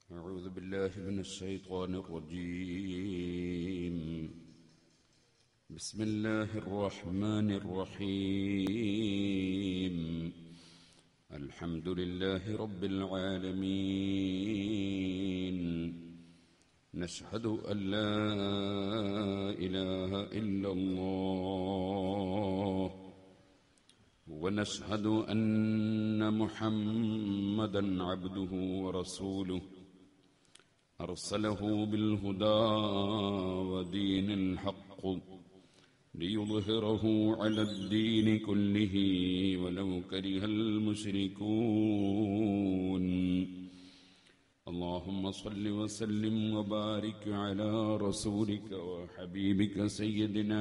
أعوذ بالله من الشيطان الرجيم بسم الله الرحمن الرحيم الحمد لله رب العالمين نشهد أن لا إله إلا الله ونشهد أن محمدا عبده ورسوله أرسله بالهدى ودين الحق ليظهره على الدين كله ولو كره المشركون اللهم صل وسلم وبارك على رسولك وحبيبك سيدنا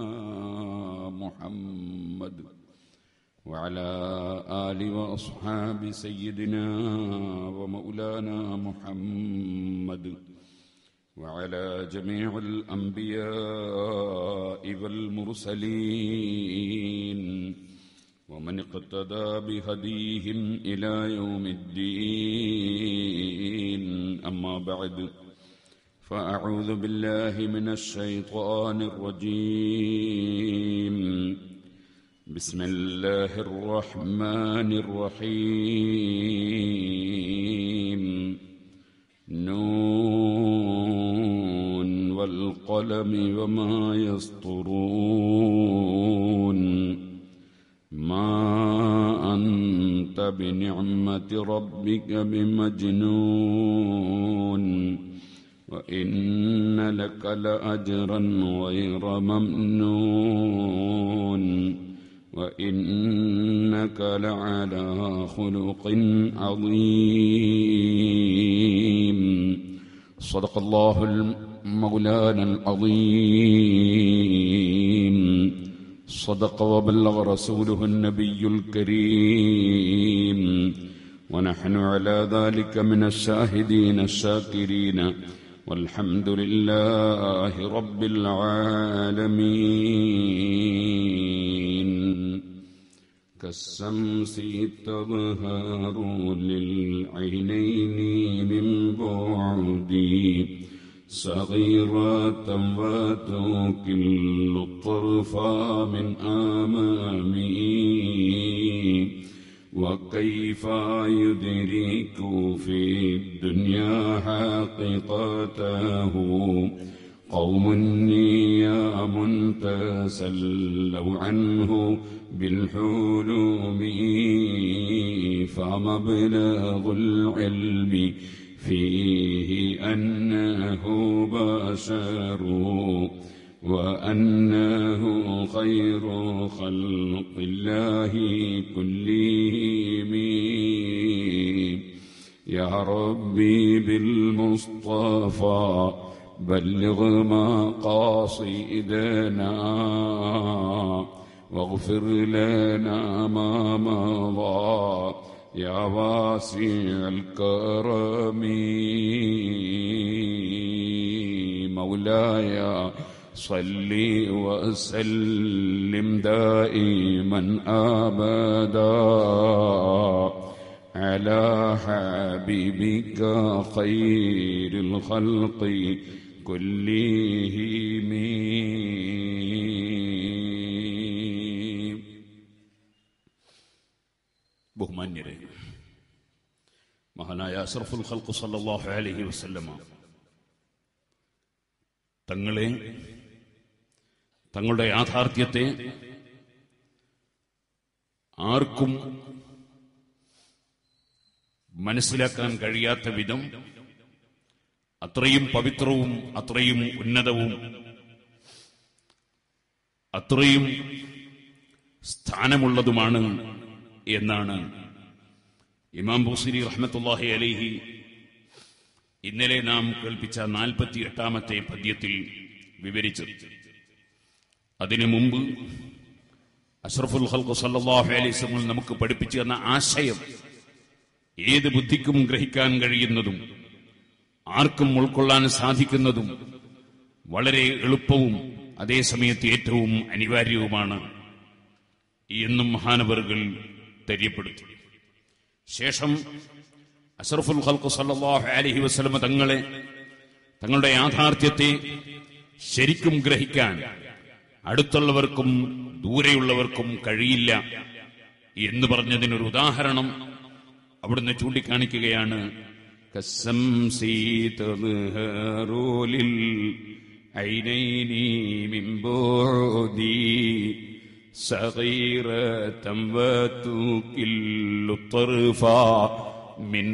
محمد وعلى آل وأصحاب سيدنا ومولانا محمد وعلى جميع الأنبياء والمرسلين ومن اقتدى بهديهم إلى يوم الدين أما بعد فأعوذ بالله من الشيطان الرجيم بسم الله الرحمن الرحيم نون والقلم وما يسطرون ما أنت بنعمة ربك بمجنون وإن لك لأجرا غير ممنون وإنك لعلى خلق عظيم صدق الله مولانا العظيم صدق وبلغ رسوله النبي الكريم ونحن على ذلك من الشاهدين الشاكرين والحمد لله رب العالمين كالشمس تظهر للعينين من بعدي صغيرة وتكل الطرف من أمامي وكيف يدرك في الدنيا حقيقته قوم نيام تسلوا عنه بالحلم فمبلغ العلم فيه أنه بشر وأنه خير خلق الله كلهم يا ربي بالمصطفى بلغ مقاصدنا واغفر لنا ما مضى يا واسع الكرم مولاي صل وسلم دائما ابدا على حبيبك خير الخلق كلهم ബഹുമാന്യരെ മഹാനായ അഷറഫുൽ ഖൽഖു സല്ലല്ലാഹു അലൈഹി വസല്ലമ തങ്ങളെ തങ്ങളുടെ യാഥാർത്ഥ്യത്തെ ആർക്കും മനസ്സിലാക്കാൻ കഴിയാത്ത വിധം അത്രയും പവിത്രവും അത്രയും ഉന്നതവും അത്രയും സ്ഥാനമുള്ളതുമാണ് എന്നാണ് ഇമാം ബുസിരി റഹ്മത്തുല്ലാഹി അലൈഹി ഇന്നലെ നാം കേൾപ്പിച്ച നാൽപ്പത്തി എട്ടാമത്തെ പദ്യത്തിൽ വിവരിച്ചത് അതിനു മുമ്പ് അഷ്റഫുൽ ഹൽഖു സല്ലാഹു അലൈസ് നമുക്ക് പഠിപ്പിച്ചു തന്ന ആശയം ഏത് ബുദ്ധിക്കും ഗ്രഹിക്കാൻ കഴിയുന്നതും ആർക്കും ഉൾക്കൊള്ളാൻ സാധിക്കുന്നതും വളരെ എളുപ്പവും അതേസമയത്ത് ഏറ്റവും അനിവാര്യവുമാണ് എന്നും മഹാനവറുകൾ തെര്യപ്പെടുത്തി ശേഷം അഷറഫുൽ ഖൽഖ് സല്ലല്ലാഹു അലൈഹി വസല്ലം തങ്ങളെ തങ്ങളുടെ യാഥാർത്ഥ്യത്തെ ശരിക്കും ഗ്രഹിക്കാൻ അടുത്തുള്ളവർക്കും ദൂരെയുള്ളവർക്കും കഴിയില്ല എന്ന് പറഞ്ഞതിനൊരു ഉദാഹരണം അവിടുന്ന് ചൂണ്ടിക്കാണിക്കുകയാണ് കസ്സംസി തദ്ഹറു ലിൽ ഐനൈനി മിൻ ബുഅദി صغيرة وتكل الطرفا من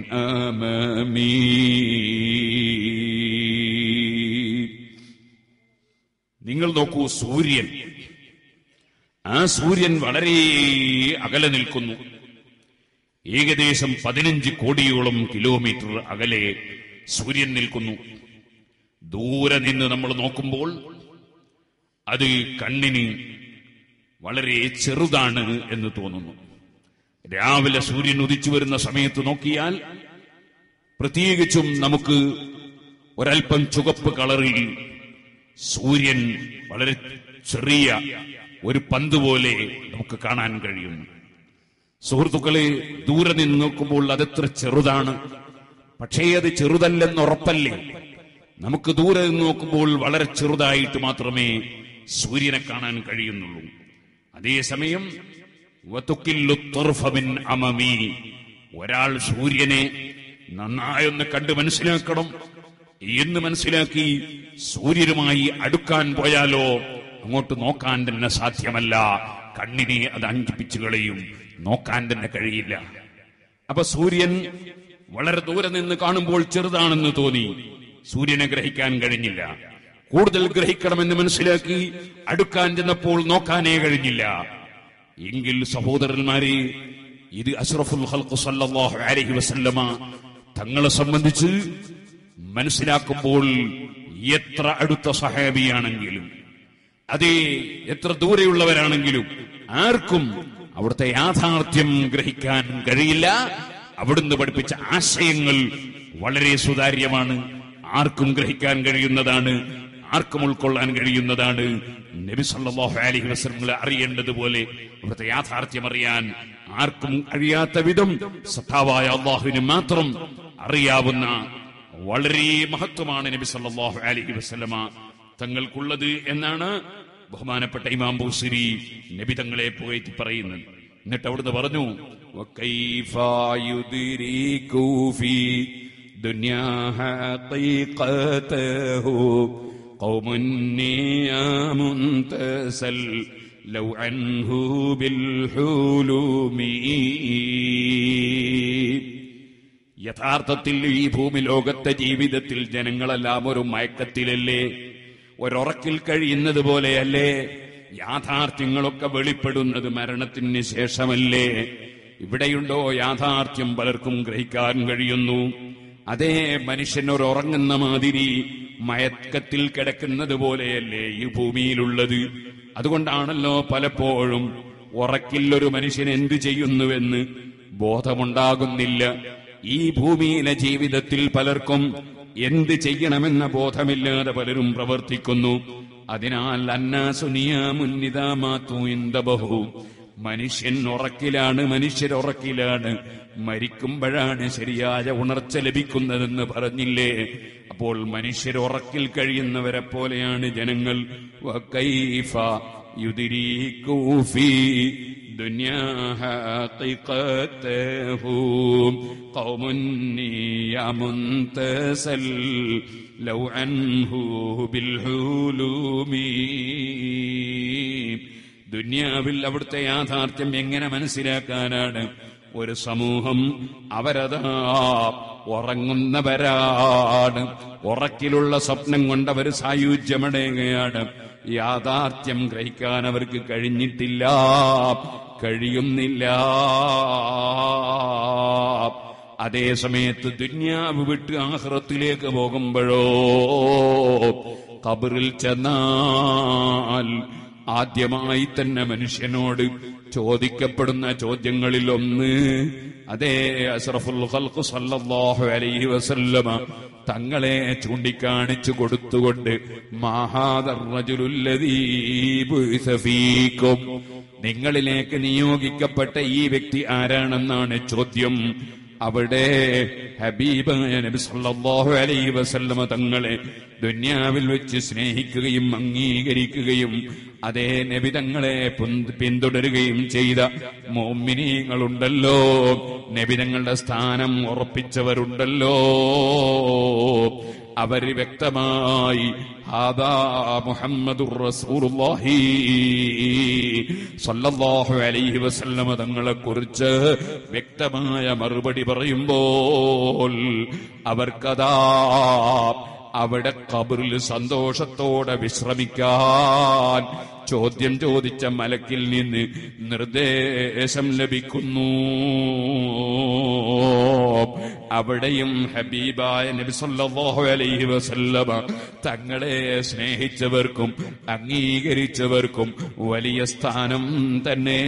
أمامي നിങ്ങൾ നോക്കൂ സൂര്യൻ ആ സൂര്യൻ വളരെ അകലെ നിൽക്കുന്നു ഏകദേശം പതിനഞ്ച് കോടിയോളം കിലോമീറ്റർ അകലെ സൂര്യൻ നിൽക്കുന്നു ദൂരെ നിന്ന് നമ്മൾ നോക്കുമ്പോൾ അത് കണ്ണിന് വളരെ ചെറുതാണ് എന്ന് തോന്നുന്നു രാവിലെ സൂര്യൻ ഉദിച്ചു വരുന്ന സമയത്ത് നോക്കിയാൽ പ്രത്യേകിച്ചും നമുക്ക് ഒരൽപ്പം ചുവപ്പ് കളറിൽ സൂര്യൻ വളരെ ചെറിയ ഒരു പന്ത് പോലെ നമുക്ക് കാണാൻ കഴിയുന്നു സുഹൃത്തുക്കളെ ദൂരെ നിന്ന് നോക്കുമ്പോൾ അതെത്ര ചെറുതാണ് പക്ഷേ അത് ചെറുതല്ലെന്ന് ഉറപ്പല്ലേ നമുക്ക് ദൂരെ നിന്ന് നോക്കുമ്പോൾ വളരെ ചെറുതായിട്ട് മാത്രമേ സൂര്യനെ കാണാൻ കഴിയുന്നുള്ളൂ അതേസമയം വതുക്കില്ലു തുർഫ മിൻ അമമി. ഒരാൾ സൂര്യനെ നന്നായൊന്ന് കണ്ട് മനസ്സിലാക്കണം എന്ന് മനസ്സിലാക്കി സൂര്യനുമായി അടുക്കാൻ പോയാലോ അങ്ങോട്ട് നോക്കാൻ തന്നെ സാധ്യമല്ല കണ്ണിനെ അത് അഞ്ചിപ്പിച്ചു കളയും നോക്കാൻ തന്നെ കഴിയില്ല അപ്പൊ സൂര്യൻ വളരെ ദൂരെ നിന്ന് കാണുമ്പോൾ ചെറുതാണെന്ന് തോന്നി സൂര്യനെ ഗ്രഹിക്കാൻ കഴിഞ്ഞില്ല കൂടുതൽ ഗ്രഹിക്കണമെന്ന് മനസ്സിലാക്കി അടുക്കാൻ ചെന്നപ്പോൾ നോക്കാനേ കഴിഞ്ഞില്ല എങ്കിൽ സഹോദരന്മാരെ ഇത് അഷ്റഫുൽ ഖൽഖ് സല്ലല്ലാഹു അലൈഹി വസല്ലമ തങ്ങളെ സംബന്ധിച്ച് മനസ്സിലാക്കുമ്പോൾ എത്ര അടുത്ത സഹാബിയാണെങ്കിലും അതേ എത്ര ദൂരെയുള്ളവരാണെങ്കിലും ആർക്കും അവിടുത്തെ യാഥാർത്ഥ്യം ഗ്രഹിക്കാൻ കഴിയില്ല അവിടുന്ന് പഠിപ്പിച്ച ആശയങ്ങൾ വളരെ സുതാര്യമാണ് ആർക്കും ഗ്രഹിക്കാൻ കഴിയുന്നതാണ് ആർക്കും ഉൾക്കൊള്ളാൻ കഴിയുന്നതാണ് നബി സല്ലല്ലാഹു അലൈഹി വസല്ലം അറിയേണ്ടതുപോലെ അവിടുത്തെ യാഥാർത്ഥ്യം അറിയാൻ ആർക്കും കഴിയാത്ത വിധം സത്താവായ അള്ളാഹുവിന് മാത്രം അറിയാവുന്ന വളരെ മഹത്വമാണ് നബി സല്ലല്ലാഹു അലൈഹി വസല്ലമ തങ്ങൾക്കുള്ളത് എന്നാണ് ബഹുമാനപ്പെട്ട ഇമാം ബൂസിരി നബി തങ്ങളെ പുകഴ്ത്തി പറയുന്നത് എന്നിട്ട് അവിടുന്ന് പറഞ്ഞു وكيف يدرك في دنيا حقيقته قوم نيام تسل لو عنه بالحلم യഥാർത്ഥത്തിൽ ഈ ഭൂമി ലോകത്തെ ജീവിതത്തിൽ ജനങ്ങളെല്ലാം ഒരു മയക്കത്തിലല്ലേ ഒരുറക്കിൽ കഴിയുന്നത് പോലെയല്ലേ യാഥാർത്ഥ്യങ്ങളൊക്കെ വെളിപ്പെടുന്നത് മരണത്തിന് ശേഷമല്ലേ ഇവിടെയുണ്ടോ യാഥാർത്ഥ്യം പലർക്കും ഗ്രഹിക്കാൻ കഴിയുന്നു അതേ മനുഷ്യൻ ഒരു ഉറങ്ങുന്ന മാതിരി മയക്കത്തിൽ കിടക്കുന്നത് പോലെയല്ലേ ഈ ഭൂമിയിലുള്ളത് അതുകൊണ്ടാണല്ലോ പലപ്പോഴും ഉറക്കിൽ ഒരു മനുഷ്യൻ എന്തു ചെയ്യുന്നുവെന്ന് ബോധമുണ്ടാകുന്നില്ല ഈ ഭൂമിയിലെ ജീവിതത്തിൽ പലർക്കും എന്ത് ചെയ്യണമെന്ന ബോധമില്ലാതെ പലരും പ്രവർത്തിക്കുന്നു അതിനാൽ അന്നാസുനിയാമുന്നിതാമാത്തു ഇന്ദബഹു മനുഷ്യൻ ഉറക്കിലാണ് മനുഷ്യർ ഉറക്കിലാണ് മരിക്കുമ്പോഴാണ് ശരിയായ ഉണർച്ച ലഭിക്കുന്നതെന്ന് പറഞ്ഞില്ലേ അപ്പോൾ മനുഷ്യർ ഉറക്കിൽ കഴിയുന്നവരെ പോലെയാണ് ജനങ്ങൾ വകൈഫ യുദിരീക്കൂ ഫീ دنيا حقيقته قوم نيام تسل لو عنه بالحلوم ദുന്യാവിൽ അവിടുത്തെ യാഥാർത്ഥ്യം എങ്ങനെ മനസ്സിലാക്കാനാണ് ഒരു സമൂഹം അവരതാ ഉറങ്ങുന്നവരാണ് ഉറക്കിലുള്ള സ്വപ്നം കൊണ്ടവർ സായുജ്യമടയുകയാണ് യാഥാർത്ഥ്യം ഗ്രഹിക്കാൻ അവർക്ക് കഴിഞ്ഞിട്ടില്ല കഴിയുന്നില്ല അതേ സമയത്ത് ദുന്യാവ് വിട്ട് ആഹ്റത്തിലേക്ക് പോകുമ്പോഴോ കബറിൽ ചെന്നാൽ ആദ്യമായി തന്നെ മനുഷ്യനോട് ചോദിക്കപ്പെടുന്ന ചോദ്യങ്ങളിൽ ഒന്ന് അതേ അഷ്റഫുൽ ഖൽഖ് സല്ലല്ലാഹു അലൈഹി വസല്ലമ തങ്ങളെ ചൂണ്ടിക്കാണിച്ചു കൊടുത്തുകൊണ്ട് മഹാദർ റജുലുല്ലദീ ബുഇസ ഫീക്കും നിങ്ങളിലേക്ക് നിയോഗിക്കപ്പെട്ട ഈ വ്യക്തി ആരാണെന്നാണ് ചോദ്യം അവിടെ ഹബീബായ നബി സല്ലല്ലാഹു അലൈഹി വസല്ലമ തങ്ങളെ ദുന്യാവിൽ വെച്ച് സ്നേഹിക്കുകയും അംഗീകരിക്കുകയും അതേ നബി തങ്ങളെ പുന്ത് പിന്തുടരുകയും ചെയ്ത മോമിനീങ്ങളുണ്ടല്ലോ നബി തങ്ങളുടെ സ്ഥാനം ഉറപ്പിച്ചവരുണ്ടല്ലോ അവര് വ്യക്തമായി ഹാദാ മുഹമ്മദുർ റസൂലുള്ളാഹി സല്ലല്ലാഹു അലൈഹി വസല്ലമ തങ്ങളെ കുറിച്ച് വ്യക്തമായ മറുപടി പറയുമ്പോൾ അവർക്കതാ അവിടെ കബറിൽ സന്തോഷത്തോടെ വിശ്രമിക്കാൻ ചോദ്യം ചോദിച്ച മലക്കിൽ നിന്ന് നിർദ്ദേശം ലഭിക്കുന്നു അവിടെയും ഹബീബായ നബി സല്ലല്ലാഹു അലൈഹി വസല്ലമ തങ്ങളെ സ്നേഹിച്ചവർക്കും അംഗീകരിച്ചവർക്കും വലിയ സ്ഥാനം തന്നെ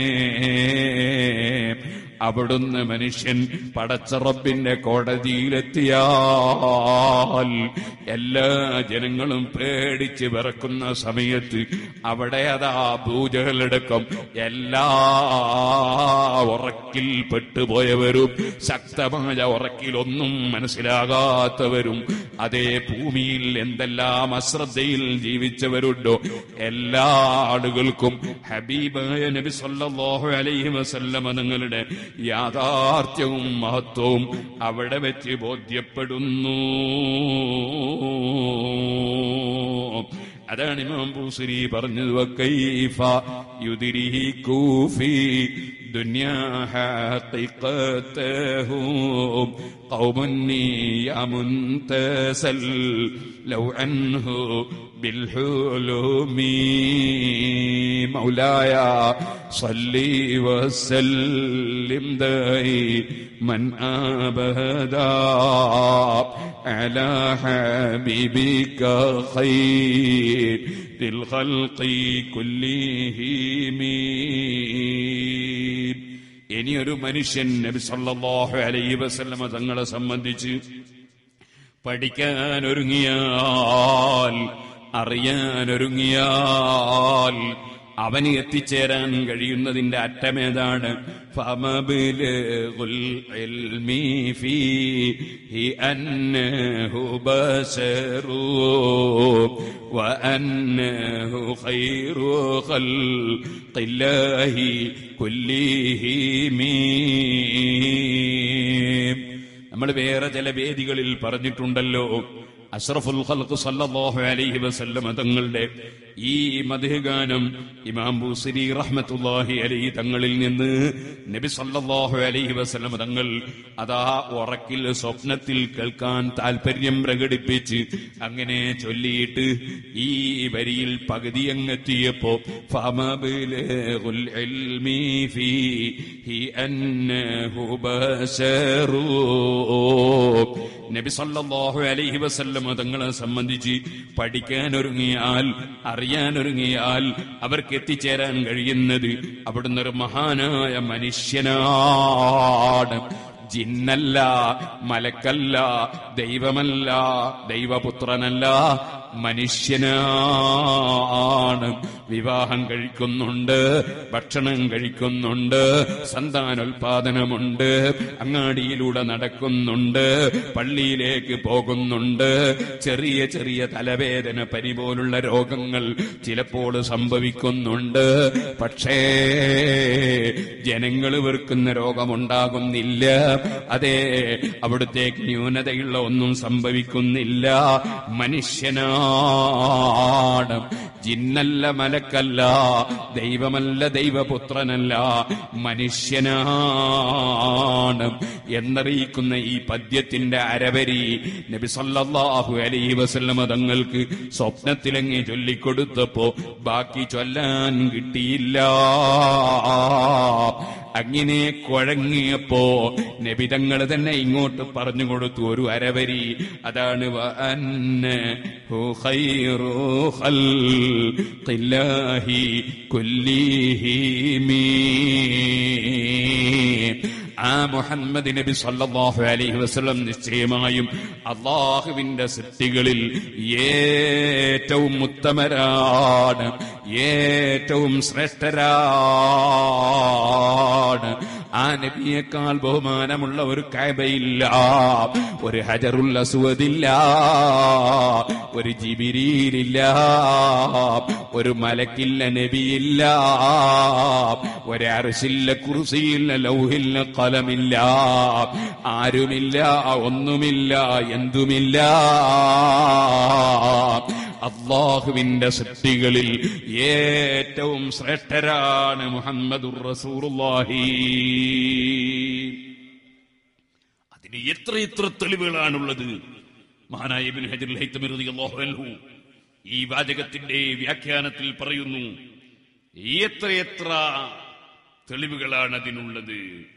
അവിടുന്ന് മനുഷ്യൻ പടച്ചറബിന്റെ കോടതിയിലെത്തിയാൽ എല്ലാ ജനങ്ങളും പേടിച്ച് വിറക്കുന്ന സമയത്ത് അവിടെ അതാ പൂജകളടക്കം എല്ലാ ഉറക്കിൽ പെട്ടുപോയവരും ശക്തമായ ഉറക്കിലൊന്നും മനസ്സിലാകാത്തവരും അതേ ഭൂമിയിൽ എന്തെല്ലാം അശ്രദ്ധയിൽ ജീവിച്ചവരുണ്ടോ എല്ലാ ആളുകൾക്കും ഹബീബായ നബി സല്ലല്ലാഹു അലൈഹി വസല്ലമ നിങ്ങളുടെ യാഥാർത്ഥ്യവും മഹത്വവും അവിടെ വെച്ച് ബോധ്യപ്പെടുന്നു അതാണ് ഇമാം ബൂസരി പറഞ്ഞത് വക്കൈഫ യുദിരിഹി ദുനിയാ حقيقتهم قوم يا منتسل لو عنه بالحلم مولاي صلي وسلم دائما ابدا على حبيبك خير الخلق كلهم ഇനിയൊരു മനുഷ്യൻ നബി സല്ലല്ലാഹു അലൈഹി വസല്ലമ തങ്ങളെ സംബന്ധിച്ച് പഠിക്കാൻ ഒരുങ്ങിയാൽ അറിയാൻ ഒരുങ്ങിയാൽ അവന് എത്തിച്ചേരാൻ കഴിയുന്നതിന്റെ അറ്റമേതാണ് ഫമബിലുൽ ഇൽമി ഫീഹി അന്നഹു ബശറു വഅന്നഹു ഖൈറു ഖൽഖില്ലാഹി കുല്ലിഹിമീ നമ്മൾ വേറെ ചില വേദികളിൽ പറഞ്ഞിട്ടുണ്ടല്ലോ അഷ്റഫുൽ ഖൽഖ് സല്ലല്ലാഹു അലൈഹി വസല്ലമ തങ്ങളുടെ ഈ മധുഗാനം ഇമാം ബൂസരി റഹ്മത്തുള്ളാഹി അലൈഹി തങ്ങളിൽ നിന്ന് നബി സല്ലല്ലാഹു അലൈഹി വസല്ലമ തങ്ങൾ അതാ ഉറക്കിൽ സ്വപ്നത്തിൽ കേൾക്കാൻ താല്പര്യം പ്രകടിപ്പിച്ച് അങ്ങനെ ചൊല്ലിയിട്ട് ഈ വരിയിൽ പകുതി അങ്ങെത്തിയപ്പോ ഫമബിലുൽ ഇൽമി ഫീഹി അന്നഹു ബശറു നബി സല്ലല്ലാഹു അലൈഹി വസല്ലമ തങ്ങളെ സംബന്ധിച്ച് പഠിക്കാൻ ഒരുങ്ങിയാൽ അറിയാൻ ഒരുങ്ങിയാൽ അവർക്ക് എത്തിച്ചേരാൻ കഴിയുന്നത് അവിടുന്ന് ഒരു മഹാനായ മനുഷ്യനാണ് ജിന്നല്ല മലക്കല്ല ദൈവമല്ല ദൈവപുത്രനല്ല മനുഷ്യനാണ് വിവാഹം കഴിക്കുന്നുണ്ട് ഭക്ഷണം കഴിക്കുന്നുണ്ട് സന്താനോൽപാദനമുണ്ട് അങ്ങാടിയിലൂടെ നടക്കുന്നുണ്ട് പള്ളിയിലേക്ക് പോകുന്നുണ്ട് ചെറിയ ചെറിയ തലവേദന പനി പോലുള്ള രോഗങ്ങൾ ചിലപ്പോൾ സംഭവിക്കുന്നുണ്ട് പക്ഷേ ജനങ്ങൾ വെറുക്കുന്ന രോഗമുണ്ടാകുന്നില്ല അതെ അവിടുത്തേക്ക് ന്യൂനതയുള്ള ഒന്നും സംഭവിക്കുന്നില്ല മനുഷ്യനാണ് ജിന്നല്ല മലക്കല്ല ദൈവമല്ല ദൈവപുത്രനല്ല മനുഷ്യനാണ് എന്നറിയിക്കുന്ന ഈ പദ്യത്തിന്റെ അരവരി നബി സല്ലല്ലാഹു അലൈഹി വസല്ലമ തങ്ങൾക്ക് സ്വപ്നത്തിലങ്ങി ചൊല്ലിക്കൊടുത്തപ്പോ ബാക്കി ചൊല്ലാൻ കിട്ടിയില്ല അങ്ങനെ കുഴങ്ങിയപ്പോ നബിതങ്ങൾ തന്നെ ഇങ്ങോട്ട് പറഞ്ഞു കൊടുത്തു ഒരു അരവരി അതാണ് വഅന്നഹു ഖൈറു ഖൽഖില്ലാഹി കുല്ലിഹിമീ ആ മുഹമ്മദ് നബി സല്ലല്ലാഹു അലൈഹി വസല്ലം നിശ്ചയമായും അള്ളാഹുവിന്റെ സൃഷ്ടികളിൽ ഏറ്റവും ഉത്തമരാണ് ഏറ്റവും ശ്രേഷ്ഠരാണ് ആ നബിയേക്കാൾ ബഹുമാനമുള്ള ഒരു കൈബയില്ല ഒരു ഹജറുൽ അസ്വദില്ല ഒരു ജിബിരിയിലില്ല ഒരു മലക്കില്ല നബിയില്ല ഒരു അർശില്ല കുർസിയില്ല ലൗഹില്ല കലമില്ല ആരുമില്ല ഒന്നുമില്ല എന്തുമില്ല അള്ളാഹുവിന്റെ സൃഷ്ടികളിൽ ഏറ്റവും ശ്രേഷ്ഠരാണ് മുഹമ്മദുർ റസൂറുല്ലാഹി അതിന് എത്ര എത്ര തെളിവുകളാണുള്ളത് മഹാനായ ഇബ്നു ഹജറുൽ ഹൈത്തമി റളിയല്ലാഹു അൻഹു ഈ വാചകത്തിന്റെ വ്യാഖ്യാനത്തിൽ പറയുന്നു എത്രയെത്ര തെളിവുകളാണ് അതിനുള്ളത്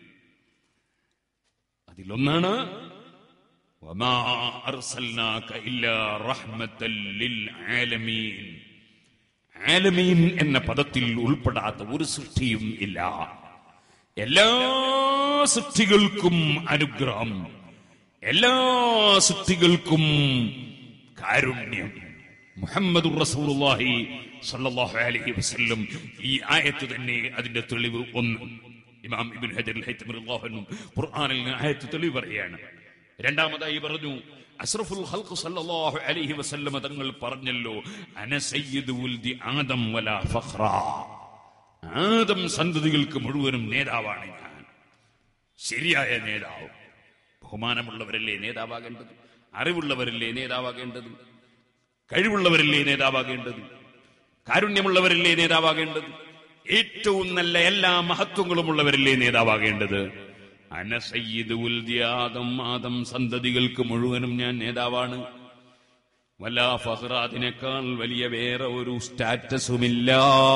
അതിലൊന്നാണ് وما أرسلناك إلا رحمة للعالمين ആലമീൻ എന്ന പദത്തിൽ ഉൾപ്പെടാത്ത ഒരു സൃഷ്ടിയും ഇല്ല എല്ലാ സൃഷ്ടികൾക്കും അനുഗ്രഹം എല്ലാ സൃഷ്ടികൾക്കും കാരുണ്യം മുഹമ്മദ് റസൂലുള്ളാഹി സല്ലല്ലാഹു അലൈഹി വസല്ലം ഈ ആയത്ത് തന്നെ അതിന്റെ തെളിവ് ഒന്ന് ഇമാം ഇബ്നു ഹജർ ഹൈത്തമി റളിയല്ലാഹു അൻഹു ഖുർആനിൽ നിന്ന് ആയത്ത് തെളിവ് പറയാണ് രണ്ടാമതായി പറഞ്ഞു അസ്റഫുൽ ഖൽഖ് സല്ലല്ലാഹു അലൈഹി വസല്ലം തങ്ങൾ പറഞ്ഞല്ലോ അന സയ്യിദു ഉൽദി ആദം വലാ ഫഖ്റ ആദം സന്തതികൾക്ക് മുഴുവനും നേതാവാണ് ഞാൻ ശരിയായ നേതാവ് ബഹുമാനമുള്ളവരല്ലേ നേതാവാകേണ്ടത് അറിവുള്ളവരല്ലേ നേതാവാകേണ്ടത് കഴിവുള്ളവരല്ലേ നേതാവാകേണ്ടത് കാരുണ്യമുള്ളവരല്ലേ നേതാവാകേണ്ടത് ഏറ്റവും നല്ല എല്ലാ മഹത്വങ്ങളുമുള്ളവരല്ലേ നേതാവാകേണ്ടത് അനസയ്യിദ് ഉൽദി ആദം ആദം സന്തതികൾക്ക് മുഴുവനും ഞാൻ നേതാവാണ് വല്ലാ ഫഹ്റ അതിനേക്കാൾ വലിയ വേറെ ഒരു സ്റ്റാറ്റസുമില്ല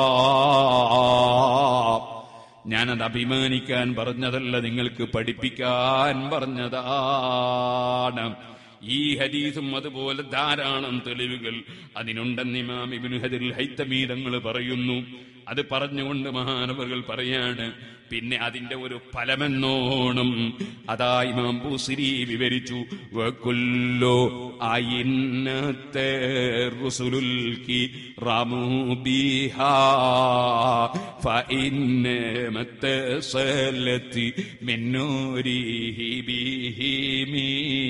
ഞാനത് അഭിമാനിക്കാൻ പറഞ്ഞതല്ല നിങ്ങൾക്ക് പഠിപ്പിക്കാൻ പറഞ്ഞതാണ് ഈ ഹദീസും അതുപോലെ ധാരാളം തെളിവുകൾ അതിനുണ്ടെന്ന് ഇമാം ഇബ്നു ഹജർ ഹൈത്തമീ തങ്ങൾ പറയുന്നു അത് പറഞ്ഞുകൊണ്ട് മഹാനവകൾ പറയാണ് പിന്നെ അതിന്റെ ഒരു ഫലമെന്നോണം അതാ ഇമാം ബൂസിരി വിവരിച്ചു വക്കുല്ലോ അയിന്നത്തെ റുസുലുൽ കി റമൂബിഹാ ഫഇന്നമത്തെ സലത്തി മിന്നൂരിഹി ബിഹിമീ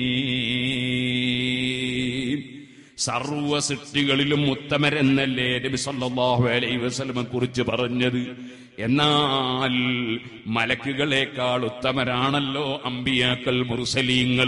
സർവ സൃഷ്ടികളിലും ഉത്തമരെന്നല്ലേ നബി സല്ലല്ലാഹു അലൈഹി വസല്ലമെ കുറിച്ച് പറഞ്ഞത് എന്നാൽ മലക്കുകളെക്കാൾ ഉത്തമരാണല്ലോ അമ്പിയാക്കൾ മുർസലീങ്ങൾ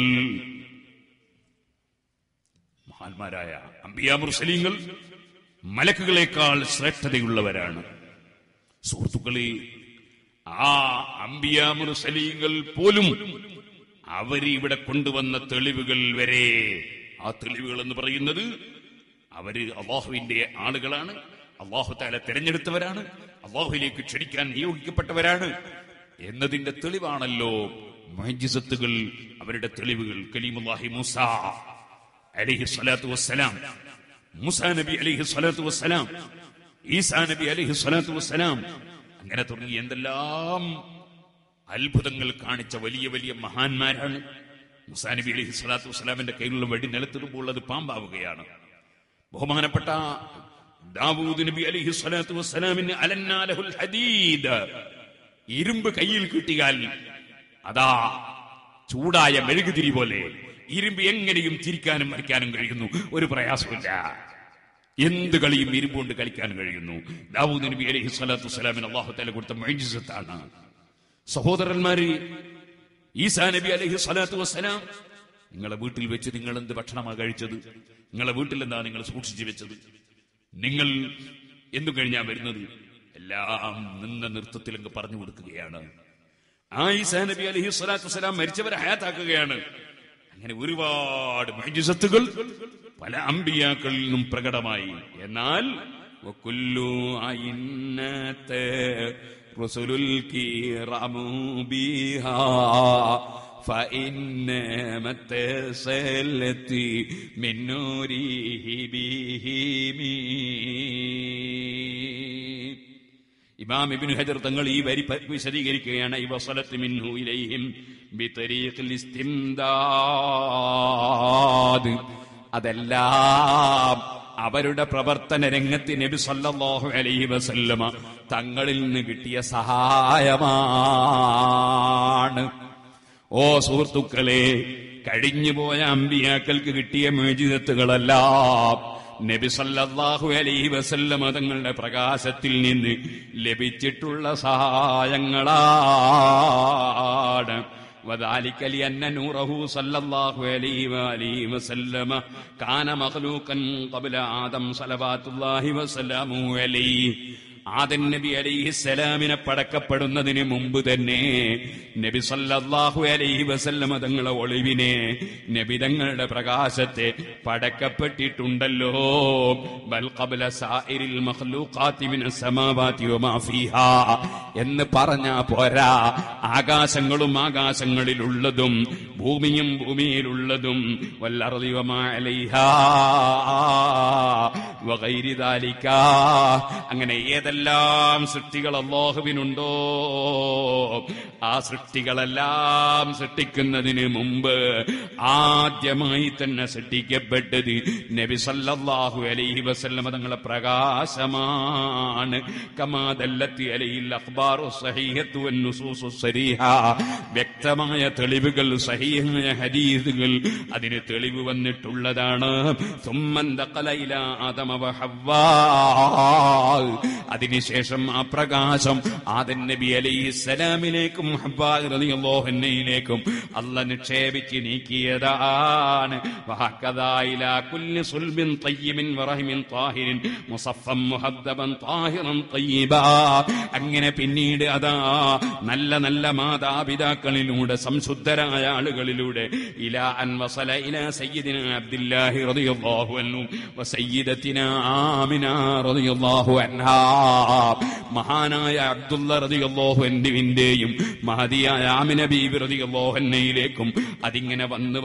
മഹാന്മാരായ അമ്പിയ മുർസലീങ്ങൾ മലക്കുകളെക്കാൾ ശ്രേഷ്ഠതയുള്ളവരാണ് സുഹൃത്തുക്കളെ ആ അമ്പിയ മുർസലീങ്ങൾ പോലും അവര് ഇവിടെ കൊണ്ടുവന്ന തെളിവുകൾ വരെ ആ തെളിവുകൾ എന്ന് പറയുന്നത് അവര് അള്ളാഹുവിന്റെ ആളുകളാണ് അള്ളാഹു താല തിരഞ്ഞെടുത്തവരാണ് അള്ളാഹുവിലേക്ക് ക്ഷണിക്കാൻ നിയോഗിക്കപ്പെട്ടവരാണ് എന്നതിന്റെ തെളിവാണല്ലോ മഹജിസത്തുകൾ അവരുടെ തെളിവുകൾ കലീമുല്ലാഹി മൂസ അലിഹി സ്വലാത്തു വസ്സലാം മൂസ നബി അലിഹി സ്വലാത്തു വസ്സലാം ഈസാ നബി അലിഹി സ്വലാത്തു വസ്സലാം അങ്ങനെ തുടങ്ങി എന്തെല്ലാം അത്ഭുതങ്ങൾ കാണിച്ച വലിയ വലിയ മഹാന്മാരാണ് മുസാ നബി അലൈഹി സ്വലാത്തു വസ്സലാമിന്റെ കയ്യിലുള്ള വെടി നിലത്തിടുമ്പോൾ അത് പാമ്പാവുകയാണ് ബഹുമാനപ്പെട്ട ദാവൂദ് നബി അലൈഹി സ്വലാത്തു വസ്സലാമിന് അലന്നാലഹുൽ ഹദീദ് ഇരുമ്പ് കയ്യിൽ കിട്ടിയാൽ അതാ ചൂടായ മെഴുകുതിരി പോലെ ഇരുമ്പ് എങ്ങനെയും തിരിക്കാനും മരിക്കാനും കഴിയുന്നു ഒരു പ്രയാസമില്ല എന്ത് കളിയും ഇരുമ്പുകൊണ്ട് കളിക്കാൻ കഴിയുന്നു ദാവൂദ് നബി അലൈഹി സ്വലാത്തു വസ്സലാമിന് അള്ളാഹു താല കൊടുത്ത മൈജിസത്താണ് സഹോദരന്മാര് ഈസാ നബി അലൈഹി സ്വലാത്തു വസ്സലാം നിങ്ങളെ വീട്ടിൽ വെച്ച് നിങ്ങൾ എന്ത് ഭക്ഷണമാണ് കഴിച്ചത് നിങ്ങളെ വീട്ടിൽ എന്താ നിങ്ങൾ സൂക്ഷിച്ചു വെച്ചത് നിങ്ങൾ എന്തു കഴിഞ്ഞാ വരുന്നത് എല്ലാം നിന്ന നൃത്തത്തിൽ അങ്ങ് പറഞ്ഞു കൊടുക്കുകയാണ് ആ ഈസാ നബി അലൈഹി സ്വലാത്തു വസ്സലാം മരിച്ചവരെ ഹയാത്താക്കുകയാണ് അങ്ങനെ ഒരുപാട് മൈജിസത്തുകൾ പല അമ്പിയാക്കളിൽ നിന്നും പ്രകടമായി എന്നാൽ വക്കുല്ലു അയിന്നത്തെ റസുലുൽ കിറമു ബിഹാ فإن متصلت من نوره بهم ഇമാം ഇബ്നു ഹജർ തങ്ങൾ ഈ വരി പ- വിശദീകരിക്കുകയാണ് ഈ വസലത്ത് മിൻഹു ഇലൈഹിം ബിതരീഖിൽ ഇസ്തിംദാദ് അതെല്ലാം അവരുടെ പ്രവർത്തന രംഗത്ത് നബി സല്ലല്ലാഹു അലൈഹി വസല്ലമ തങ്ങളിൽ നിന്ന് കിട്ടിയ സഹായമാണ് ഓ സുഹൃത്തുക്കളെ കഴിഞ്ഞുപോയ അമ്പിയാക്കൾക്ക് കിട്ടിയ മേജിതത്തുകളെല്ലാം നബി സല്ലല്ലാഹു അലൈഹി വസല്ലമ തങ്ങളുടെ പ്രകാശത്തിൽ നിന്ന് ലഭിച്ചിട്ടുള്ള സഹായങ്ങളാണ് وذلك لأن نوره صلى الله عليه وآله وسلم كان مخلوقا قبل آدم صلوات الله وسلامه عليه ആദൻ നബി അലൈഹിസ്സലാമിനെ പടക്കപ്പെടുന്നതിന് മുമ്പ് തന്നെ നബി സല്ലല്ലാഹു അലൈഹി വസല്ലമ തങ്ങളെ ഒളിവിനെ നബി തങ്ങളുടെ പ്രകാശത്തെ പടക്കപ്പെട്ടിട്ടുണ്ടല്ലോ ബൽ ഖബ്ല സായിരിൽ മഖ്ലൂഖാതി മിന സമാവാതി വമാ ഫീഹാ എന്ന് പറഞ്ഞ പോരാ ആകാശങ്ങളും ആകാശങ്ങളിലുള്ളതും ഭൂമിയും ഭൂമിയിലുള്ളതും വല്ലർദി വമാ അലൈഹാ വഗൈരി ദാലിക അങ്ങനെ ഏതെല്ലാം സൃഷ്ടികൾ അള്ളാഹുവിനുണ്ടോ ആ സൃഷ്ടികളെല്ലാം സൃഷ്ടിക്കുന്നതിന് മുമ്പ് ആദ്യമായി തന്നെ സൃഷ്ടിക്കപ്പെട്ടത് നബി സല്ലല്ലാഹു അലൈഹി വസല്ലമ തങ്ങളെ പ്രകാശമാണ് കമാദല്ലത്തി അലൈഹിൽ അഖ്ബാറു സഹീഹത്തു വന്നുസൂസു സരീഹ വ്യക്തമായ തെളിവുകൾ സഹീഹായ ഹദീസുകൾ അതിന് തെളിവ് വന്നിട്ടുള്ളതാണ് സുമ്മന്തഖല ഇലാ ആദമ വഹവ്വാ അതിനുശേഷം ആ പ്രകാശം ആദൻ നബി അലൈഹിസ്സലാമിലേക്കും ഹബ്ബാ റളിയല്ലാഹുവിനേക്കും അല്ല നിക്ഷേപിച്ച് നീക്കിയതാണ് വഹക്കദാ ഇലാ കുല്ലി സുൽബിൻ തയ്യിബിൻ വറഹിമിൻ താഹിരിൻ മുസഫം മുഹദ്ദബൻ താഹിറൻ തയ്യിബാ അങ്ങനെ പിന്നീട് അതാ നല്ല നല്ല മാതാപിതാക്കളിലൂടെ സംശുദ്ധരായ ആളുകളിലൂടെ ഇലാ അൻ വസല ഇലാ സയ്യിദിന അബ്ദുല്ലാഹി റളിയല്ലാഹു അൻഹു വസയ്യിദത്തിന ആമിന റളിയല്ലാഹു അൻഹാ മഹാനായ അബ്ദുള്ള റളിയല്ലാഹു അൻഹുവിന്റെയും മഹദിയായ ആമിന ബീബി റളിയല്ലാഹു അൻഹയിലേക്കും അതിങ്ങനെ വന്ന്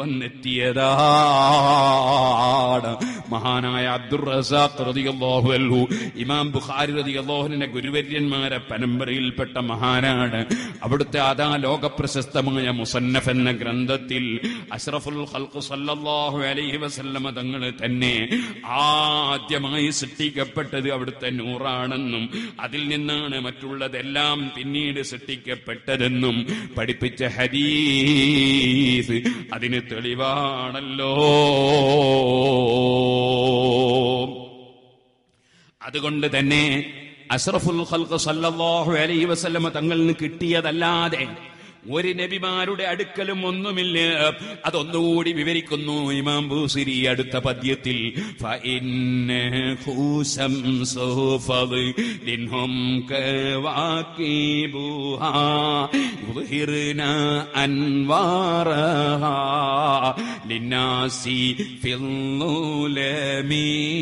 വന്നെത്തിയതാണ് മഹാനായ അബ്ദുർ റസാഖ് റളിയല്ലാഹു അൻഹു ഇമാം ബുഖാരി റളിയല്ലാഹു അൻഹുവിന്റെ ഗുരുവര്യന്മാരെ പരമ്പരയിൽപ്പെട്ട മഹാനാണ് അവിടുത്തെ അതാ ലോകപ്രശസ്തമായ മുസന്നഫ് എന്ന ഗ്രന്ഥത്തിൽ അഷ്റഫുൽ ഖൽഖ് സല്ലല്ലാഹു അലൈഹി വസല്ലമ തങ്ങൾ തന്നെ ആദ്യമായി സൃഷ്ടിക്കപ്പെട്ടത് അവിടുത്തെ നൂറാണെന്നും അതിൽ നിന്നാണ് മറ്റുള്ളതെല്ലാം പിന്നീട് സൃഷ്ടിക്കപ്പെട്ടതെന്നും പഠിപ്പിച്ച ഹദീസ് അതിന് തെളിവാണല്ലോ അതുകൊണ്ട് തന്നെ അഷ്റഫുൽ ഖൽഖ് സല്ലല്ലാഹു അലൈഹി വസല്ലമ തങ്ങളിൽ നിന്ന് കിട്ടിയതല്ലാതെ ഒരു നബിമാരുടെ അടുക്കലും ഒന്നുമില്ല അതൊന്നുകൂടി വിവരിക്കുന്നു ഇമാം ബൂസിരി അടുത്ത പദ്യത്തിൽ فإنه شمس فضل هم كواكبها يظهرن أنوارها للناس في الظلم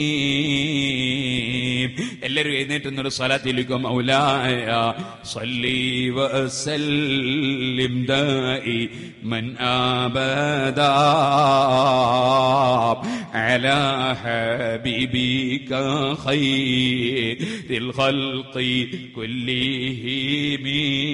എല്ലാവരും എഴുന്നേറ്റ് നിന്നൊരു സ്ഥലത്തിലേക്കും മൗലായ സല്ലി വസല്ലിം ദായി മൻ ആബദാ على حبيبك خير الخلق كلهم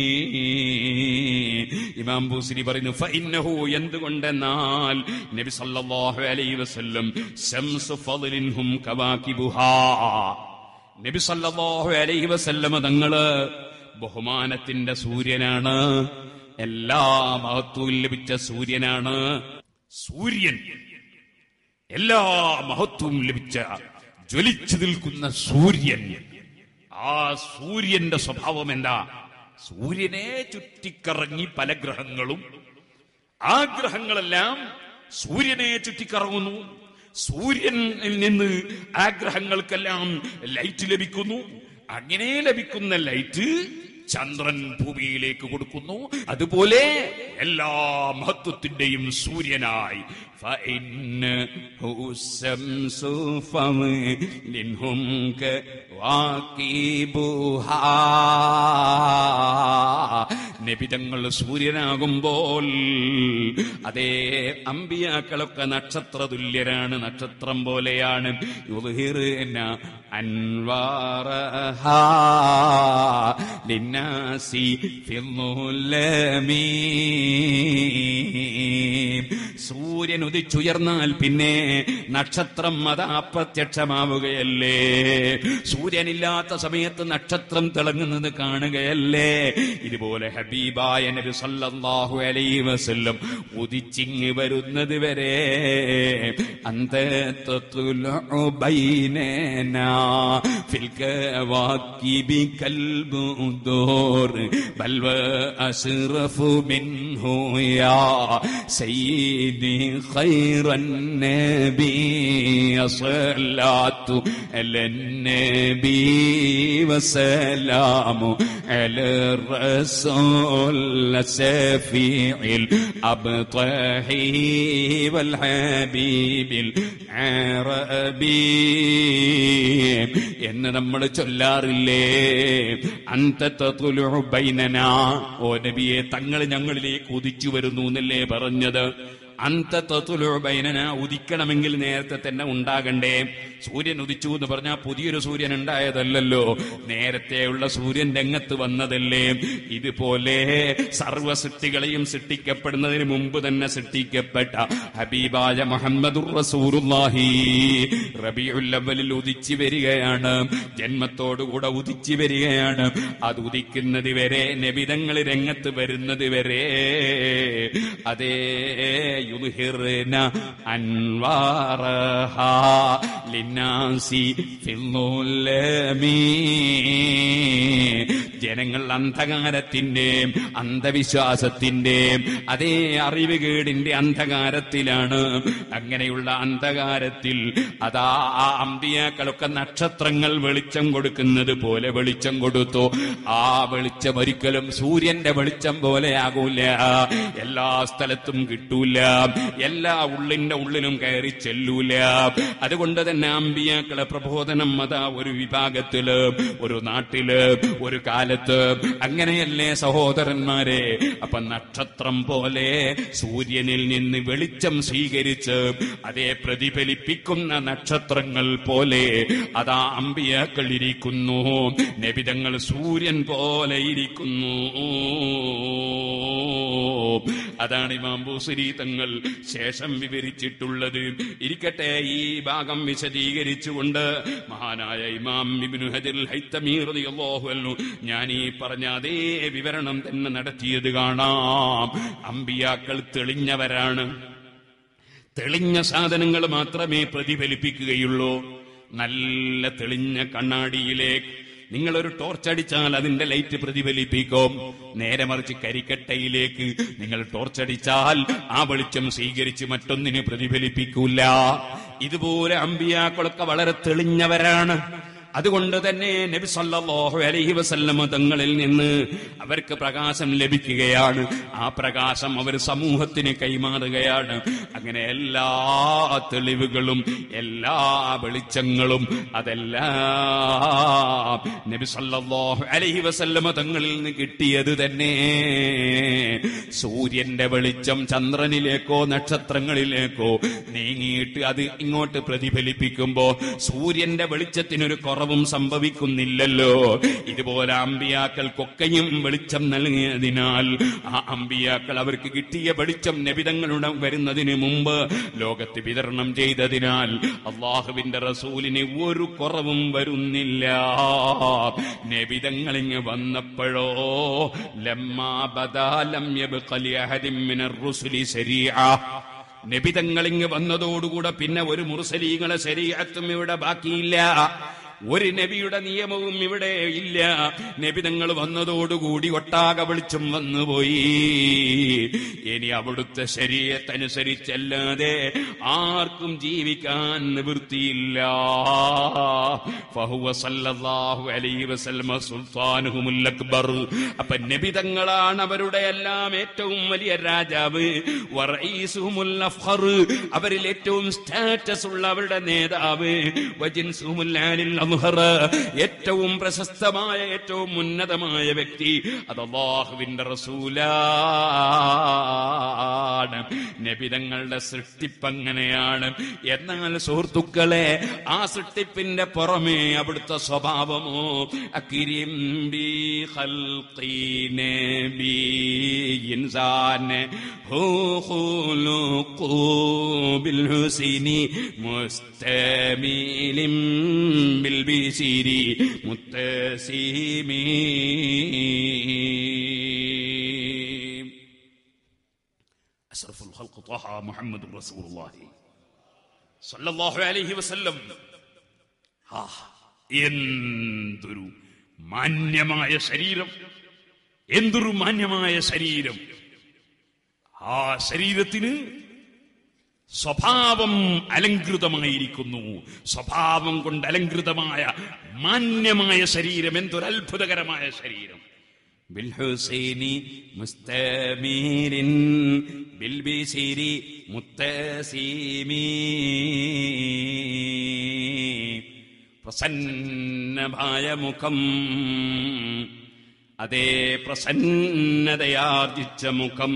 ഇമാം ബൂസിരി പറയുന്നു ഫഇന്നഹു എന്തുകൊണ്ടെന്നാൽ നബി സല്ലല്ലാഹു അലൈഹി വസല്ലം ശംസു ഫളിൻഹും കവാകിബുഹാ നബി സല്ലല്ലാഹു അലൈഹി വസല്ലമ തങ്ങള് ബഹുമാനത്തിന്റെ സൂര്യനാണ് എല്ലാ മഹത്വവും ലഭിച്ച സൂര്യനാണ് സൂര്യൻ എല്ലാ മഹത്വവും ലഭിച്ച ജ്വലിച്ചു നിൽക്കുന്ന സൂര്യൻ ആ സൂര്യന്റെ സ്വഭാവം എന്താ സൂര്യനെ ചുറ്റിക്കറങ്ങി പല ഗ്രഹങ്ങളും ആ ഗ്രഹങ്ങളെല്ലാം സൂര്യനെ ചുറ്റിക്കറങ്ങുന്നു സൂര്യനിൽ നിന്ന് ആ ഗ്രഹങ്ങൾക്കെല്ലാം ലൈറ്റ് ലഭിക്കുന്നു അങ്ങനെ ലഭിക്കുന്ന ലൈറ്റ് ചന്ദ്രൻ ഭൂമിയിലേക്ക് കൊടുക്കുന്നു അതുപോലെ എല്ലാ മഹത്വത്തിന്റെയും സൂര്യനായി فإنه الشمس فمنهم كواكبها നബിതങ്ങൾ സൂര്യനാകുമ്പോൾ അതേ അമ്പിയാക്കളൊക്കെ നക്ഷത്ര തുല്യരാണ് നക്ഷത്രം പോലെയാണ് യുദ്ഹിറിന അൻവാറഹാ ലിന്നാസി ഫിന്നുലമീ സൂര്യൻ ഉദിച്ചുയർന്നാൽ പിന്നെ നക്ഷത്രം അത് അപ്രത്യക്ഷമാവുകയല്ലേ സൂര്യനില്ലാത്ത സമയത്ത് നക്ഷത്രം തിളങ്ങുന്നത് കാണുകയല്ലേ ഇതുപോലെ ഹബീബായ നബി സല്ലല്ലാഹു അലൈഹി വസല്ലം ഉദിച്ചിങ്ങ് വരുന്നത് വരെ അന്ത തത്ലുഉ ബൈനനാ ഫിൽ കവാകിബി കൽബുദൂർ ബൽ വഅസ്റഫു മിൻഹു യാ സയ്യിദി ഖൈറൻ നബി സ്വലാത്തു അലൻ നബി വസലാമു അല റസൂൽ سفيع الأبطح والحبيب العربي എന്ന് നമ്മൾ ചൊല്ലാറില്ലേ അന്തത്വ ബൈനന ഓ നബിയെ തങ്ങൾ ഞങ്ങളിലേക്ക് ഉദിച്ചു വരുന്നു എന്നല്ലേ പറഞ്ഞത് അന്തത്വബൈനന ഉദിക്കണമെങ്കിൽ നേരത്തെ തന്നെ ഉണ്ടാകണ്ടേ സൂര്യൻ ഉദിച്ചു എന്ന് പറഞ്ഞാൽ പുതിയൊരു സൂര്യൻ ഉണ്ടായതല്ലല്ലോ നേരത്തെയുള്ള സൂര്യൻ രംഗത്ത് വന്നതല്ലേ ഇതുപോലെ സർവ സൃഷ്ടികളെയും സൃഷ്ടിക്കപ്പെടുന്നതിന് മുമ്പ് തന്നെ സൃഷ്ടിക്കപ്പെട്ട ഹബീബായ മുഹമ്മദുർ റസൂറുല്ലാഹി റബിയുല്ലവലിൽ ഉദിച്ചു വരികയാണ് ജന്മത്തോടുകൂടെ ഉദിച്ചു വരികയാണ് അത് ഉദിക്കുന്നത് വരെ നബിതങ്ങൾ രംഗത്ത് വരുന്നത് വരെ അതേ യുദ്ഹിർന അൻവാറഹാ ലിന്നാസി ഫില്ലുലമീ ജനങ്ങൾ അന്ധകാരത്തിന്റെയും അന്ധവിശ്വാസത്തിന്റെയും അതേ അറിവുകേടിന്റെ അന്ധകാരത്തിലാണ് അങ്ങനെയുള്ള അന്ധകാരത്തിൽ അതാ ആ അമ്പിയാക്കളൊക്കെ നക്ഷത്രങ്ങൾ വെളിച്ചം കൊടുക്കുന്നത് പോലെ വെളിച്ചം കൊടുത്തു ആ വെളിച്ചം ഒരിക്കലും സൂര്യന്റെ വെളിച്ചം പോലെ ആകൂല എല്ലാ സ്ഥലത്തും കിട്ടൂല എല്ലാ ഉള്ളിന്റെ ഉള്ളിലും കയറി ചെല്ലൂല അതുകൊണ്ട് തന്നെ അമ്പിയാക്കളെ പ്രബോധനം അതാ ഒരു വിഭാഗത്തില് ഒരു നാട്ടില് ഒരു കാലത്ത് അങ്ങനെയല്ലേ സഹോദരന്മാരെ അപ്പൊ നക്ഷത്രം പോലെ സൂര്യനിൽ നിന്ന് വെളിച്ചം സ്വീകരിച്ച് അതേ പ്രതിഫലിപ്പിക്കുന്ന നക്ഷത്രങ്ങൾ പോലെ അതാ അമ്പിയാക്കൾ ഇരിക്കുന്നു നബിതങ്ങൾ സൂര്യൻ പോലെ ഇരിക്കുന്നു അതാണ് ഇമാം ബൂസരി തങ്ങൾ ശേഷം വിവരിച്ചിട്ടുള്ളത് ഇരിക്കട്ടെ ഈ ഭാഗം വിശദീകരിച്ചുകൊണ്ട് മഹാനായ ഇമാം ഇബ്നു ഹജർ ഹൈത്തമീ റളിയല്ലാഹു അൻഹു ഞാൻ ഈ പറഞ്ഞ അതേ വിവരണം തന്നെ നടത്തിയത് കാണാം അമ്പിയാക്കൾ തെളിഞ്ഞവരാണ് തെളിഞ്ഞ സാധനങ്ങൾ മാത്രമേ പ്രതിഫലിപ്പിക്കുകയുള്ളൂ നല്ല തെളിഞ്ഞ കണ്ണാടിയിലേക്ക് നിങ്ങളൊരു ടോർച്ച് അടിച്ചാൽ അതിന്റെ ലൈറ്റ് പ്രതിഫലിപ്പിക്കും നേരെ മറിച്ച് കരിക്കട്ടയിലേക്ക് നിങ്ങൾ ടോർച്ച് അടിച്ചാൽ ആ വെളിച്ചം സ്വീകരിച്ച് മറ്റൊന്നിനെ പ്രതിഫലിപ്പിക്കൂല ഇതുപോലെ അമ്പിയാക്കളൊക്കെ വളരെ തെളിഞ്ഞവരാണ് അതുകൊണ്ട് തന്നെ നബി സല്ലല്ലാഹു അലൈഹി വസല്ലമ തങ്ങളിൽ നിന്ന് അവർക്ക് പ്രകാശം ലഭിക്കുകയാണ് ആ പ്രകാശം അവർ സമൂഹത്തിന് കൈമാറുകയാണ് അങ്ങനെ എല്ലാ തെളിവുകളും എല്ലാ വെളിച്ചങ്ങളും അതെല്ലാം നബി സല്ലല്ലാഹു അലൈഹി വസല്ലമ തങ്ങളിൽ നിന്ന് കിട്ടിയത് തന്നെ സൂര്യന്റെ വെളിച്ചം ചന്ദ്രനിലേക്കോ നക്ഷത്രങ്ങളിലേക്കോ നീങ്ങിയിട്ട് അത് ഇങ്ങോട്ട് പ്രതിഫലിപ്പിക്കുമ്പോ സൂര്യന്റെ വെളിച്ചത്തിനൊരു കുറവും സംഭവിക്കുന്നില്ലല്ലോ ഇതുപോലെ അമ്പിയാക്കൾക്കൊക്കെയും വെളിച്ചം നൽകിയതിനാൽ ആ അമ്പിയാക്കൾ അവർക്ക് കിട്ടിയ വെളിച്ചം നബിതങ്ങളുടെ വരുന്നതിന് മുമ്പ് ലോകത്ത് വിതരണം ചെയ്തതിനാൽ അള്ളാഹുവിന്റെ റസൂലിന് ഒരു കുറവും വരുന്നില്ല നബിതങ്ങളിങ് വന്നപ്പോഴോ ലമ്മാ ബദാലം യബ്ഖലി അഹദിൻ മിനർ റുസുലി ശരീഅ നബിതങ്ങളിങ് വന്നതോടുകൂടെ പിന്നെ ഒരു മുർസലീങ്ങളെ ശരീഅത്തും ഇവിടെ ബാക്കിയില്ല ഒരു നബിയുടെ നിയമവും ഇവിടെ ഇല്ല നബിതങ്ങൾ വന്നതോടുകൂടി ഒട്ടാകെ വെളിച്ചം വന്നുപോയി ഇനി അവിടുത്തെ ശരീരത്തനുസരിച്ചല്ലാതെ ആർക്കും ജീവിക്കാൻ നിവൃത്തിയില്ല ഫഹുവ സല്ലല്ലാഹു അലൈഹി വസല്ലമ സുൽത്താനുഹുമുൽ അക്ബർ അപ്പൊ നബിതങ്ങളാണ് അവരുടെ എല്ലാം ഏറ്റവും വലിയ രാജാവ് വറഈസുഹുമുൽ അഫ്ഖർ അവരിൽ ഏറ്റവും സ്റ്റാറ്റസ് ഉള്ള അവരുടെ നേതാവ് വജിൻസുഹുമുൽ ആലിൽ അദ്ഹർ ഏറ്റവും പ്രശസ്തമായ ഏറ്റവും ഉന്നതമായ വ്യക്തി അത് അള്ളാഹുവിന്റെ റസൂലാണ് നബിതങ്ങളുടെ സൃഷ്ടിപ്പങ്ങനെയാണ് എന്നാൽ സുഹൃത്തുക്കളെ ആ സൃഷ്ടിപ്പിന്റെ പുറമേ അവിടുത്തെ സ്വഭാവമോ അക്കിരിം ബി ഖൽഖി നബി ഇൻസാൻ ഹു ഖുലുഖു ബിൽ ഹുസൈനി മുസ്തമിലിം ബിൽ ബിസിരി മുത്തസിമി أشرف الخلق طه محمد رسول الله صلى الله عليه وسلم ആ എന്തൊരു മാന്യമായ ശരീരം എന്തൊരു മാന്യമായ ശരീരം ആ ശരീരത്തിന് സ്വഭാവം അലങ്കൃതമായിരിക്കുന്നു സ്വഭാവം കൊണ്ട് അലങ്കൃതമായ മാന്യമായ ശരീരം എന്തൊരു അത്ഭുതകരമായ ശരീരം بالحسين مستمير بالبشر متسم പ്രസന്നമായ മുഖം അതേ പ്രസന്നതയാർജിച്ച മുഖം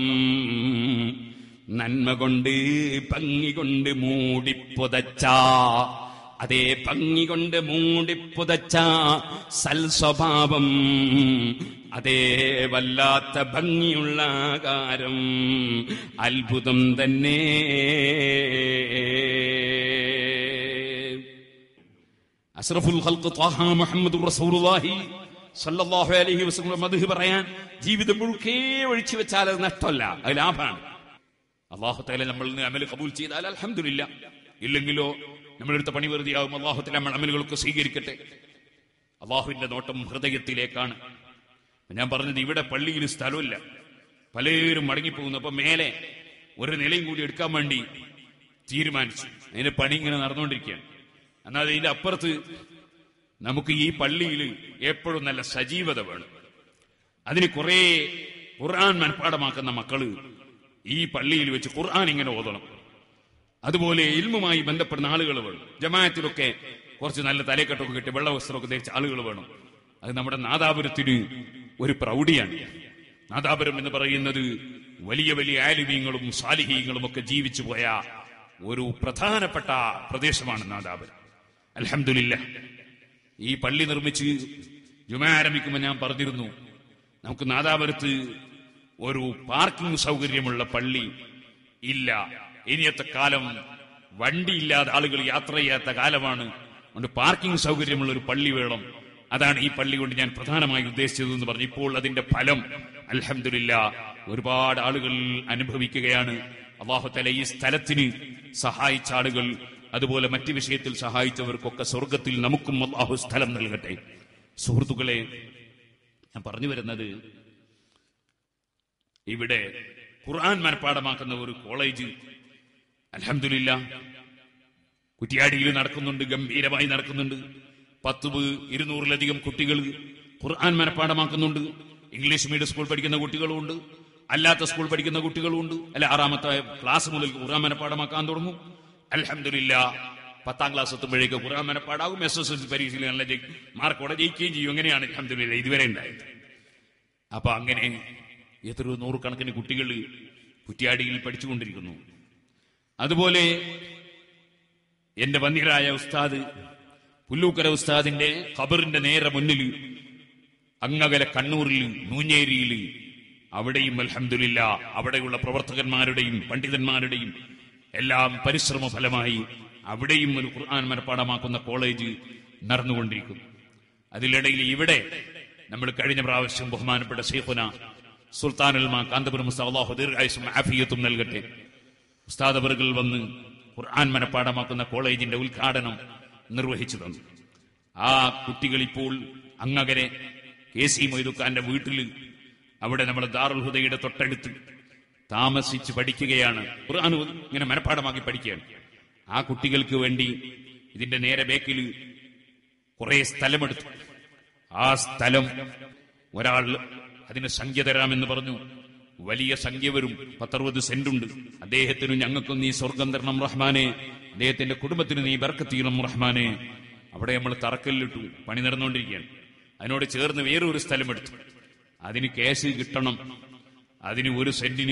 നന്മ കൊണ്ട് ഭംഗി കൊണ്ട് മൂടിപ്പുതച്ച അതേ ഭംഗി കൊണ്ട് മൂടിപ്പുതച്ച സൽ സ്വഭാവം അതേ വല്ലാത്ത ഭംഗിയുള്ള ആകാരം അത്ഭുതം തന്നെ അഷ്റഫുൽ ഖൽഖ് ത്വാഹ മുഹമ്മദ് റസൂലുള്ളാഹി സല്ലല്ലാഹു അലൈഹി വസല്ലം മദ്ഹ് പറയാൻ ജീവിതം മുഴുക്കേ ഒഴിച്ചു വെച്ചാൽ അത് നഷ്ടമല്ല അത് ലാഭമാണ് അള്ളാഹു തആല നമ്മൾ അമൽ കബൂൽ ചെയ്താൽ അൽഹംദുലില്ല ഇല്ലെങ്കിലോ നമ്മളെടുത്ത പണി വെറുതെയാകും അള്ളാഹു തആല നമ്മൾ അമലുകളൊക്കെ സ്വീകരിക്കട്ടെ അള്ളാഹുവിന്റെ നോട്ടം ഹൃദയത്തിലേക്കാണ് ഞാൻ പറഞ്ഞത് ഇവിടെ പള്ളിയിൽ സ്ഥലമില്ല പലരും മടങ്ങിപ്പോകുന്നു അപ്പൊ മേലെ ഒരു നിലയും കൂടി എടുക്കാൻ വേണ്ടി തീരുമാനിച്ചു അതിന്റെ പണി ഇങ്ങനെ നടന്നുകൊണ്ടിരിക്കുകയാണ് എന്നാൽ ഇതിന്റെ അപ്പുറത്ത് നമുക്ക് ഈ പള്ളിയിൽ എപ്പോഴും നല്ല സജീവത വേണം അതിന് കുറെ ഖുർആൻ മനഃപ്പാടമാക്കുന്ന മക്കള് ഈ പള്ളിയിൽ വെച്ച് ഖുർആൻ ഇങ്ങനെ ഓതണം അതുപോലെ ഇൽമുമായി ബന്ധപ്പെടുന്ന ആളുകൾ വേണം ജമാഅത്തിലൊക്കെ കുറച്ച് നല്ല തലക്കെട്ടൊക്കെ കിട്ടി വെള്ള വസ്ത്രമൊക്കെ ധരിച്ച ആളുകൾ വേണം അത് നമ്മുടെ നാദാപുരത്തിന് ഒരു പ്രൗഢിയാണ് നാദാപുരം എന്ന് പറയുന്നത് വലിയ വലിയ ആലിമീങ്ങളും സാലിഹീങ്ങളും ഒക്കെ ജീവിച്ചു പോയ ഒരു പ്രധാനപ്പെട്ട പ്രദേശമാണ് നാദാപുരം അലഹമില്ല ഈ പള്ളി നിർമ്മിച്ച് ജുമ ആരംഭിക്കുമ്പോൾ ഞാൻ പറഞ്ഞിരുന്നു നമുക്ക് നാദാപുരത്ത് ഒരു പാർക്കിംഗ് സൗകര്യമുള്ള പള്ളി ഇല്ല ഇനിയത്തെ കാലം വണ്ടിയില്ലാതെ ആളുകൾ യാത്ര ചെയ്യാത്ത കാലമാണ് അതുകൊണ്ട് പാർക്കിംഗ് സൗകര്യമുള്ള ഒരു പള്ളി വേണം അതാണ് ഈ പള്ളി കൊണ്ട് ഞാൻ പ്രധാനമായി ഉദ്ദേശിച്ചത് എന്ന് പറഞ്ഞു ഇപ്പോൾ അതിന്റെ ഫലം അൽഹംദുലില്ല ഒരുപാട് ആളുകൾ അനുഭവിക്കുകയാണ് അള്ളാഹുത്തല ഈ സ്ഥലത്തിന് സഹായിച്ച ആളുകൾ അതുപോലെ മറ്റു വിഷയത്തിൽ സഹായിച്ചവർക്കൊക്കെ സ്വർഗത്തിൽ നമുക്കും അള്ളാഹു സ്ഥലം നൽകട്ടെ സുഹൃത്തുക്കളെ ഞാൻ പറഞ്ഞു വരുന്നത് ഇവിടെ ഖുർആൻ മനഃപ്പാടമാക്കുന്ന ഒരു കോളേജ് അലഹമില്ല കുറ്റിയാടിയിൽ നടക്കുന്നുണ്ട് ഗംഭീരമായി നടക്കുന്നുണ്ട് പത്ത് ഇരുന്നൂറിലധികം കുട്ടികൾ ഖുർആൻ മനഃപ്പാടമാക്കുന്നുണ്ട് ഇംഗ്ലീഷ് മീഡിയം സ്കൂൾ പഠിക്കുന്ന കുട്ടികളുമുണ്ട് അല്ലാത്ത സ്കൂൾ പഠിക്കുന്ന കുട്ടികളുമുണ്ട് അല്ല ആറാമത്തെ ക്ലാസ് മുതൽ ഖുർആൻ മനഃപ്പാടമാക്കാൻ തുടങ്ങും അലഹമില്ല പത്താം ക്ലാസ് എത്തുമ്പോഴേക്ക് ഖുർആൻ മനഃപ്പാടാകും എസ് എസ് എൽ സി പരീക്ഷയിൽ നല്ല ജയി- മാർക്കോടെ ജയിക്കുകയും ചെയ്യും അങ്ങനെയാണ് അലഹമില്ല ഇതുവരെ ഉണ്ടായത് അപ്പൊ അങ്ങനെ എത്രയോ നൂറുകണക്കിന് കുട്ടികൾ കുറ്റിയാടിയിൽ പഠിച്ചുകൊണ്ടിരിക്കുന്നു അതുപോലെ എന്റെ വന്യരായ ഉസ്താദ് പുല്ലൂക്കര ഉസ്താദിന്റെ ഖബറിന്റെ നേരെ മുന്നിൽ അങ്ങകലെ കണ്ണൂരിൽ നൂഞ്ഞേരിയിൽ അവിടെയും അൽഹംദുലില്ല അവിടെയുള്ള പ്രവർത്തകന്മാരുടെയും പണ്ഡിതന്മാരുടെയും എല്ലാം പരിശ്രമ ഫലമായി അവിടെയും ഒരു ഖുർആൻ മനഃപ്പാടമാക്കുന്ന കോളേജ് നടന്നുകൊണ്ടിരിക്കുന്നു അതിനിടയിൽ ഇവിടെ നമ്മൾ കഴിഞ്ഞ പ്രാവശ്യം ബഹുമാനപ്പെട്ട ഷെയ്ഖുന സുൽത്താനുൽമ കാന്തപുരം മുസ്താ അള്ളാഹു ദീർഘായുസും ആഫിയത്തും നൽകട്ടെ ഉസ്താദ് അവറുകൾ വന്ന് ഖുർആൻ മനഃപ്പാടമാക്കുന്ന കോളേജിന്റെ ഉദ്ഘാടനം നിർവഹിച്ചു തന്നു ആ കുട്ടികൾ ഇപ്പോൾ അങ്ങകരെ കെ സി മൊയ്തുഖാന്റെ വീട്ടിൽ അവിടെ നമ്മുടെ ദാറുൽ ഹുദയുടെ തൊട്ടടുത്ത് താമസിച്ച് പഠിക്കുകയാണ് ഖുർആൻ ഇങ്ങനെ മനഃപ്പാടമാക്കി പഠിക്കുകയാണ് ആ കുട്ടികൾക്ക് വേണ്ടി ഇതിന്റെ നേരെ ബേക്കിൽ കുറെ സ്ഥലമെടുത്തു ആ സ്ഥലം ഒരാൾ അതിന് സംഖ്യ തരാമെന്ന് പറഞ്ഞു വലിയ സംഖ്യ വരും പത്തറുപത് സെന്റുണ്ട് അദ്ദേഹത്തിനും ഞങ്ങൾക്കും നീ സ്വർഗം തരണം റഹ്മാനെ അദ്ദേഹത്തിന്റെ കുടുംബത്തിന് നീ ബർക്കത്ത് ചെയ്യണം റഹ്മാനെ അവിടെ നമ്മൾ തറക്കല്ലിട്ടു പണി നടന്നുകൊണ്ടിരിക്കുകയാണ് അതിനോട് ചേർന്ന് വേറൊരു സ്ഥലം എടുത്തു അതിന് കേസ് കിട്ടണം അതിന് ഒരു സെന്റിന്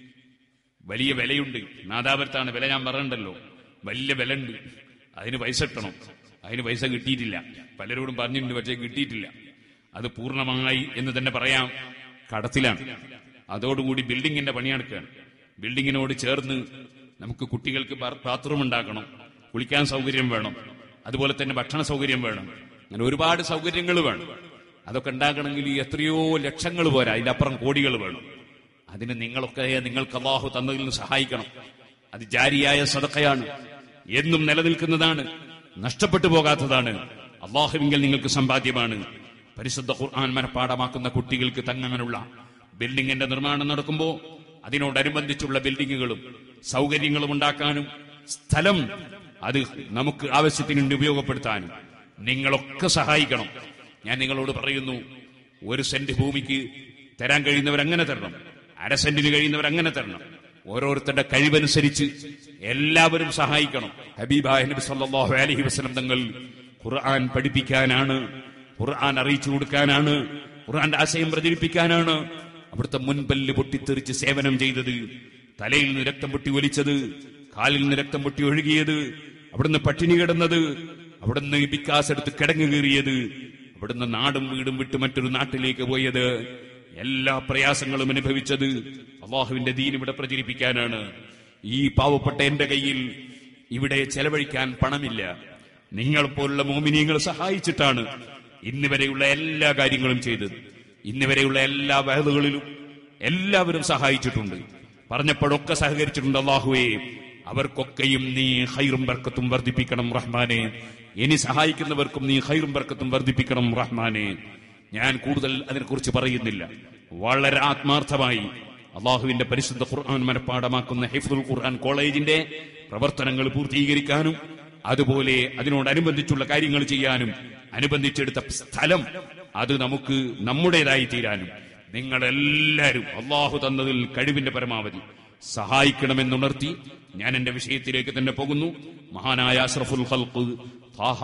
വലിയ വിലയുണ്ട് നാദാപുരത്താണ് വില ഞാൻ പറയണ്ടല്ലോ വലിയ വില ഉണ്ട് അതിന് പൈസ കിട്ടണം അതിന് പൈസ കിട്ടിയിട്ടില്ല പലരോടും പറഞ്ഞിട്ടുണ്ട് പക്ഷേ കിട്ടിയിട്ടില്ല അത് പൂർണ്ണമായി എന്ന് തന്നെ പറയാം കടത്തിലാണ് അതോടുകൂടി ബിൽഡിങ്ങിന്റെ പണി നടക്കുകയാണ് ബിൽഡിങ്ങിനോട് ചേർന്ന് നമുക്ക് കുട്ടികൾക്ക് ബാ- ബാത്റൂം ഉണ്ടാക്കണം കുളിക്കാൻ സൗകര്യം വേണം അതുപോലെ തന്നെ ഭക്ഷണ സൗകര്യം വേണം അങ്ങനെ ഒരുപാട് സൗകര്യങ്ങൾ വേണം അതൊക്കെ ഉണ്ടാക്കണമെങ്കിൽ എത്രയോ ലക്ഷങ്ങൾ പോരാ അതിന്റെ അപ്പുറം കോടികൾ വേണം അതിന് നിങ്ങളൊക്കെ നിങ്ങൾക്ക് അള്ളാഹു തന്നതിൽ നിന്ന് സഹായിക്കണം അത് ജാരിയായ സദക്കയാണ് എന്നും നിലനിൽക്കുന്നതാണ് നഷ്ടപ്പെട്ടു പോകാത്തതാണ് അള്ളാഹുവിങ്കിൽ നിങ്ങൾക്ക് സമ്പാദ്യമാണ് പരിശുദ്ധ ഖുർആൻ മനഃപ്പാടമാക്കുന്ന കുട്ടികൾക്ക് തങ്ങാനുള്ള ബിൽഡിങ്ങിന്റെ നിർമ്മാണം നടക്കുമ്പോൾ അതിനോടനുബന്ധിച്ചുള്ള ബിൽഡിങ്ങുകളും സൗകര്യങ്ങളും ഉണ്ടാക്കാനും സ്ഥലം അത് നമുക്ക് ആവശ്യത്തിന് ഉപയോഗപ്പെടുത്താനും നിങ്ങളൊക്കെ സഹായിക്കണം ഞാൻ നിങ്ങളോട് പറയുന്നു ഒരു സെന്റ് ഭൂമിക്ക് തരാൻ കഴിയുന്നവർ അങ്ങനെ തരണം അര സെന്റിന് കഴിയുന്നവർ അങ്ങനെ തരണം ഓരോരുത്തരുടെ കഴിവനുസരിച്ച് എല്ലാവരും സഹായിക്കണം ഹബീബായ നബി സല്ലല്ലാഹു അലൈഹി വസല്ലം തങ്ങൾ ഖുർആൻ പഠിപ്പിക്കാനാണ് ഖുർആൻ അറിയിച്ചു കൊടുക്കാനാണ് ഖുർആന്റെ ആശയം പ്രചരിപ്പിക്കാനാണ് അവിടുത്തെ മുൻപല്ല് പൊട്ടിത്തെറിച്ച് സേവനം ചെയ്തത് തലയിൽ നിന്ന് രക്തം പൊട്ടി ഒലിച്ചത് കാലിൽ നിന്ന് രക്തം പൊട്ടി ഒഴുകിയത് അവിടുന്ന് പട്ടിണി കിടന്നത് അവിടുന്ന് ബിക്കാസ് എടുത്ത് കിടങ്ങു കീറിയത് അവിടുന്ന് നാടും വീടും വിട്ട് മറ്റൊരു നാട്ടിലേക്ക് പോയത് എല്ലാ പ്രയാസങ്ങളും അനുഭവിച്ചത് അള്ളാഹുവിന്റെ ദീൻ ഇവിടെ പ്രചരിപ്പിക്കാനാണ് ഈ പാവപ്പെട്ട എന്റെ കയ്യിൽ ഇവിടെ ചെലവഴിക്കാൻ പണമില്ല നിങ്ങളെപ്പോലുള്ള മോമിനിയങ്ങൾ സഹായിച്ചിട്ടാണ് ഇന്ന് വരെയുള്ള എല്ലാ കാര്യങ്ങളും ചെയ്തത് ഇന്ന് വരെയുള്ള എല്ലാ വയലുകളിലും എല്ലാവരും സഹായിച്ചിട്ടുണ്ട് പറഞ്ഞപ്പോഴൊക്കെ സഹകരിച്ചിട്ടുണ്ട് അള്ളാഹുവേ അവർക്കൊക്കെയും നീ ഹൈറും ബർക്കത്തും വർദ്ധിപ്പിക്കണം റഹ്മാനെ ഇനി സഹായിക്കുന്നവർക്കും നീ ഹൈറും ബർക്കത്തും വർദ്ധിപ്പിക്കണം റഹ്മാനെ ഞാൻ കൂടുതൽ അതിനെക്കുറിച്ച് പറയുന്നില്ല വളരെ ആത്മാർത്ഥമായി അള്ളാഹുവിന്റെ പരിശുദ്ധ ഖുർആൻ മനഃപ്പാടമാക്കുന്ന ഹിഫ്ദുൽ ഖുർആൻ കോളേജിന്റെ പ്രവർത്തനങ്ങൾ പൂർത്തീകരിക്കാനും അതുപോലെ അതിനോടനുബന്ധിച്ചുള്ള കാര്യങ്ങൾ ചെയ്യാനും അനുബന്ധിച്ചെടുത്ത സ്ഥലം അത് നമുക്ക് നമ്മുടേതായി തീരാനും നിങ്ങളെല്ലാവരും അള്ളാഹു തന്നതിൽ കഴിവിന്റെ പരമാവധി സഹായിക്കണമെന്നുണർത്തി ഞാൻ എന്റെ വിഷയത്തിലേക്ക് തന്നെ പോകുന്നു മഹാനായ അഷ്റഫുൽ ഖൽഖ് ത്വാഹ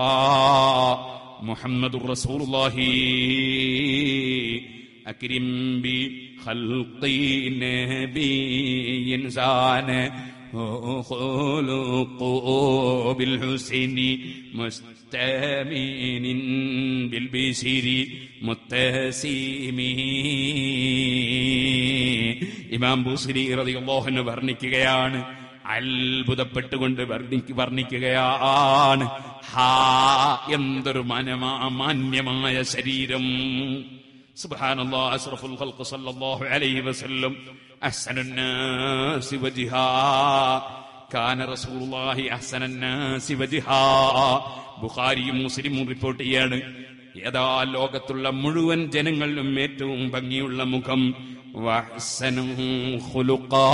മുഹമ്മദുർ റസൂലുള്ളാഹി أكرم بخلق نبي إنسان خلق بالحسن مستمين بالبشر متسم ഇമാം ബുസ്രി റളിയല്ലാഹു അൻഹു വർണ്ണിക്കുകയാണ് അത്ഭുതപ്പെട്ടുകൊണ്ട് വർണ്ണിക്ക് വർണ്ണിക്കുകയാണ് ഹാ എന്തൊരു മനമാ മാന്യമായ ശരീരം سبحان الله أشرف الخلق صلى الله عليه وسلم أحسن الناس وجها كان رسول الله أحسن الناس وجها ബുഖാരിയും മുസ്ലിമും റിപ്പോർട്ട് ചെയ്യാണ് ഏതാ ലോകത്തുള്ള മുഴുവൻ ജനങ്ങളിലും ഏറ്റവും ഭംഗിയുള്ള മുഖം വഹ്സനും ഖുലുഖാ.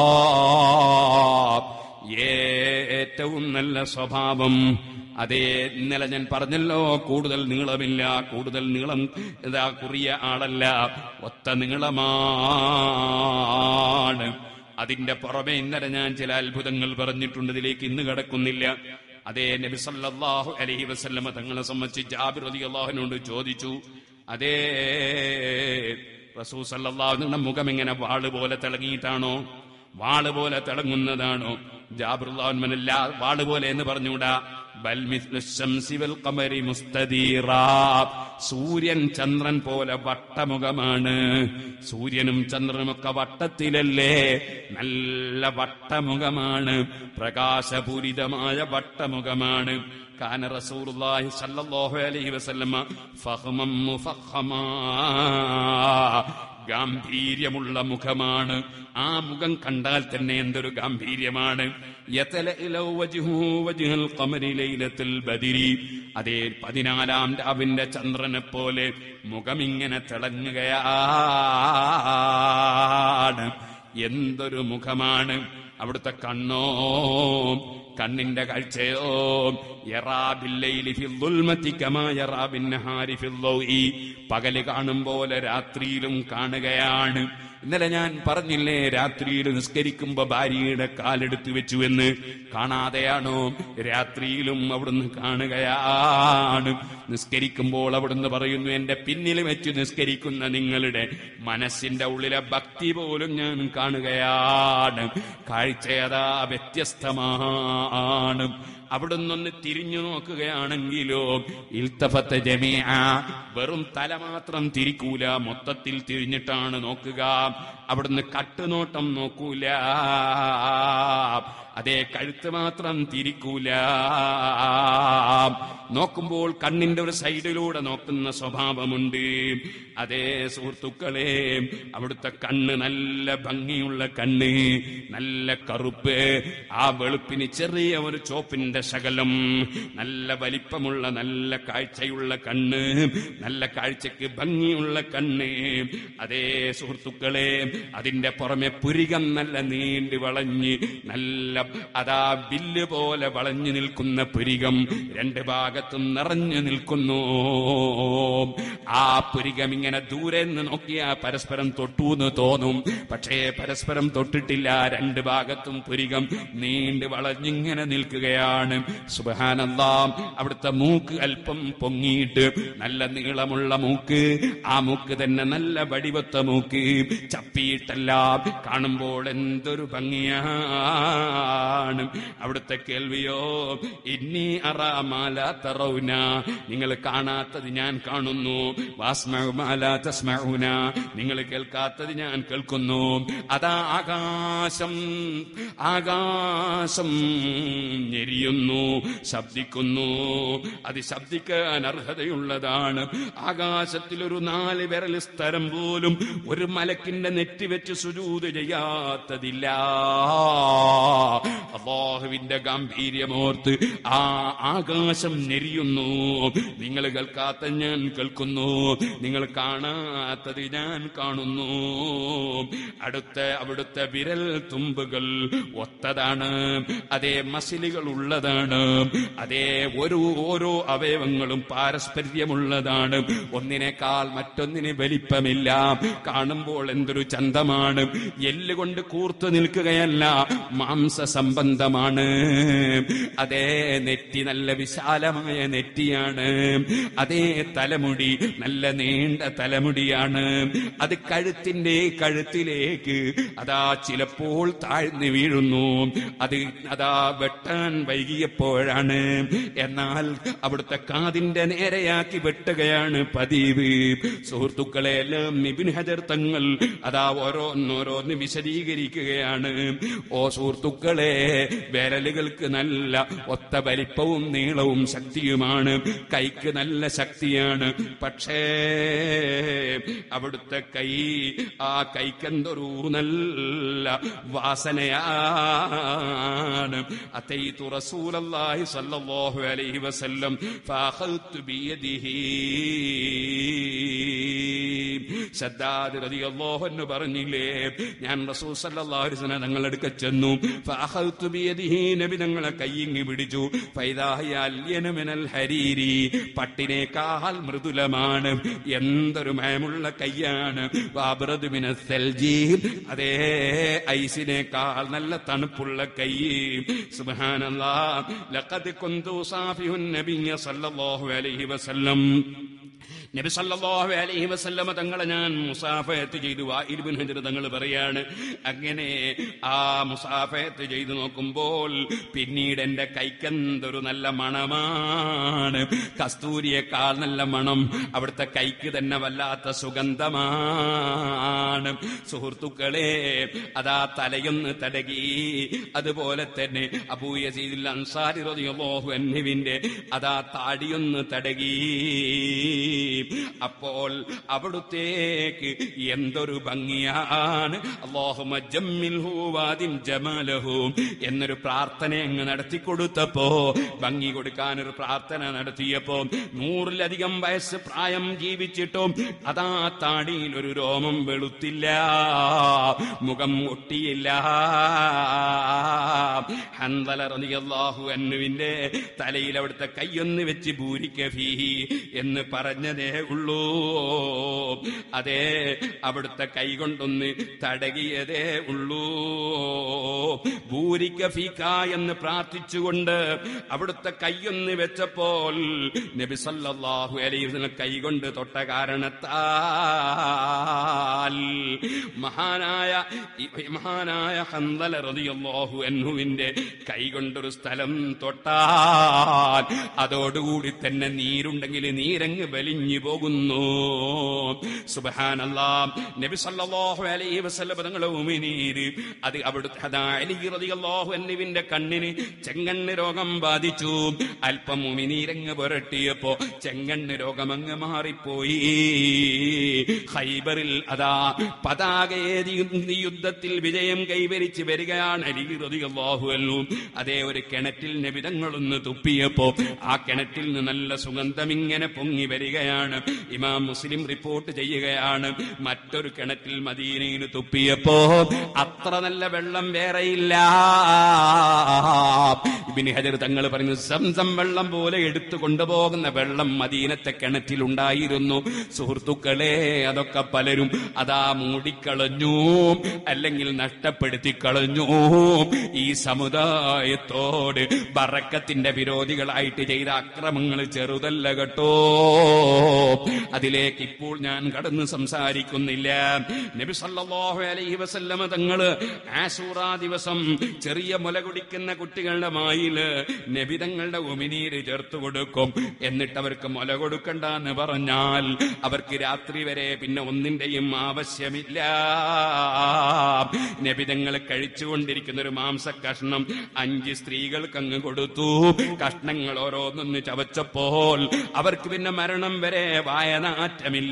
ഏറ്റവും നല്ല സ്വഭാവം അതേ ഇന്നലെ ഞാൻ പറഞ്ഞല്ലോ കൂടുതൽ നീളമില്ല കൂടുതൽ നീളം ഇതാ കുറിയ ആളല്ല ഒത്ത നീളമാണ് അതിന്റെ പുറമെ ഇന്നലെ ഞാൻ ചില അത്ഭുതങ്ങൾ പറഞ്ഞിട്ടുണ്ട് ഇതിലേക്ക് ഇന്ന് കിടക്കുന്നില്ല അതേ നബി സല്ലല്ലാഹു അലൈഹി വസല്ലമ തങ്ങളെ സംബന്ധിച്ച് ജാബിർ റളിയല്ലാഹുവിനോട് ചോദിച്ചു അതേ റസൂൽ സല്ലല്ലാഹു അലൈഹി വസല്ലം മുഖം ഇങ്ങനെ വാള് പോലെ തിളങ്ങിയിട്ടാണോ വാള് പോലെ തിളങ്ങുന്നതാണോ ജാബിറുല്ലാഹുമനല്ല വാള് പോലെ എന്ന് പറഞ്ഞുകൂടാ ബൽ മിസ്ലു ശംസി വൽ ഖമരി മുസ്തദീറാ. സൂര്യൻ ചന്ദ്രൻ പോലെ വട്ടമുഖമാണ് സൂര്യനും ചന്ദ്രനും ഒക്കെ വട്ടത്തിലല്ലേ നല്ല വട്ടമുഖമാണ് പ്രകാശപൂരിതമായ വട്ടമുഖമാണ് കാന റസൂലുള്ളാഹി സ്വല്ലല്ലാഹു അലൈഹി വസല്ലമ ഫഹ്മം മുഫഖ്ഖമാ ഗാംഭീര്യമുള്ള മുഖമാണ് ആ മുഖം കണ്ടാൽ തന്നെ എന്തൊരു ഗാംഭീര്യമാണ് യതലഇലൗ വജ്ഹു വജ്ഹൽ ഖമരി ലൈലത്തുൽ ബദരി അതേ പതിനാലാം രാവിന്റെ ചന്ദ്രനെ പോലെ മുഖം ഇങ്ങനെ തിളങ്ങുകയാണ് എന്തൊരു മുഖമാണ് അവിടുത്തെ കണ്ണോ കണ്ണിന്റെ കാഴ്ചയോ യറാബില്ലൈലി ഫിൽ ദുൽമതി കമാ യറാബിൻ നഹാരി ഫിൽ ദൗഇ പകല് കാണും പോലെ രാത്രിയിലും കാണുകയാണ് ഇന്നലെ ഞാൻ പറഞ്ഞില്ലേ രാത്രിയിൽ നിസ്കരിക്കുമ്പോ ഭാര്യയുടെ കാലെടുത്ത് വെച്ചു എന്ന് കാണാതെയാണോ രാത്രിയിലും അവിടുന്ന് കാണുകയാണ് നിസ്കരിക്കുമ്പോൾ അവിടുന്ന് പറയുന്നു എന്റെ പിന്നിൽ വെച്ച് നിസ്കരിക്കുന്ന നിങ്ങളുടെ മനസ്സിന്റെ ഉള്ളിലെ ഭക്തി പോലും ഞാൻ കാണുകയാണ് കാഴ്ചയതാ വ്യത്യസ്തമാണ് അവിടുന്ന് ഒന്ന് തിരിഞ്ഞു നോക്കുകയാണെങ്കിലോ ഇൽത്തഫത്ത് ജമീഅ വെറും തല മാത്രം തിരിക്കൂല മൊത്തത്തിൽ തിരിഞ്ഞിട്ടാണ് നോക്കുക അവിടുന്ന് കട്ടുനോട്ടം നോക്കൂല അതേ കഴുത്ത് മാത്രം തിരിക്കൂല നോക്കുമ്പോൾ കണ്ണിന്റെ ഒരു സൈഡിലൂടെ നോക്കുന്ന സ്വഭാവമുണ്ട് അതേ സുഹൃത്തുക്കളെ അവിടുത്തെ കണ്ണ് നല്ല ഭംഗിയുള്ള കണ്ണ് നല്ല കറുപ്പ് ആ വെളുപ്പിന് ചെറിയ ഒരു ചോപ്പിന്റെ ശകലം നല്ല വലിപ്പമുള്ള നല്ല കാഴ്ചയുള്ള കണ്ണ് നല്ല കാഴ്ചക്ക് ഭംഗിയുള്ള കണ്ണ് അതേ സുഹൃത്തുക്കളെ അതിന്റെ പുറമെ പുരികം നല്ല നീണ്ടു വളഞ്ഞ് നല്ല അതാ വില്ല് പോലെ വളഞ്ഞു നിൽക്കുന്ന പുരികം രണ്ട് ഭാഗത്തും നിറഞ്ഞു നിൽക്കുന്നു ആ പുരികം ഇങ്ങനെ ദൂരെ നിന്ന് നോക്കിയാ പരസ്പരം തൊട്ടൂന്ന് തോന്നും പക്ഷേ പരസ്പരം തൊട്ടിട്ടില്ല രണ്ട് ഭാഗത്തും പുരികം നീണ്ട് വളഞ്ഞിങ്ങനെ നിൽക്കുകയാണ് സുബഹാനന്ദാം അവിടുത്തെ മൂക്ക് അല്പം പൊങ്ങിയിട്ട് നല്ല നീളമുള്ള മൂക്ക് ആ മൂക്ക് തന്നെ നല്ല വടിവത്ത മൂക്ക് ചപ്പിയിട്ടല്ല കാണുമ്പോൾ എന്തൊരു ഭംഗിയാണ് അവിടുത്തെ കേൾവിയോ ഇനി അറാമാല തറൗന നിങ്ങൾ കാണാത്തത് ഞാൻ കാണുന്നു വാസ്മൗമാല തസ്മൗന നിങ്ങൾ കേൾക്കാത്തത് ഞാൻ കേൾക്കുന്നു അതാ ആകാശം ആകാശം ഞെരിയുന്നു ശബ്ദിക്കുന്നു അത് ശബ്ദിക്കാൻ അർഹതയുള്ളതാണ് ആകാശത്തിൽ ഒരു നാല് വിരൽ സ്ഥലം പോലും ഒരു മലക്കിന്റെ നെറ്റി വെച്ച് സുജൂത് ചെയ്യാത്തതില്ല അള്ളാഹുവിന്റെ ഗാംഭീര്യമോർത്ത് ആ ആകാശം നെരിയുന്നു നിങ്ങൾ കേൾക്കാത്ത ഞാൻ കേൾക്കുന്നു നിങ്ങൾ കാണാത്തത് ഞാൻ കാണുന്നു അടുത്ത അവിടുത്തെ വിരൽ തുമ്പുകൾ ഒത്തതാണ് അതേ മസിലുകൾ ഉള്ളതാണ് അതേ ഒരു ഓരോ അവയവങ്ങളും പാരസ്പര്യമുള്ളതാണ് ഒന്നിനേക്കാൾ മറ്റൊന്നിന് വലിപ്പമില്ല കാണുമ്പോൾ എന്തൊരു ചന്തമാണ് എല്ലുകൊണ്ട് കൂർത്തു നിൽക്കുകയല്ല മാംസ സംബന്ധമാണ് അതേ നെറ്റി നല്ല വിശാലമായ നെറ്റിയാണ് അതേ തലമുടി നല്ല നീണ്ട തലമുടിയാണ് അത് കഴുത്തിന്റെ കഴുത്തിലേക്ക് അതാ ചിലപ്പോൾ താഴ്ന്നു വീഴുന്നു അത് അതാ വെട്ടാൻ വൈകിയപ്പോഴാണ് എന്നാൽ അവിടുത്തെ കാതിന്റെ നേരെയാക്കി വെട്ടുകയാണ് പതിവ് സുഹൃത്തുക്കളെ എല്ലാം നിബിൻ ഹജർ തങ്ങൾ അതാ ഓരോന്നോരോന്ന് വിശദീകരിക്കുകയാണ് ഓ സുഹൃത്തുക്കളെ വിരലുകൾക്ക് നല്ല ഒത്ത വലിപ്പവും നീളവും ശക്തിയുമാണ് കൈക്ക് നല്ല ശക്തിയാണ് പക്ഷേ അവിടുത്തെ കൈ ആ കൈക്കെന്തൊരു നല്ല വാസനയാണ് അത്തൈത്തു റസൂലല്ലാഹി സല്ലല്ലാഹു അലൈഹി വസല്ലം ഫാഖൽതു ബിയദിഹി ശദ്ദാദ് റളിയല്ലാഹു അൻഹു പറഞ്ഞില്ലേ ഞാൻ റസൂൽ സല്ലല്ലാഹു അലൈഹി വസല്ലം തങ്ങളുടെ അടുക്ക ചെന്നു ഫാഖൽതു ബിയദിഹി നബി തങ്ങളെ കൈയിങ്ങി പിടിച്ചു ഫൈദാഹിയ അല്യന മിനൽ ഹരീരി പട്ടിനേക്കാൾ മൃദുലമാണ് എന്തൊരു മയമുള്ള കൈയാണ് വാബ്രദ് മിന സെൽജി അതേ ഐസിനേക്കാൾ നല്ല തണുപ്പുള്ള കൈ സുബ്ഹാനല്ലാ ലഖദ് കുന്തു സാഫിഹുൻ നബിയ സല്ലല്ലാഹു അലൈഹി വസല്ലം നബി സല്ലല്ലാഹു അലൈഹി വസല്ലമ തങ്ങളെ ഞാൻ മുസാഫയത്ത് ചെയ്തു വാഇബിൻ ഹജർ തങ്ങൾ പറയാണ് അങ്ങനെ ആ മുസാഫയത്ത് ചെയ്തു നോക്കുമ്പോൾ പിന്നീട് എന്റെ കൈക്കെന്തൊരു നല്ല മണമാണ് കസ്തൂരിയേക്കാൾ നല്ല മണം അവിടുത്തെ കൈക്ക് തന്നെ വല്ലാത്ത സുഗന്ധമാണ് സുഹൃത്തുക്കളെ അതാ തലയൊന്ന് തടകി അതുപോലെ തന്നെ അബൂ യസീദുൽ അൻസാരി റളിയല്ലാഹു അൻഹുവിന്റെ അതാ താടിയൊന്ന് തടകി അപ്പോൾ അവിടുത്തേക്ക് എന്തൊരു ഭംഗിയാണ് അള്ളാഹുമ ജമ്മിൽഹു വാദിം ജമാലഹു എന്നൊരു പ്രാർത്ഥന അങ്ങ് നടത്തി കൊടുത്തപ്പോ ഭംഗി കൊടുക്കാൻ ഒരു പ്രാർത്ഥന നടത്തിയപ്പോ നൂറിലധികം വയസ്സ് പ്രായം ജീവിച്ചിട്ടും അതാ താടിയിൽ ഒരു രോമം വെളുത്തില്ല മുഖം ഒട്ടിയില്ല ഹന്തല റളിയല്ലാഹു അൻഹുവിന്റെ തലയിൽ അവിടുത്തെ കൈയൊന്ന് വെച്ച് ഭൂരിക്ക ഫീഹി എന്ന് പറഞ്ഞതേ ഉള്ളൂ അതെ അവിടുത്തെ കൈകൊണ്ടൊന്ന് തടകിയതേ ഉള്ളൂ ഭൂരിക്ക ഫീക്ക എന്ന് പ്രാർത്ഥിച്ചുകൊണ്ട് അവിടുത്തെ കൈയൊന്ന് വെച്ചപ്പോൾ നബി സല്ലല്ലാഹു അലൈഹി വസല്ലം കൈകൊണ്ട് തൊട്ട കാരണത്താൽ മഹാനായ ഈ- മഹാനായ ഹന്തല റളിയല്ലാഹു അൻഹുവിന്റെ കൈകൊണ്ടൊരു സ്ഥലം തൊട്ടാൽ അതോടുകൂടി തന്നെ നീരുണ്ടെങ്കിൽ നീരങ്ങ് വലിഞ്ഞു പോകുന്നു സുബ്ഹാനല്ലാ നബി സല്ലല്ലാഹു അലൈഹി വസല്ലം തങ്ങളുടെ ഉമിനീര് അത് അവിടുത്തെ അതാ അലി റളിയല്ലാഹു അൻഹുവിന്റെ കണ്ണിന് ചെങ്കണ്ണ് രോഗം ബാധിച്ചു അല്പം ഉമിനീരങ്ങ് പുരട്ടിയപ്പോ ചെങ്കണ്ണ് രോഗം അങ്ങ് മാറിപ്പോയി ഹൈബറിൽ അതാ പതാകയേതി യുദ്ധത്തിൽ വിജയം കൈവരിച്ച് വരികയാണ് അലി റളിയല്ലാഹു അൻഹു അതേ ഒരു കിണറ്റിൽ നബിതങ്ങളൊന്ന് തുപ്പിയപ്പോ ആ കിണറ്റിൽ നിന്ന് നല്ല സുഗന്ധം ഇങ്ങനെ പൊങ്ങി വരികയാണ് ഇമാം മുസ്ലിം റിപ്പോർട്ട് ചെയ്യുകയാണ് മറ്റൊരു കിണറ്റിൽ മദീനയിൽ തുപ്പിയപ്പോ അത്ര നല്ല വെള്ളം വേറെയില്ല ഇബിന് ഹജർ തങ്ങൾ പറഞ്ഞു സംസം വെള്ളം പോലെ എടുത്തു കൊണ്ടുപോകുന്ന വെള്ളം മദീനത്തെ കിണറ്റിലുണ്ടായിരുന്നു സുഹൃത്തുക്കളെ അതൊക്കെ പലരും അതാ മൂടിക്കളഞ്ഞു അല്ലെങ്കിൽ നഷ്ടപ്പെടുത്തി കളഞ്ഞു ഈ സമുദായത്തോട് ബറക്കത്തിന്റെ വിരോധികളായിട്ട് ചെയ്ത അക്രമങ്ങൾ ചെറുതല്ല കേട്ടോ അതിലേക്ക് ഇപ്പോൾ ഞാൻ കടന്ന് സംസാരിക്കുന്നില്ല നബി സല്ലല്ലാഹു അലൈഹി വസല്ലമ തങ്ങള് ആസൂറ ദിവസം ചെറിയ മുല കുടിക്കുന്ന കുട്ടികളുടെ മായില് നബി തങ്ങളുടെ ഉമിനീര് ചേർത്ത് കൊടുക്കും എന്നിട്ട് അവർക്ക് മുല കൊടുക്കണ്ട എന്ന് പറഞ്ഞാൽ അവർക്ക് രാത്രി വരെ പിന്നെ ഒന്നിന്റെയും ആവശ്യമില്ല നബിതങ്ങൾ കഴിച്ചുകൊണ്ടിരിക്കുന്ന ഒരു മാംസ കഷ്ണം അഞ്ച് സ്ത്രീകൾക്ക് അങ്ങ് കൊടുത്തു കഷ്ണങ്ങൾ ഓരോന്നൊന്ന് ചവച്ചപ്പോൾ അവർക്ക് പിന്നെ മരണം വരെ വായനാറ്റമില്ല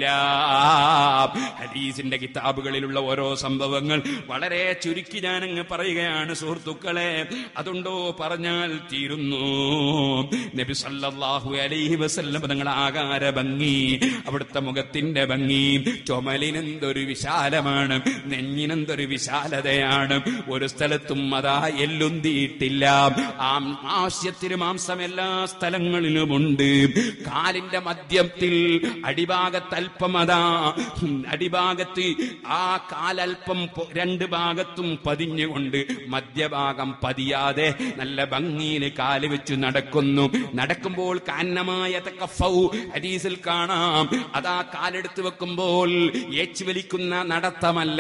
ഹദീസിന്റെ കിതാബുകളിലുള്ള ഓരോ സംഭവങ്ങൾ വളരെ ചുരുക്കി ഞാനങ്ങ് പറയുകയാണ് സുഹൃത്തുക്കളെ അതുണ്ടോ പറഞ്ഞാൽ തീരുന്നു നബി സല്ലല്ലാഹു അലൈഹി വസല്ലം തങ്ങളുടെ ആകാര ഭംഗി അവിടുത്തെ മുഖത്തിന്റെ ഭംഗി ചുമലിനെന്തൊരു വിശാലമാണ് നെഞ്ഞിനെന്തൊരു വിശാലതയാണ് ഒരു സ്ഥലത്തും അതാ എല്ലുന്തിയിട്ടില്ല ആ ആവശ്യത്തിന് മാംസം എല്ലാ സ്ഥലങ്ങളിലുമുണ്ട് കാലിന്റെ മധ്യത്തിൽ അടിഭാഗത്ത് അല്പം അതാ അടിഭാഗത്ത് ആ കാലൽപ്പം പൊ- രണ്ട് ഭാഗത്തും പതിഞ്ഞുകൊണ്ട് മധ്യഭാഗം പതിയാതെ നല്ല ഭംഗിയിൽ കാല് വെച്ച് നടക്കുന്നു നടക്കുമ്പോൾ കാന്നമായ തക്കഫൗ ഹദീസിൽ കാണാം അതാ കാലെടുത്ത് വെക്കുമ്പോൾ ഏച്ചു വലിക്കുന്ന നടത്തമല്ല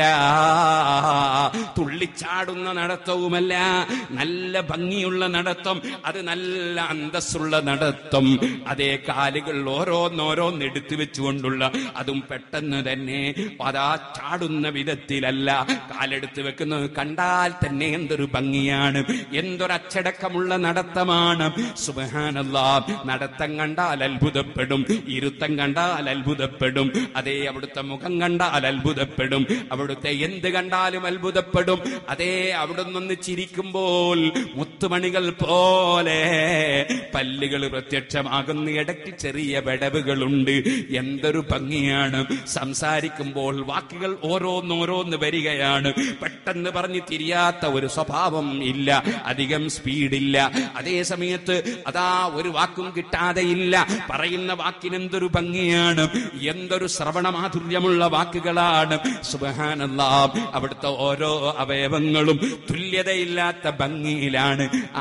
തുള്ളിച്ചാടുന്ന നടത്തവുമല്ല നല്ല ഭംഗിയുള്ള നടത്തം അത് നല്ല അന്തസ്സുള്ള നടത്തം അതേ കാലുകൾ ഓരോന്നോരോന്ന് എടുത്തു വെച്ചുകൊണ്ടുള്ള അതും പെട്ടെന്ന് തന്നെ അതാ ചാടുന്ന വിധത്തിലല്ല കാലെടുത്ത് വെക്കുന്നത് കണ്ടാൽ തന്നെ എന്തൊരു ഭംഗിയാണ് എന്തൊരു അച്ചടക്കമുള്ള നടത്തമാണ് സുബഹാനല്ലാ നടത്തം കണ്ടാൽ അത്ഭുതപ്പെടും ഇരുത്തം കണ്ടാൽ അത്ഭുതപ്പെടും അതേ അവിടുത്തെ മുഖം കണ്ടാൽ അത്ഭുതപ്പെടും അവിടുത്തെ എന്ത് കണ്ടാലും അത്ഭുതപ്പെടും അതേ അവിടുന്ന് ചിരിക്കുമ്പോൾ മുത്തുമണികൾ പോലെ പല്ലുകൾ പ്രത്യക്ഷമാകുന്ന ഇടയ്ക്ക് ചെറിയ വിടവുകളുണ്ട് എന്തൊരു ഭംഗിയാണ് സംസാരിക്കുമ്പോൾ വാക്കുകൾ ഓരോന്നോരോന്ന് വരികയാണ് പെട്ടെന്ന് പറഞ്ഞ് തിരിയാത്ത ഒരു സ്വഭാവം ഇല്ല അധികം സ്പീഡില്ല അതേ സമയത്ത് അതാ ഒരു വാക്കും കിട്ടാതെ ഇല്ല പറയുന്ന വാക്കിനെന്തൊരു ഭംഗിയാണ് എന്തൊരു ശ്രവണമാധുര്യമുള്ള വാക്കുകളാണ് സുബഹാനല്ലാ അവിടുത്തെ ഓരോ അവയവങ്ങളും തുല്യതയില്ലാത്ത ഭംഗിയിലാണ്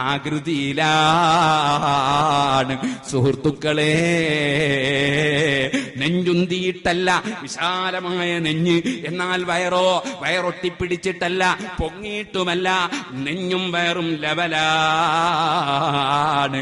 ആകൃതിയിലാണ് സുഹൃത്തുക്കളെ നെഞ്ചുന്തിയിട്ടല്ല വിശാലമായ നെഞ്ഞ് എന്നാൽ വയറോ വയറൊട്ടിപ്പിടിച്ചിട്ടല്ല പൊങ്ങിയിട്ടുമല്ല നെഞ്ഞും വയറും ലെവലാണ്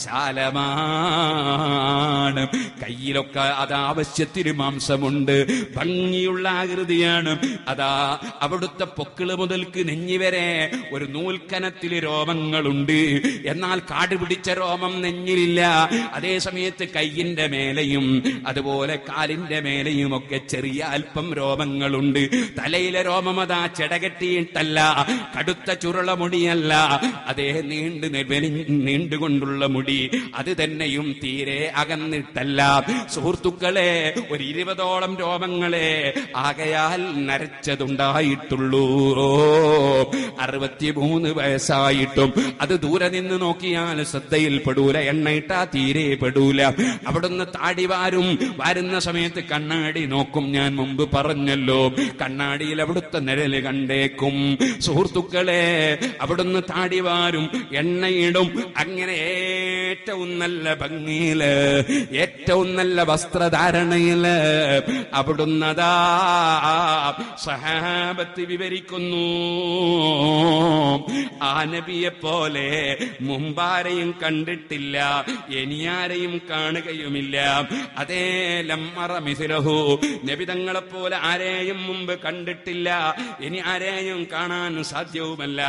വിശാലമാണ് കയ്യിലൊക്കെ അത് ആവശ്യത്തിന് മാംസമുണ്ട് ഭംഗിയുള്ള ആകൃതിയാണ് അതാ അവിടുത്തെ പൊക്കിള് മുതൽക്ക് നെഞ്ഞി വരെ ഒരു നൂൽക്കനത്തിൽ രോമങ്ങളുണ്ട് എന്നാൽ കാട് പിടിച്ച രോമം നെഞ്ഞിലില്ല അതേ സമയത്ത് കയ്യിന്റെ മേലെയും അതുപോലെ കാലിന്റെ മേലെയും ഒക്കെ ചെറിയ അല്പം രോമങ്ങളുണ്ട് തലയിലെ രോമം അതാ ചെടകെട്ടിയിട്ടല്ല കടുത്ത ചുരുള മുടിയല്ല അതേ നീണ്ടു നെ- വെലി- നീണ്ടുകൊണ്ടുള്ള മുടി അത് തന്നെയും തീരെ അകന്നിട്ടല്ല സുഹൃത്തുക്കളെ ഒരു ഇരുപതോളം രോമങ്ങളെ ആകയാൽ നരച്ചതുണ്ടായിട്ടുള്ളൂ അറുപത്തിമൂന്ന് വയസ്സായിട്ടും അത് ദൂരെ നിന്ന് നോക്കിയാൽ ശ്രദ്ധയിൽ പെടൂല എണ്ണയിട്ടാ തീരെ പെടൂല അവിടുന്ന് താടിവാരും വാരുന്ന സമയത്ത് കണ്ണാടി നോക്കും ഞാൻ മുമ്പ് പറഞ്ഞല്ലോ കണ്ണാടിയിൽ അവിടുത്തെ നിഴല് കണ്ടേക്കും സുഹൃത്തുക്കളെ അവിടുന്ന് താടി വാരും എണ്ണയിടും അങ്ങനെ ഏറ്റവും നല്ല ഭംഗിയില് ഏറ്റവും നല്ല വസ്ത്രധാരണയില് അവിടുന്നതാ സഹാബത്ത് വിവരിക്കുന്നു ആ നബിയെ പോലെ മുമ്പാരെയും കണ്ടിട്ടില്ല ഇനിയാരെയും കാണുകയുമില്ല അതേ ലമ്മറ മിഥിലഹു നബിതങ്ങളെ പോലെ ആരെയും മുമ്പ് കണ്ടിട്ടില്ല ഇനി ആരെയും കാണാൻ സാധ്യവുമല്ല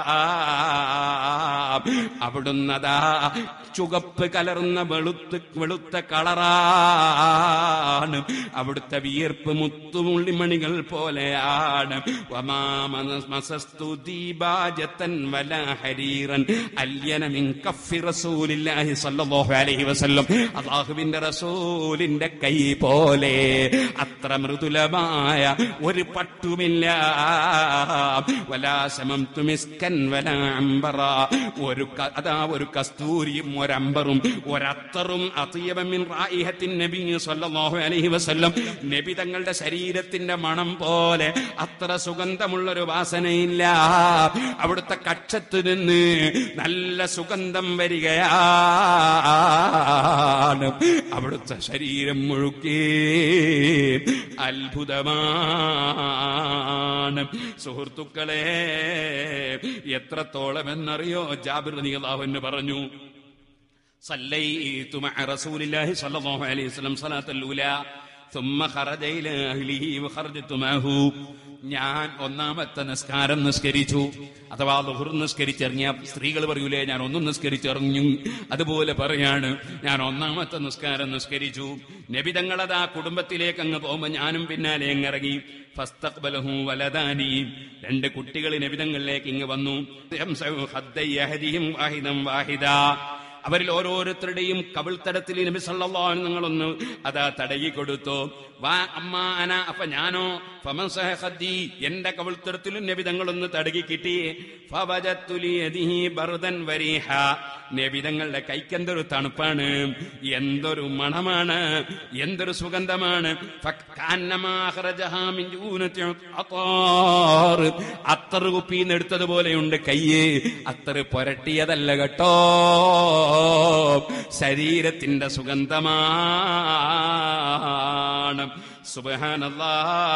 അവിടുന്നതാ ചുവപ്പ് കലർന്ന വെളുത്ത് വെളുത്ത കളറാണ് അവിടുത്തെ വിയർപ്പ് മുത്തുമുള്ളിമണികൾ പോലെയാണ് വമാമസസ്തു ദീപാജത്തൻ വലാ ഹരീറൻ അല്യന മിൻ കഫി റസൂലില്ലാഹി സ്വല്ലല്ലാഹു അലൈഹി വസല്ലം അല്ലാഹുവിന്റെ റസൂലിന്റെ കൈ പോലെ അത്ര മൃദുലമായ ഒരു പട്ടുമില്ല വലാ ശമംതു മിസ്കൻ വലാ അംബറ ഒരു ക- അതാ ഒരു കസ്തൂരിയും ഒരമ്പറും ഒരത്തറും അതീവമിൻ റായിഹത്തിൻ നബി സല്ലല്ലാഹു അലൈഹി വസല്ലം നബി തങ്ങളുടെ ശരീരത്തിന്റെ മണം പോലെ അത്ര സുഗന്ധമുള്ളൊരു വാസനയില്ല അവിടുത്തെ കക്ഷത്ത് നിന്ന് നല്ല സുഗന്ധം വരികയാണ് അവിടുത്തെ ശരീരം മുഴുക്കി അത്ഭുതമാണ് സുഹൃത്തുക്കളെ എത്രത്തോളം എന്നറിയോ ജാബിർ റളിയല്ലാഹു പറഞ്ഞു صليت مع رسول الله صلى الله عليه وسلم صلاة الأولى ثم خرج إلى أهله وخرجت معه ഞാൻ ഒന്നാമത്തെ നിസ്കാരം നിസ്കരിച്ചു അഥവാ ലുഹുർ നിസ്കരിച്ചിറങ്ങിയ സ്ത്രീകൾ പറയൂലേ ഞാൻ ഒന്നും നിസ്കരിച്ചിറങ്ങു അതുപോലെ പറയാണ് ഞാൻ ഒന്നാമത്തെ നിസ്കാരം നിസ്കരിച്ചു നബിതങ്ങളത് ആ കുടുംബത്തിലേക്ക് അങ്ങ് പോകുമ്പോ ഞാനും പിന്നാലെ ഇറങ്ങി ഫസ്തഖ്ബലഹു വലദാനി രണ്ട് കുട്ടികൾ നബിതങ്ങളിലേക്ക് ഇങ്ങ് വന്നു യംസഉ ഖദ്ദൈ അഹദിഹിം വാഹിദം വാഹിദാ അവരിൽ ഓരോരുത്തരുടെയും കവിൾത്തടത്തിൽ നബി സല്ലല്ലാഹു അലൈഹി നിങ്ങളൊന്ന് അതാ തടയി കൊടുത്തു വാ അമ്മ അന അപ്പൊ ഞാനോ ഫമൻസഹ ഖദ്ദി എന്റെ കവിൾത്തടത്തിലും നബി തങ്ങളൊന്ന് തടകി കിട്ടി ഫവജത്തു ലി യദിഹി ബർദൻ വരീഹ നബി തങ്ങളുടെ കൈക്കെന്തൊരു തണുപ്പാണ് എന്തൊരു മണമാണ് എന്തൊരു സുഗന്ധമാണ് ഫക്കന്നമാ അഖ്റജഹാ മിൻ ജൂനത്തി അത്താർ അത്തർ കുപ്പിന്ന് എടുത്തതുപോലെയുണ്ട് കയ്യ് അത്തർ പുരട്ടിയതല്ല കേട്ടോ ശരീരത്തിന്റെ സുഗന്ധമാണ് സുബ്ഹാനല്ലാ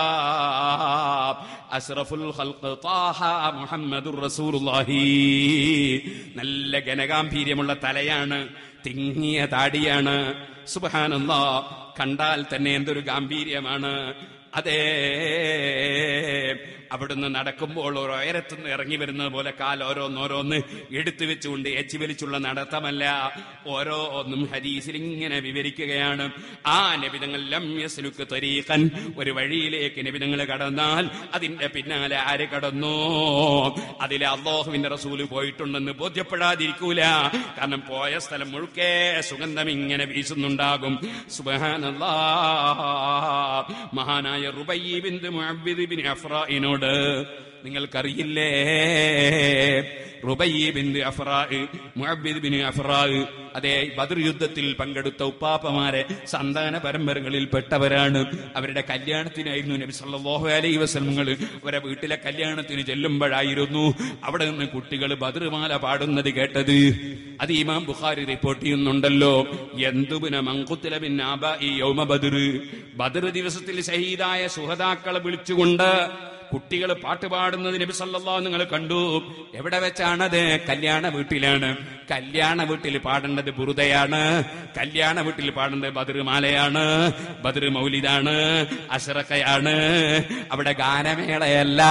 അഷ്റഫുൽ ഖൽഖ് ത്വാഹ മുഹമ്മദുർ റസൂലുള്ളാഹി നല്ല ഗനഗാംഭീര്യമുള്ള തലയാണ് തിങ്ങിയ താടിയാണ് സുബ്ഹാനല്ലാ കണ്ടാൽ തന്നെ എന്തൊരു ഗാംഭീര്യമാണ് അതേ അവിടുന്ന് നടക്കുമ്പോൾ ഒരു ഉയരത്തുനിന്ന് ഇറങ്ങി വരുന്നത് പോലെ കാൽ ഓരോന്നോരോന്ന് എടുത്തു വെച്ചുകൊണ്ട് എച്ചി വലിച്ചുള്ള നടത്തമല്ല ഓരോന്നും ഹദീസിൽ ഇങ്ങനെ വിവരിക്കുകയാണ് ആ നബിതങ്ങൾ ലമ്യസ്ലുക്ക് തരീഖൻ ഒരു വഴിയിലേക്ക് നബിതങ്ങൾ കടന്നാൽ അതിന്റെ പിന്നാലെ ആര് കടന്നു അതിലെ അള്ളാഹുവിന്റെ റസൂല് പോയിട്ടുണ്ടെന്ന് ബോധ്യപ്പെടാതിരിക്കൂല കാരണം പോയ സ്ഥലം മുഴുക്കെ സുഗന്ധം ഇങ്ങനെ വീശുന്നുണ്ടാകും സുബഹാനല്ലാ മഹാനായ റുബയ്യി ബിന്ദു മുഅബ്ബിദ് ബിൻ അഫ്രായിനോട് നിങ്ങൾക്കറിയില്ലേ Rubayyi bint Afra Muawwidh bin Afra അതേ ബദർ യുദ്ധത്തിൽ പങ്കെടുത്ത ഉപ്പാപ്പമാരെ സന്താന പരമ്പരകളിൽ പെട്ടവരാണ് അവരുടെ കല്യാണത്തിനായിരുന്നു നബി സല്ലല്ലാഹു അലൈഹി വസല്ലമകൾ അവരെ വീട്ടിലെ കല്യാണത്തിന് ചെല്ലുമ്പോഴായിരുന്നു അവിടെ നിന്ന് കുട്ടികൾ ബദർമാല പാടുന്നത് കേട്ടത് അത് ഇമാം ബുഖാരി റിപ്പോർട്ട് ചെയ്യുന്നുണ്ടല്ലോ എന്തുപിന മങ്കുത്തില ബിൻ ആബാഇ യൗമ ബദർ ബദർ ദിവസത്തിൽ ഷഹീദായ സുഹദാക്കളെ വിളിച്ചുകൊണ്ട് കുട്ടികൾ പാട്ട് പാടുന്നത് നബി സല്ലല്ലാഹു നിങ്ങൾ കണ്ടു എവിടെ വെച്ചാണത് കല്യാണ വീട്ടിലാണ് കല്യാണ വീട്ടിൽ പാടേണ്ടത് ബുറുദയാണ് കല്യാണ വീട്ടിൽ പാടേണ്ടത് ബദർമാലയാണ് ബദർ മൗലിദാണ് അഷറക്കയാണ് അവിടെ ഗാനമേളയല്ല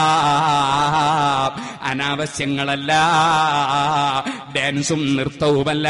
അനാവശ്യങ്ങളല്ല ഡാൻസും നൃത്തവുമല്ല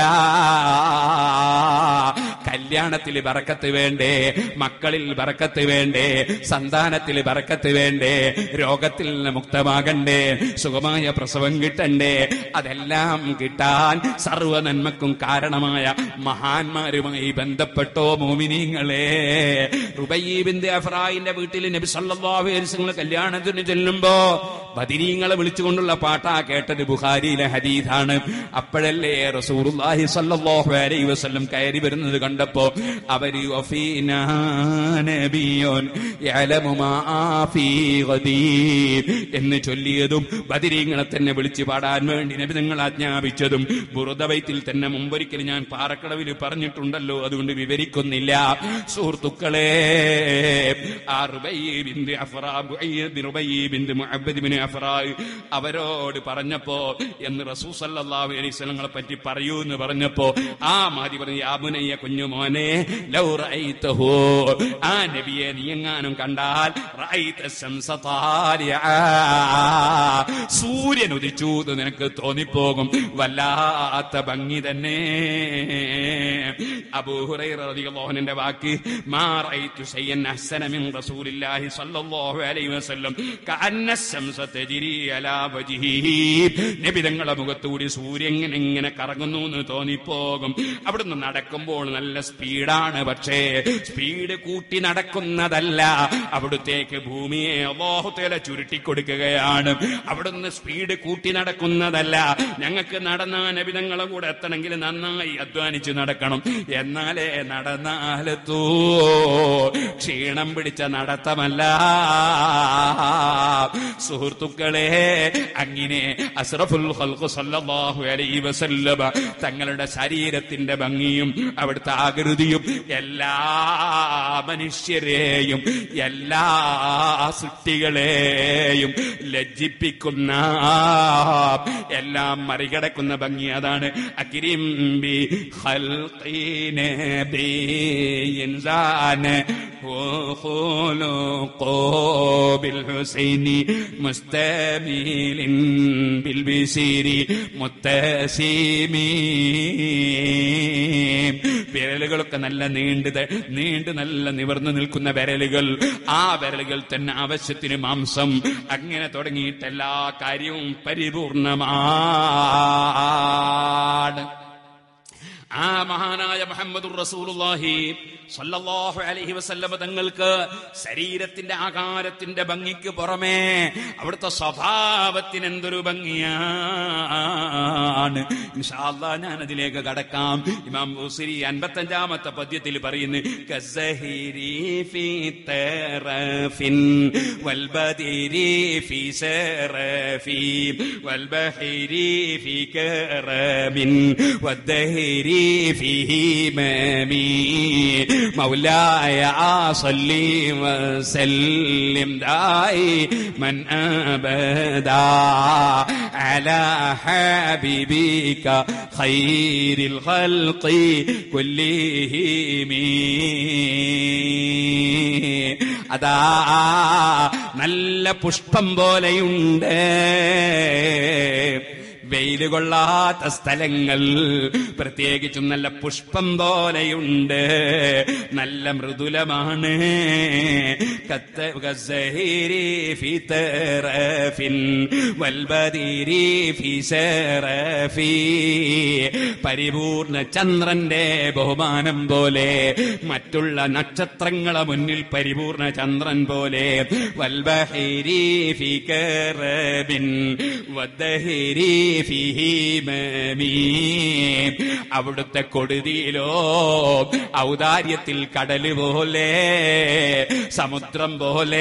കല്യാണത്തിൽ ബറക്കത്ത് വേണ്ടേ മക്കളിൽ ബറക്കത്ത് വേണ്ടേ സന്താനത്തിൽ ബറക്കത്ത് വേണ്ടേ രോഗത്തിൽ നിന്ന് മുക്തമാകണ്ടേ സുഖമായ പ്രസവം കിട്ടണ്ടേ അതെല്ലാം കിട്ടാൻ സർവ നന്മക്കും കാരണമായ മഹാന്മാരുമായി ബന്ധപ്പെട്ടോ മോമിനിങ്ങളെ റുബയ്യീബിന്റെ അഫ്രായിന്റെ വീട്ടിൽ നബി സല്ലല്ലാഹു അലൈഹി വസല്ലം കല്യാണത്തിന് ചെല്ലുമ്പോ ബദിരീങ്ങളെ വിളിച്ചുകൊണ്ടുള്ള പാട്ടാ കേട്ടത് ബുഖാരിയിലെ ഹദീഥാണ് അപ്പോഴല്ലേ റസൂറുല്ലാഹി സല്ലല്ലാഹു അലൈഹി വസല്ലം കയറി വരുന്നത് കണ്ടപ്പോ അവര് വഫീനാ നബിയ്യുൻ യഅലമു മാ ഫീ ഗദീർ എന്ന് ചൊല്ലിയതും ബദിരീങ്ങളെ തന്നെ വിളിച്ചു പാടാൻ വേണ്ടി നബി നിങ്ങൾ ആജ്ഞാപിച്ചതും ബുറുദബൈത്തിൽ തന്നെ മുമ്പൊരിക്കൽ ഞാൻ പാറക്കടവിൽ പറഞ്ഞിട്ടുണ്ടല്ലോ അതുകൊണ്ട് വിവരിക്കുന്നില്ല സുഹൃത്തുക്കളെ ആ റുബയ്യ് ബിന്ത് അഫ്റാ, ബുഅയ്യ് ബിൻ റുബയ്യ് ബിന്ത് മുഅബ്ബദ് ബിൻ അഫ്റാ അവരോട് പറഞ്ഞപ്പോ എന്ന് റസൂ സല്ലല്ലാഹു അലൈഹി വസല്ലങ്ങളെ പറ്റി പറയൂ എന്ന് പറഞ്ഞപ്പോ ആ മാതി പറഞ്ഞു യാ ബുനയ്യ കുഞ്ഞു മോനെ ലൗ റഅയ്തഹു ആ നബിയെ നീ എങ്ങാനും കണ്ടാൽ റഅയ്ത ശംസ താലിഅ. സൂര്യൻ ഉദിച്ചു എന്ന് നിനക്ക് തോന്നിപ്പോകും വല്ലാത്ത ഭംഗി തന്നെ അബൂഹുറൈറ റളിയല്ലാഹുവിന്റെ വാക്ക് മാ റഅയ്തു ശൈഅൻ അഹ്സന മിൻ റസൂലില്ലാഹി സ്വല്ലല്ലാഹു അലൈഹി വസല്ലം കഅന്ന ശംസ തജ്രി അലാ വജ്ഹിഹി നബി തങ്ങളുടെ മുഖത്തുകൂടി സൂര്യൻ ഇങ്ങനെ ഇങ്ങനെ കറങ്ങുന്നു എന്ന് തോന്നിപ്പോകും അവിടുന്ന് നടക്കുമ്പോൾ നല്ല സ്പീഡാണ് പക്ഷേ സ്പീഡ് കൂട്ടി നടക്കുന്നതല്ല അവിടുത്തേക്ക് ഭൂമിയെ അള്ളാഹുത്തേല ചുരുട്ടിക്കൊടുക്കുകയാണ് അവിടുന്ന് സ്പീഡ് കൂട്ടി നടക്കുന്നതല്ല ഞങ്ങൾക്ക് നടന്ന നബിതങ്ങളെ കൂടെ എത്തണമെങ്കിൽ നന്നായി അധ്വാനിച്ച് നടക്കണം എന്നാലേ നടന്നാലെത്തൂ ക്ഷീണം പിടിച്ച നടത്തമല്ല സുഹൃത്തുക്കളെ അങ്ങനെ അസ്റഫുൽ ഖൽഖ് സല്ലല്ലാഹു അലൈഹി വസല്ലമ തങ്ങളുടെ ശരീരത്തിന്റെ ഭംഗിയും അവിടുത്തെ ആകൃതിയും എല്ലാ മനുഷ്യരെയും എല്ലാ സൃഷ്ടികളെയും ലജ്ജിപ്പിക്കുന്ന എല്ലാം മറികടക്കുന്ന ഭംഗി അതാണ് അക്കിരിംബി ഇൻസാന് بالحسين مستميل بالبشير متسيم വിരലുകളൊക്കെ നല്ല നീണ്ട് ത- നീണ്ട് നല്ല നിവർന്നു നിൽക്കുന്ന വിരലുകൾ ആ വിരലുകൾ തന്നെ ആവശ്യത്തിന് മാംസം അങ്ങനെ തുടങ്ങിയിട്ട് എല്ലാ കാര്യവും പരിപൂർണമാണ് ആ മഹാനായ മുഹമ്മദ് റസൂലുള്ളാഹി സല്ലല്ലാഹു അലൈഹി വസല്ലമ തങ്ങൾക്ക് ശരീരത്തിന്റെ ആകാരത്തിന്റെ ഭംഗിക്ക് പുറമേ അവിടുത്തെ സ്വഭാവത്തിന് എന്തൊരു ഭംഗിയാണ് ഇൻഷാ അല്ലാഹ് ഞാൻ അതിലേക്ക് കടക്കാം ഇമാം ബുസിരി അൻപത്തഞ്ചാമത്തെ പദ്യത്തിൽ പറയുന്നു കസ്സഹിരി ഫീ തറഫിൻ വൽബദിരി ഫീ സറഫി والبحر في كرم والدهر فيه مامي مولاي صلي وسلم دائما ابدا على حبيبك خير الخلق كلهم അതാ നല്ല പുഷ്പം പോലെയുണ്ട് വെയില് കൊള്ളാത്ത സ്ഥലങ്ങൾ പ്രത്യേകിച്ചും നല്ല പുഷ്പം പോലെയുണ്ട് നല്ല മൃദുലമാണ് കത്ത- കസ്സഹീരി ഫീ തറഫിൻ വൽബദീരി ഫീ സറഫി. പരിപൂർണ ചന്ദ്രന്റെ ബഹുമാനം പോലെ മറ്റുള്ള നക്ഷത്രങ്ങളെ മുന്നിൽ പരിപൂർണ ചന്ദ്രൻ പോലെ വൽബഹീരി ഫീ കറബിൻ വദ്ദഹീരി ഫീഹി മമീ. അവിടുത്തെ കൊടുതിയിലോ ഔദാര്യത്തിൽ കടല് പോലെ സമുദ്രം പോലെ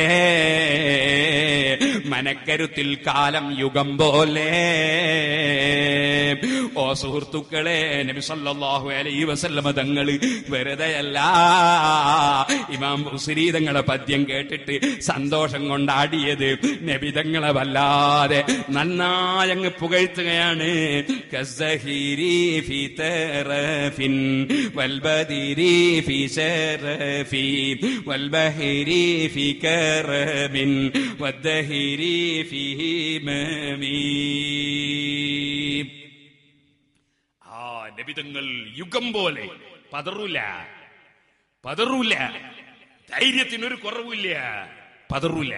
മനക്കരുത്തിൽ കാലം യുഗം പോലെ ഓ സുഹൃത്തുക്കളെ നബി സല്ലല്ലാഹു അലൈഹി വസല്ലമ തങ്ങള് വെറുതെയല്ല ഇമാം ബുസ്രി തങ്ങളെ പദ്യം കേട്ടിട്ട് സന്തോഷം കൊണ്ടാടിയത് നബിതങ്ങളെ വല്ലാതെ നന്നായങ്ങ് പുകഴ്ത്തുകയാണ് കസ്സഹീരി ഫീ തറഫിൻ വൽബദിരി ഫീ ശറഫി വൽബഹിരി ഫീ കറമിൻ വദ്ദഹിരി ഫീഹി മമീം ആ നബിതങ്ങൾ യുഗം പോലെ പതറൂല പതറൂല ധൈര്യത്തിനൊരു കുറവില്ല പതറൂല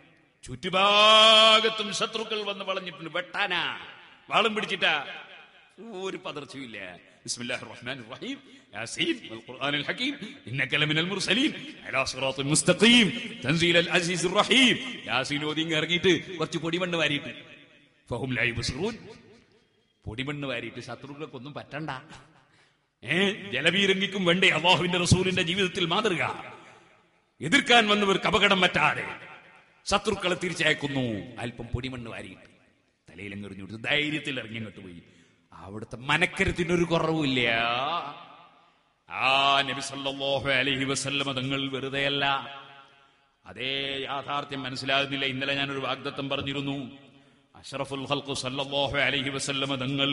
ചുറ്റുഭാഗത്തും ശത്രുക്കൾ വന്ന് വളഞ്ഞിട്ടുണ്ട് വെട്ടാനാ വാളും പിടിച്ചിട്ടാ ഒരു പതർച്ചയില്ല ബിസ്മില്ലാഹിർ റഹ്മാനിർ റഹീം യാസീൻ വൽ ഖുർആനിൽ ഹകീം ഇന്നക ലമിനൽ മുർസലീൻ അലാ സിറാത്തിൽ മുസ്തഖീം തൻസീലൽ അസീസിർ റഹീം യാസീൻ ഓതി ഇങ്ങ് ഇറങ്ങിയിട്ട് കുറച്ച് പൊടിമണ്ണ് വാരിയിട്ട് ഫഹും ലാ യുബ്സിറൂൻ പൊടിമണ്ണ് വാരിയിട്ട് ശത്രുക്കൾക്കൊന്നും പറ്റണ്ട ഏ ജലപീരങ്കിക്കും വേണ്ടേ അള്ളാഹുവിന്റെ റസൂലിന്റെ ജീവിതത്തിൽ മാതൃക എതിർക്കാൻ വന്നവർക്ക് അപകടം പറ്റാതെ ശത്രുക്കളെ തിരിച്ചയക്കുന്നു അല്പം പൊടിമണ്ണ് വാരിയിട്ട് തലയിലും എറിഞ്ഞു കൊടുത്ത് ധൈര്യത്തിൽ ഇറങ്ങി അങ്ങോട്ട് പോയി അവിടുത്തെ മനക്കരത്തിനൊരു കുറവുമില്ല ആ നബി സല്ലല്ലാഹു അലൈഹി വസല്ലമ തങ്ങൾ വെറുതെയല്ല അതേ യാഥാർത്ഥ്യം മനസ്സിലാകുന്നില്ല ഇന്നലെ ഞാനൊരു വാഗ്ദത്തം പറഞ്ഞിരുന്നു അഷറഫുൽ ഹൽക്കു സല്ലല്ലാഹു അലൈഹി വസല്ലമ തങ്ങൾ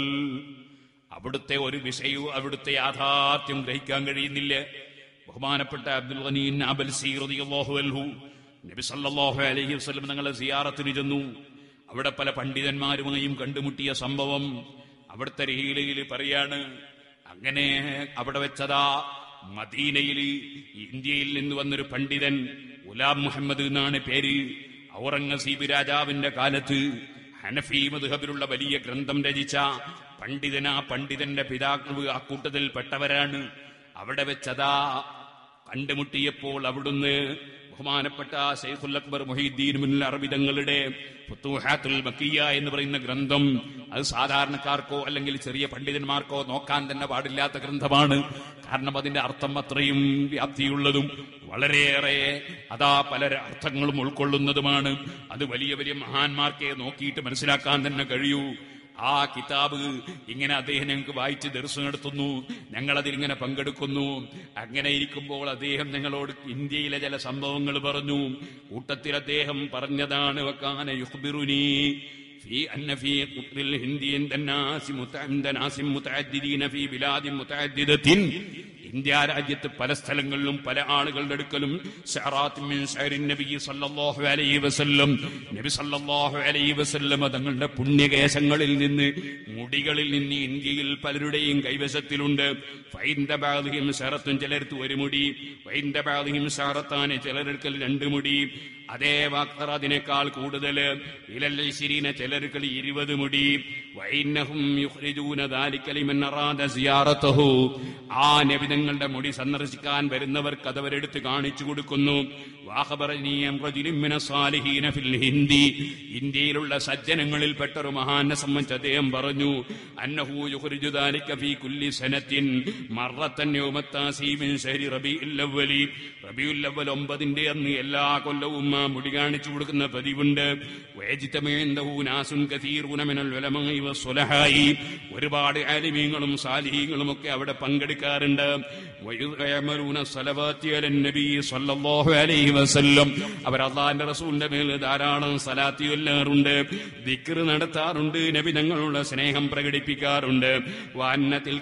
അവിടുത്തെ ഒരു വിഷയവും അവിടുത്തെ യാഥാർത്ഥ്യം ഗ്രഹിക്കാൻ കഴിയുന്നില്ല ബഹുമാനപ്പെട്ട അബ്ദുൽ ഖനീൻ അബൽ റളിയല്ലാഹു അൻഹു നബി സല്ലല്ലാഹു അലൈഹി വസല്ലം തങ്ങളെ സിയാറത്തിന് ചെന്നു അവിടെ പല പണ്ഡിതന്മാരുമായും കണ്ടുമുട്ടിയ സംഭവം അവിടുത്തെ രഹീലയിൽ പറയാണ് അങ്ങനെ അവിടെ വെച്ചതാ മദീനയിൽ ഇന്ത്യയിൽ നിന്ന് വന്നൊരു പണ്ഡിതൻ ഗുലാം മുഹമ്മദ് എന്നാണ് പേര് ഔറംഗസീബ് രാജാവിന്റെ കാലത്ത് ഹനഫി മധുഹബിലുള്ള വലിയ ഗ്രന്ഥം രചിച്ച പണ്ഡിതൻ ആ പണ്ഡിതന്റെ പിതാക്കൾ ആ കൂട്ടത്തിൽ പെട്ടവരാണ് അവിടെ വെച്ചതാ കണ്ടുമുട്ടിയപ്പോൾ അവിടുന്ന് ബഹുമാനപ്പെട്ട ഷെയ്ഖുൽ അക്ബർ മൊഹീദ്ദീൻ മുന്നിൽ അറബിതങ്ങളുടെ ഫുത്തൂഹാത്തുൽ മക്കിയ എന്ന് പറയുന്ന ഗ്രന്ഥം അത് സാധാരണക്കാർക്കോ അല്ലെങ്കിൽ ചെറിയ പണ്ഡിതന്മാർക്കോ നോക്കാൻ തന്നെ പാടില്ലാത്ത ഗ്രന്ഥമാണ് കാരണം അതിന്റെ അർത്ഥം അത്രയും വ്യാപ്തിയുള്ളതും വളരെയേറെ അതാ പല അർത്ഥങ്ങളും ഉൾക്കൊള്ളുന്നതുമാണ് അത് വലിയ വലിയ മഹാന്മാർക്കെ നോക്കിയിട്ട് മനസ്സിലാക്കാൻ തന്നെ കഴിയൂ ആ കിതാബ് ഇങ്ങനെ അദ്ദേഹം ഞങ്ങൾക്ക് വായിച്ച് ദർശനം നടത്തുന്നു ഞങ്ങൾ അതിലിങ്ങനെ പങ്കെടുക്കുന്നു അങ്ങനെ ഇരിക്കുമ്പോൾ അദ്ദേഹം ഞങ്ങളോട് ഇന്ത്യയിലെ ചില സംഭവങ്ങൾ പറഞ്ഞു കൂട്ടത്തിൽ അദ്ദേഹം പറഞ്ഞതാണ് വക്കാന യുഹ്ബിറുനി في أن في قطر الهند عند الناس متع- عند ناس متعددين في بلاد متعددة ഇന്ത്യ രാജ്യത്ത് പല സ്ഥലങ്ങളിലും പല ആളുകളുടെ അടുക്കലും ശഅറാത്ത് മിൻ ശഅരിൻ നബി സല്ലല്ലാഹു അലൈഹി വസല്ലം നബി സല്ലല്ലാഹു അലൈഹി വസല്ലം തങ്ങളുടെ പുണ്യകേശങ്ങളിൽ നിന്ന് മുടികളിൽ നിന്ന് ഇന്ത്യയിൽ പലരുടെയും കൈവശത്തിലുണ്ട് ഫൈന്ദ ബാദിഹിം ശറത്തും ചിലർക്ക് ഒരു മുടി ഫൈന്ദ ബാദിഹിം ശറത്താന് ചിലർക്ക് രണ്ട് മുടി അതേ വാക്തർ അതിനേക്കാൾ കൂടുതൽ ഇലൽ ശരീന ചിലർക്ക് ഇരുപത് മുടി വൈനഹും യുഖ്രിജൂന ദാലിക ലിമൻ അറാദ സിയാറതഹു ആ നബിതങ്ങളുടെ മുടി സന്ദർശിക്കാൻ വരുന്നവർക്ക് അത് അവരെടുത്ത് കാണിച്ചു കൊടുക്കുന്നു വാഹബറനീ അൻ റജുലിൻ മിന സാലിഹീന ഫിൽ ഹിന്ദി ഇന്ത്യയിലുള്ള സജ്ജനങ്ങളിൽപ്പെട്ട ഒരു മഹാനെ സംബന്ധിച്ച് അദ്ദേഹം പറഞ്ഞു അന്നഹു യുഖ്രിജു ദാലിക ഫീ കുല്ലി സനത്തിൻ മറത്തൻ യൗമത്താസി മിൻ ശഹരി റബീഉൽ അവ്വലി റബീഉൽ അവ്വൽ ഒമ്പതിന്റെ അന്ന് എല്ലാ കൊല്ലവും ആ മുടി കാണിച്ചു കൊടുക്കുന്ന പതിവുണ്ട് വയജിത്തമേന്തഹു നാസുൻ കസീറൂന മിനൽ ഉലമായി വസ്സുലഹായി ഒരുപാട് ആലിമീങ്ങളും സാലിഹീങ്ങളും ഒക്കെ അവിടെ പങ്കെടുക്കാറുണ്ട് വയുഅമലൂന സ്വലവാത്തി അലൻ നബി സ്വല്ലല്ലാഹു അലൈഹി വസല്ലം അവർ അള്ളാഹിന്റെ റസൂലിന്റെ മേൽ ധാരാളം സലാത്തി ചൊല്ലാറുണ്ട് ദിക്ർ നടത്താറുണ്ട് നബി തങ്ങളുടെ സ്നേഹം പ്രകടിപ്പിക്കാറുണ്ട് വാന്നത്തിൽ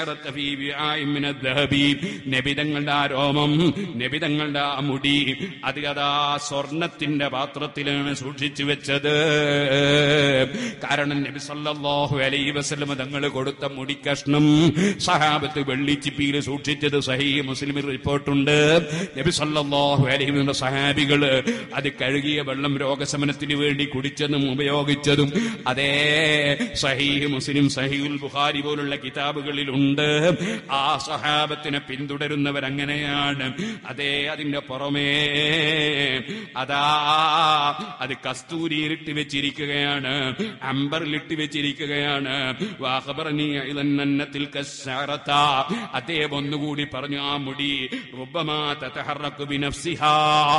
നബി തങ്ങളുടെ ആ രോമം നബി തങ്ങളുടെ ആ മുടി അത് അതാ സ്വർണത്തിന്റെ പാത്രത്തിലാണ് സൂക്ഷിച്ചു വെച്ചത് കാരണം നബി സല്ലല്ലാഹു അലൈഹി വസല്ലം തങ്ങൾ കൊടുത്ത മുടി കഷ്ണം സഹാബത്ത് വെള്ളിച്ചിപ്പിയിൽ സൂക്ഷിച്ചത് സഹീ മുസ്ലിമിൽ റിപ്പോർട്ടുണ്ട് നബി സല്ലല്ലാഹു അലൈഹി വസല്ലം സഹാബികള് അത് കഴുകിയ വെള്ളം രോഗശമനത്തിന് വേണ്ടി കുടിച്ചതും ഉപയോഗിച്ചതും അതേ സഹീഹ് മുസ്ലിം സഹീഉൽ ബുഖാരി പോലുള്ള കിതാബുകളിലുണ്ട് ആ സഹാബത്തിനെ പിന്തുടരുന്നവർ അങ്ങനെയാണ് അതേ അതിന്റെ പുറമേ അതാ അത് കസ്തൂരിയിലിട്ട് വെച്ചിരിക്കുകയാണ് അമ്പറിലിട്ട് വെച്ചിരിക്കുകയാണ് വാഹബറനി ഇളന്നന്നത്തിൽ കസ്സാറത്ത അദ്ദേഹം ഒന്നുകൂടി പറഞ്ഞു ആ മുടി റുബമാ തതഹറക്കു ബിനഫ്സിഹാ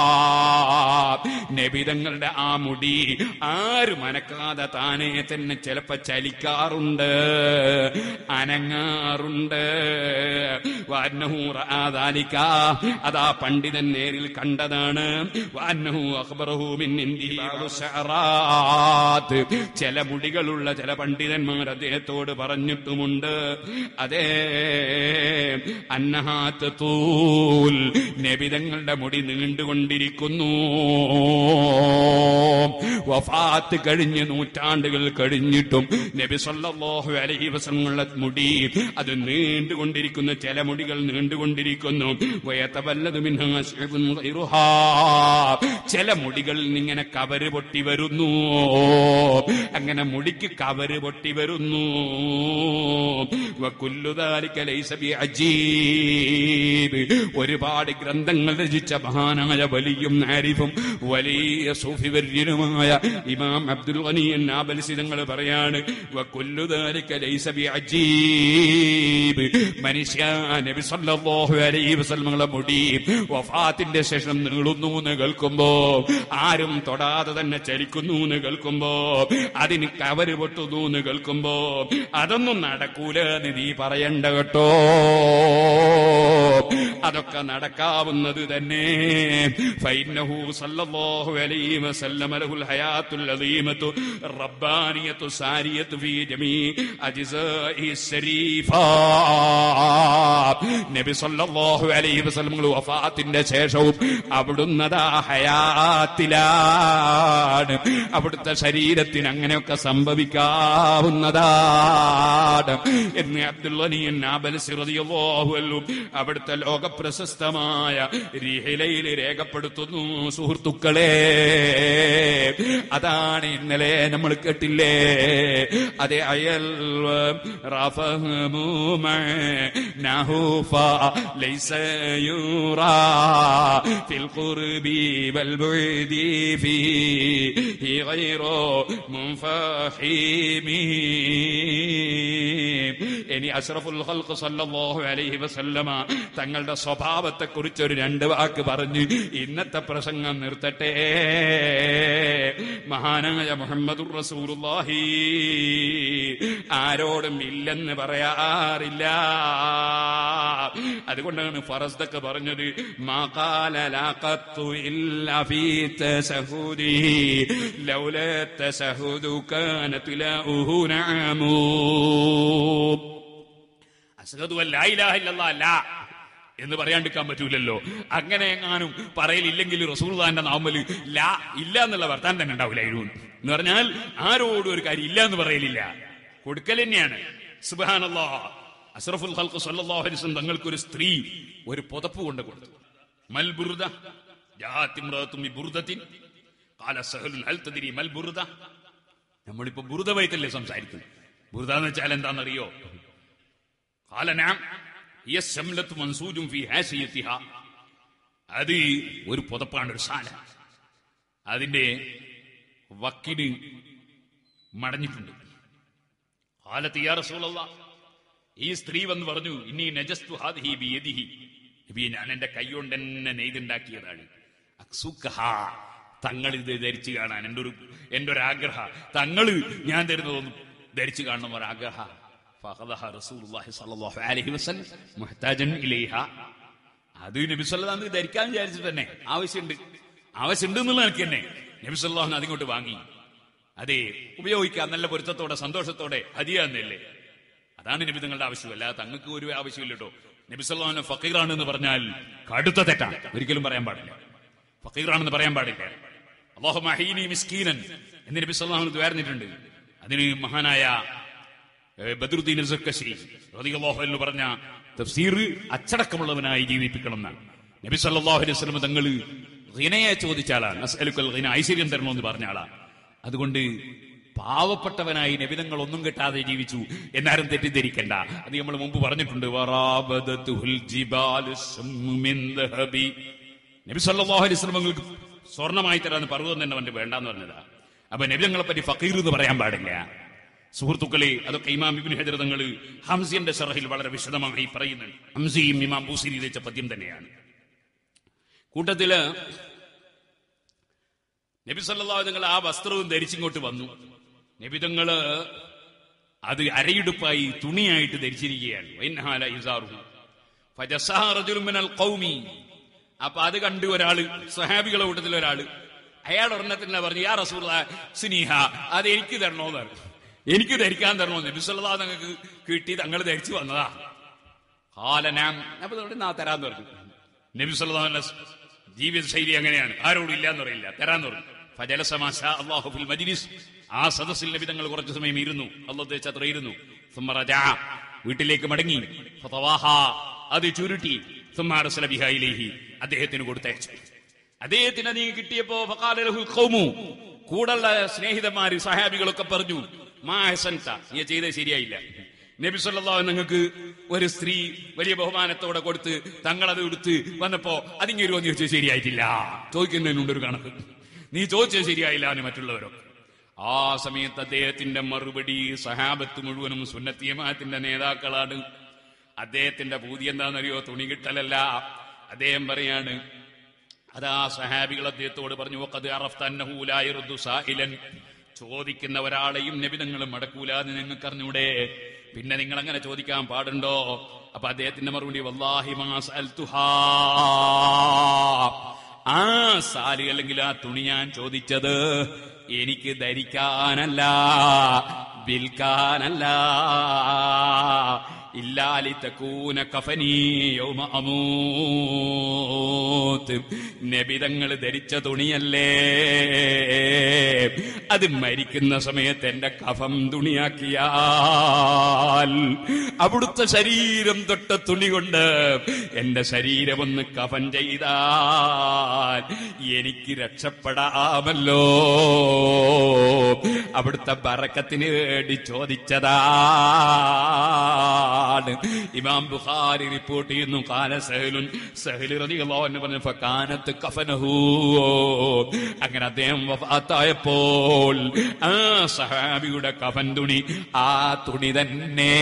നബിതങ്ങളുടെ ആ മുടി ആരും അനക്കാതെ താനെ തന്നെ ചിലപ്പോ ചലിക്കാറുണ്ട് അനങ്ങാറുണ്ട് വാന്നഹു റആദാലിക അതാ പണ്ഡിതൻ നേരിൽ കണ്ടതാണ് വാന്നഹു അഖ്ബറഹു മിൻ ഇന്ദി ബഅദു ശഅറാത്ത് ചില മുടികളുള്ള ചില പണ്ഡിതന്മാർ അദ്ദേഹത്തോട് പറഞ്ഞിട്ടുമുണ്ട് അതേ അന്നഹാത്ത് തൂൽ നബിതങ്ങളുടെ മുടി നീണ്ടുകൊണ്ടിരിക്കുന്നു വഫാത്ത് കഴിഞ്ഞ് നൂറ്റാണ്ടുകൾ കഴിഞ്ഞിട്ടും നബി സല്ലല്ലാഹു അലൈഹി വസല്ലങ്ങളുടെ മുടി അത് നീണ്ടുകൊണ്ടിരിക്കുന്നു ചില മുടികൾ നീണ്ടുകൊണ്ടിരിക്കുന്നു വയതവല്ലദു മിൻഹാ ശിഅബുൻ ഗൈറുഹാ ചില മുടികളിൽ നിന്ന് ഇങ്ങനെ കവര് പൊട്ടി വരുന്നു അങ്ങനെ മുടിക്ക് കവര് പൊട്ടി വരുന്നു വക്കുല്ലുദാലിക ലൈസ ബിഅജീബ്. ഒരുപാട് ഗ്രന്ഥങ്ങൾ രചിച്ച മഹാനായ വലിയും ആരിഫും വലിയ സൂഫിവര്യനുമായ ഇമാം അബ്ദുൽ ഗനി നാബൽസി തങ്ങൾ പറയാണ് വക്കുല്ലുദാലിക ലൈസ ബിഅജീബ്. മനുഷ്യ നബി സല്ലല്ലാഹു അലൈഹി വസല്ലമയുടെ മുടി വഫാത്തിന്റെ ശേഷം നീളുന്നു എന്ന് കേൾക്കുമ്പോ ആരും തൊടാതെ തന്നെ ചലിക്കുന്നു എന്ന് കേൾക്കുമ്പോ അതിന് കവര് പൊട്ടുന്നു എന്ന് കേൾക്കുമ്പോ അതൊന്നും നടക്കൂല എന്ന് നീ പറയണ്ട കേട്ടോ അതൊക്കെ നടക്കാവുന്നത് തന്നെ ഫൈനഹു സല്ലല്ലാഹു അലൈഹി വസല്ലമ ലഹുൽ ഹയാത്തുൽ അദീമത്തു റബ്ബാനിയത്തു സാരിയത്തു ഫീ ജമീ അജ്സാഇ ശരീഫാ നബി സല്ലല്ലാഹു അലൈഹി വസല്ലം വഫാത്തിന്റെ ശേഷവും അവിടുന്നതാ ഹയാത്തിലാണ് അവിടുത്തെ ശരീരത്തിന് അങ്ങനെയൊക്കെ സംഭവിക്കാവുന്നതാണ് എന്ന് അബ്ദുല്ലനിയൻ അവിടുത്തെ ലോകപ്രശസ്തമായ റിഹിലയിൽ രേഖപ്പെടുത്തുന്നു സുഹൃത്തുക്കളെ അതാണ് ഇന്നലെ നമ്മൾ കേട്ടില്ലേ അതെ അയൽ റഫഹമു നഹൂഫ ലൈസ യൂറാ ഫിൽ ഖുർബി വൽ ബുഅദി ഫീഹി ഗൈറു മുൻഫഹിമി ഇനി അഷ്റഫുൽ ഖൽഖ് സല്ലല്ലാഹു അലൈഹി വസല്ലമ തങ്ങളുടെ സ്വഭാവത്തെ കുറിച്ച് ഒരു രണ്ട് വാക്ക് പറഞ്ഞ് ഇന്നത്തെ പ്രസംഗം നിർത്തട്ടെ മഹാനായ മുഹമ്മദുർ റസൂലുള്ളാഹി ആരോടും ഇല്ലെന്ന് പറയാറില്ല അതുകൊണ്ടാണ് ഫറസ്ദക്ക് പറഞ്ഞത് മാകാല ലാഖത്തു ഇല്ല ഫീ തസഹുദി ലൗല തസഹുദു കാനത് ലഹു നഅമൂ അസ്ഹദു അൻ ലാ ഇലാഹ ഇല്ലല്ലാഹ് ലാ എന്ന് പറയാണ്ടിരിക്കാൻ പറ്റൂലല്ലോ അങ്ങനെ എങ്ങാനും പറയലില്ലെങ്കിൽ റസൂൽദാന്റെ നാമല് ലാ ഇല്ല എന്നുള്ള വർത്താൻ തന്നെ ഉണ്ടാവില്ല എന്ന് പറഞ്ഞാൽ ആരോടും ഒരു കാര്യം ഇല്ല എന്ന് പറയലില്ല കൊടുക്കൽ തന്നെയാണ് സുബാനല്ലാ അസ്രഫുൽ ഖൽഖ് സല്ലല്ലാഹു അലൈഹി വസല്ലം തങ്ങൾക്ക് ഒരു സ്ത്രീ ഒരു പുതപ്പ് കൊണ്ട് കൊടുത്തു മൽ ബുർദ ജാഅത്ത് ഇംറഅത്തും ബിബുർദത്തിൻ ഖാല സഹലുൻ ഹൽ തദ്രി മൽ ബുർദ നമ്മളിപ്പോ ബുർദവൈത്തല്ലേ സംസാരിക്കുന്നു ബുർദ എന്ന് വെച്ചാൽ എന്താണെന്നറിയോ قال نعم هي السملة منسوج في حاشيتها അത് ഒരു പുതപ്പാണ് ഒരു സാല അതിന്റെ വക്കിന് മടഞ്ഞിട്ടുണ്ട് കാലത്ത് യാ റസൂലല്ലാ ഈ സ്ത്രീ വന്ന് പറഞ്ഞു ഇനി നജസ്തു ഹാദിഹി ബിയദിഹി നബിയെ ഞാൻ എന്റെ കൈകൊണ്ട് തന്നെ നെയ്തുണ്ടാക്കിയതാണ് അക്സുക്കഹ തങ്ങൾ ഇത് ധരിച്ചു കാണാൻ എന്റെ ഒരു എന്റെ ഒരു ആഗ്രഹ തങ്ങള് ഞാൻ തരുന്നതൊന്നും ധരിച്ചു കാണണം ഒരു ആഗ്രഹ ഫഖദഹ റസൂലുള്ളാഹി സ്വല്ലല്ലാഹു അലൈഹി വസല്ലം മുഹ്താജൻ ഇലൈഹ അത് നബി സല്ലല്ലാഹു ധരിക്കാൻ വിചാരിച്ചിട്ട് തന്നെ ആവശ്യമുണ്ട് ആവശ്യമുണ്ട് എന്നുള്ള നിനക്ക് തന്നെ നബി സല്ലല്ലാഹു അതിങ്ങോട്ട് വാങ്ങി അതെ ഉപയോഗിക്കാം നല്ല പൊരുത്തത്തോടെ സന്തോഷത്തോടെ ഹദിയാന്നല്ലേ അതാണ് നബി നിങ്ങളുടെ ആവശ്യം അല്ലാതെ തങ്ങൾക്ക് ഒരു ആവശ്യമില്ല കേട്ടോ നബി സല്ലല്ലാഹു ഫക്കീറാണ് എന്ന് പറഞ്ഞാൽ കടുത്ത തെറ്റാണ് ഒരിക്കലും പറയാൻ പാടില്ല ഫക്കീറാണെന്ന് പറയാൻ പാടില്ല അള്ളാഹു മഹീനി മിസ്കീനൻ എന്ന് നബി സല്ലല്ലാഹു ദ്വാരന്നിട്ടുണ്ട് അതിന് മഹാനായ ഏഹ്, ബദ്രുദ്ദീൻ സക്കശി റളിയല്ലാഹു അൻഹു പറഞ്ഞ തഫ്സീർ അച്ചടക്കമുള്ളവനായി ജീവിപ്പിക്കണം എന്നാണ് നബി സല്ലല്ലാഹു അലൈഹി വസല്ലം തങ്ങൾ ഹിനയെ ചോദിച്ച ആളാണ് അസ്അലുക്കൽ ഹിന ഐശ്വര്യം തരണമെന്ന് പറഞ്ഞ ആളാണ് അതുകൊണ്ട് പാവപ്പെട്ടവനായി നബിതങ്ങൾ ഒന്നും കിട്ടാതെ ജീവിച്ചു എന്നാരും തെറ്റിദ്ധരിക്കണ്ട അത് നമ്മൾ മുമ്പ് പറഞ്ഞിട്ടുണ്ട് വറാബദത്തുഹുൽ ജിബാലു ശമ്മു മിൻ ദഹബി. നബി സല്ലല്ലാഹു അലൈഹി വസല്ലം തങ്ങൾക്ക് സ്വർണ്ണമായി തരാന്ന് പർവ്വതം തന്നെ അവന്റെ വേണ്ടാന്ന് പറഞ്ഞതാ അപ്പൊ നബിതങ്ങളെ പറ്റി ഫക്കീർ എന്ന് പറയാൻ പാടില്ല സുഹൃത്തുക്കളെ അതൊക്കെ ഇമാം ഇബ്നു ഹജർ തങ്ങൾ ഹംസിന്റെ ഷറഹിൽ വളരെ വിശദമായി പറയുന്നുണ്ട് ഹംസിയും ഇമാം ബൂസിരി രചിച്ച പദ്യം തന്നെയാണ് കൂട്ടത്തില് നബി സല്ലല്ലാഹു നിങ്ങൾ ആ വസ്ത്രവും ധരിച്ചിങ്ങോട്ട് വന്നു നബിതങ്ങള് അത് അരയിടുപ്പായി തുണിയായിട്ട് ധരിച്ചിരിക്കുകയാണ് വൈൻഹാല ഇസാറുഹു. ഫജസ്സഹ റജുലുൻ മിനൽ ഖൗമി. അപ്പൊ അത് കണ്ട് ഒരാള് സഹാബികളെ കൂട്ടത്തിൽ ഒരാള് അയാൾ ഒരെണ്ണത്തിന് പറഞ്ഞു യാ റസൂല സുനീഹ അത് എനിക്ക് തരണോന്ന് പറഞ്ഞു എനിക്ക് ധരിക്കാൻ തരണോ നബി സല്ലല്ലാഹു നിങ്ങൾക്ക് കിട്ടി തങ്ങൾ ധരിച്ചു വന്നതാ കാലനാം അപ്പൊ ഇവിടെ നാ തരാന്ന് പറഞ്ഞു നബി സല്ലല്ലാഹു അലൈഹി വസല്ലം ജീവിത ശൈലി അങ്ങനെയാണ് ആരോടും ഇല്ല എന്ന് പറയില്ല തരാന്ന് പറഞ്ഞു ഫജലസമാ ഷാ അല്ലാഹു ഫിൽ മജ്ലിസ് ആ സദസ്സിൽ നബി തങ്ങൾ കുറച്ചു സമയം ഇരുന്നു അള്ളാഹു ഉദ്ദേശിച്ച അത്ര ഇരുന്നു സുമ്മ റജഅ വീട്ടിലേക്ക് മടങ്ങി ഫതവാഹ അത് ചുരുട്ടി സുമ്മ അർസല ബിഹാ ഇലൈഹി അദ്ദേഹത്തിന് കൊടുത്തയച്ചു അദ്ദേഹത്തിന് നീ കിട്ടിയപ്പോ ഫഖാല ലഹുൽ ഖൗമു കൂടുള്ള സ്നേഹിതന്മാര് സഹാബികളൊക്കെ പറഞ്ഞു മാ ഹസൻത നീ ചെയ്തത് ശരിയായില്ല നബി സല്ലല്ലാഹു നിങ്ങൾക്ക് ഒരു സ്ത്രീ വലിയ ബഹുമാനത്തോടെ കൊടുത്ത് തങ്ങളത് എടുത്ത് വന്നപ്പോ അതിങ്ങൊരു വന്ന് ചോദിച്ചത് ശരിയായിട്ടില്ല ചോദിക്കുന്നതിനുണ്ട് ഒരു കണക്ക് നീ ചോദിച്ചത് ശരിയായില്ല എന്ന് മറ്റുള്ളവരൊക്കെ ആ സമയത്ത് അദ്ദേഹത്തിന്റെ മറുപടി സഹാബത്ത് മുഴുവനും സുന്നത്തിയമാത്തിന്റെ നേതാക്കളാണ് അദ്ദേഹത്തിന്റെ പൂതി എന്താണെന്നറിയോ തുണി കിട്ടലല്ല അദ്ദേഹം പറയാണ് അതാ സഹാബികൾ അദ്ദേഹത്തോട് പറഞ്ഞു "വഖദ് അറഫ്ത അന്നഹു ലാ യറുദ്ദു സായിലൻ ചോദിക്കുന്ന ഒരാളെയും നബിതങ്ങളും മടക്കൂല എന്ന് നിങ്ങൾക്ക് അറിഞ്ഞൂടെ പിന്നെ നിങ്ങൾ അങ്ങനെ ചോദിക്കാൻ പാടുണ്ടോ അപ്പൊ അദ്ദേഹത്തിന്റെ മറുപടി വല്ലാഹി മാ സഅൽതുഹാ ആ സാരി അല്ലെങ്കിൽ ആ തുണി ഞാൻ ചോദിച്ചത് എനിക്ക് ധരിക്കാനല്ല വിൽക്കാനല്ല ഇല്ലാലി തക്കൂന കഫനീ യൗമ അമൂത്ത് നബിതങ്ങൾ ധരിച്ച തുണിയല്ലേ അത് മരിക്കുന്ന സമയത്ത് എന്റെ കഫം തുണിയാക്കിയാൽ അവിടുത്തെ ശരീരം തൊട്ട തുണി കൊണ്ട് എന്റെ ശരീരം ഒന്ന് കഫൻ ചെയ്താൽ എനിക്ക് രക്ഷപ്പെടാമല്ലോ അവിടുത്തെ ബറക്കത്തിന് വേണ്ടി ചോദിച്ചതാണ് ഇമാം ബുഖാരി റിപ്പോർട്ട് ചെയ്യുന്നു കാല സഹലുൻ സഹലി റളിയല്ലാഹു അൻഹു പറഞ്ഞു ഫകാനത്ത് കഫനഹു അങ്ങനെ അദ്ദേഹം വഫാത്തായപ്പോൾ ആ സഹാബിയുടെ കഫൻ തുണി ആ തുണി തന്നെ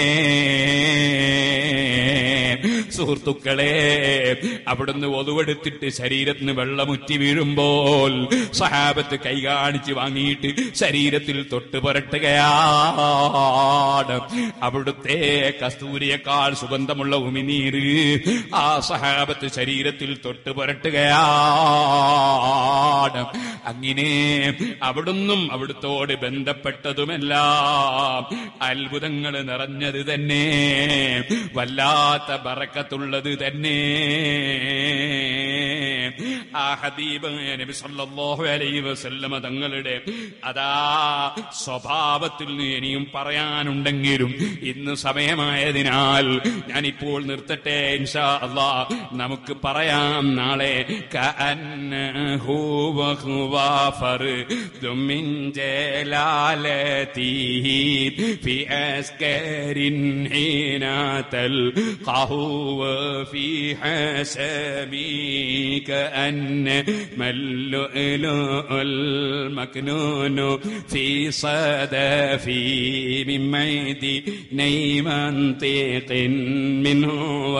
സുഹൃത്തുക്കളെ അവിടുന്ന് ഒതുവെടുത്തിട്ട് ശരീരത്തിന് വെള്ളമുറ്റി വീഴുമ്പോൾ സഹാബത്ത് കൈ കാണിച്ച് വാങ്ങിയിട്ട് ശരീരത്തിൽ തൊട്ട് പുരട്ടുകയാണ് അവിടുത്തെ കസ്തൂരിയേക്കാൾ സുഗന്ധമുള്ള ഉമിനീര് ആ സഹാബത്ത് ശരീരത്തിൽ തൊട്ട് പുരട്ടുകയാണ് അങ്ങനെ അവിടുന്നും അവിടുത്തോട് ബന്ധപ്പെട്ടതുമെല്ലാം അത്ഭുതങ്ങൾ നിറഞ്ഞത് തന്നെ വല്ലാത്ത ബറക്കത്തുള്ളത് തന്നെ ആ ഹബീബ് നബി സല്ലല്ലാഹു അലൈഹി വസല്ലമ തങ്ങളുടെ അതാ സ്വഭാവത്തിൽ നിന്ന് ഇനിയും പറയാനുണ്ടെങ്കിലും ഇന്ന് സമയമായതിനാൽ ഞാനിപ്പോൾ നിർത്തട്ടെ ഇൻഷാ അല്ലാ നമുക്ക് പറയാം നാളെ കഅന്നഹു വഹുവാ ഫർദും മിൻ ജലാലതിഹി ഫി അസ്കരിൻ ഹീന تلقاه وفي حسبي كأن اللؤلؤ المكنون في صدفي من ميدني منطق منه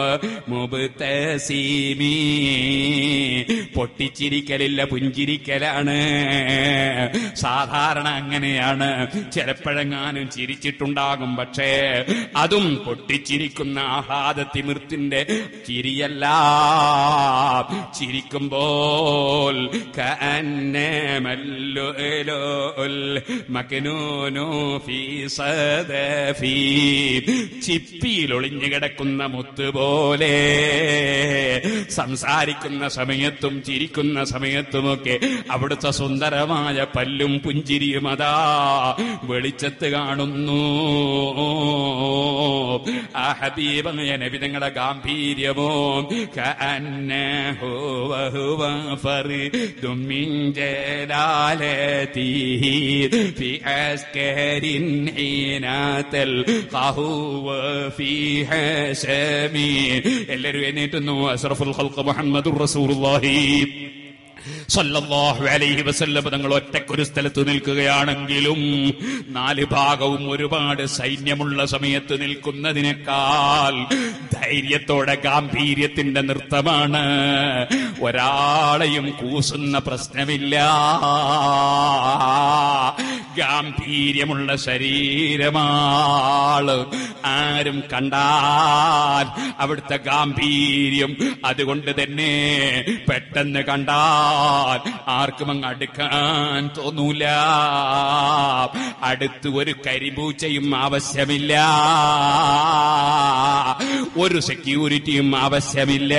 ومبتسمي പൊട്ടിച്ചിരിക്കലില്ല പുഞ്ചിരിക്കലാണ് സാധാരണ അങ്ങനെയാണ് ചിലപ്പോഴെങ്ങാനും ചിരിച്ചിട്ടുണ്ടാകും പക്ഷേ അതും പൊട്ടിച്ചിരിക്കുന്ന ആഹ്ലാദത്തിമിർത്തിന്റെ ചിരിയല്ല ചിരിക്കുമ്പോൾ ചിപ്പിയിൽ ഒളിഞ്ഞു കിടക്കുന്ന മുത്ത് പോലെ സംസാരിക്കുന്ന സമയത്തും ചിരിക്കുന്ന സമയത്തുമൊക്കെ അവിടുത്തെ സുന്ദരമായ പല്ലും പുഞ്ചിരിയും അതാ വെളിച്ചത്ത് കാണുന്നു ആ ഹബീബങ്ങയ നബിതങ്ങളുടെ ഗാംഭീര്യമോ كأنه وهو فرد من جلالته في عسكر حين تلقاه وفي حسمي എല്ലാവരും എണീറ്റുന്നു അഷ്റഫുൽ ഖൽഖ് മുഹമ്മദുർ റസൂലുള്ളാഹി സല്ലല്ലാഹു അലൈഹി വസല്ലം തങ്ങൾ ഒറ്റക്കൊരു സ്ഥലത്ത് നിൽക്കുകയാണെങ്കിലും നാല് ഭാഗവും ഒരുപാട് സൈന്യമുള്ള സമയത്ത് നിൽക്കുന്നതിനേക്കാൾ ധൈര്യത്തോടെ ഗാംഭീര്യത്തിന്റെ നൃത്തമാണ് ഒരാളെയും കൂസുന്ന പ്രശ്നമില്ല ഗാംഭീര്യമുള്ള ശരീരമാണ് ആരും കണ്ടാൽ അവിടുത്തെ ഗാംഭീര്യം അതുകൊണ്ട് തന്നെ പെട്ടെന്ന് കണ്ടാൽ ആർക്കും അങ്ങ് അടുക്കാൻ തോന്നൂല അടുത്ത് ഒരു കരിമ്പൂച്ചയും ആവശ്യമില്ല ഒരു സെക്യൂരിറ്റിയും ആവശ്യമില്ല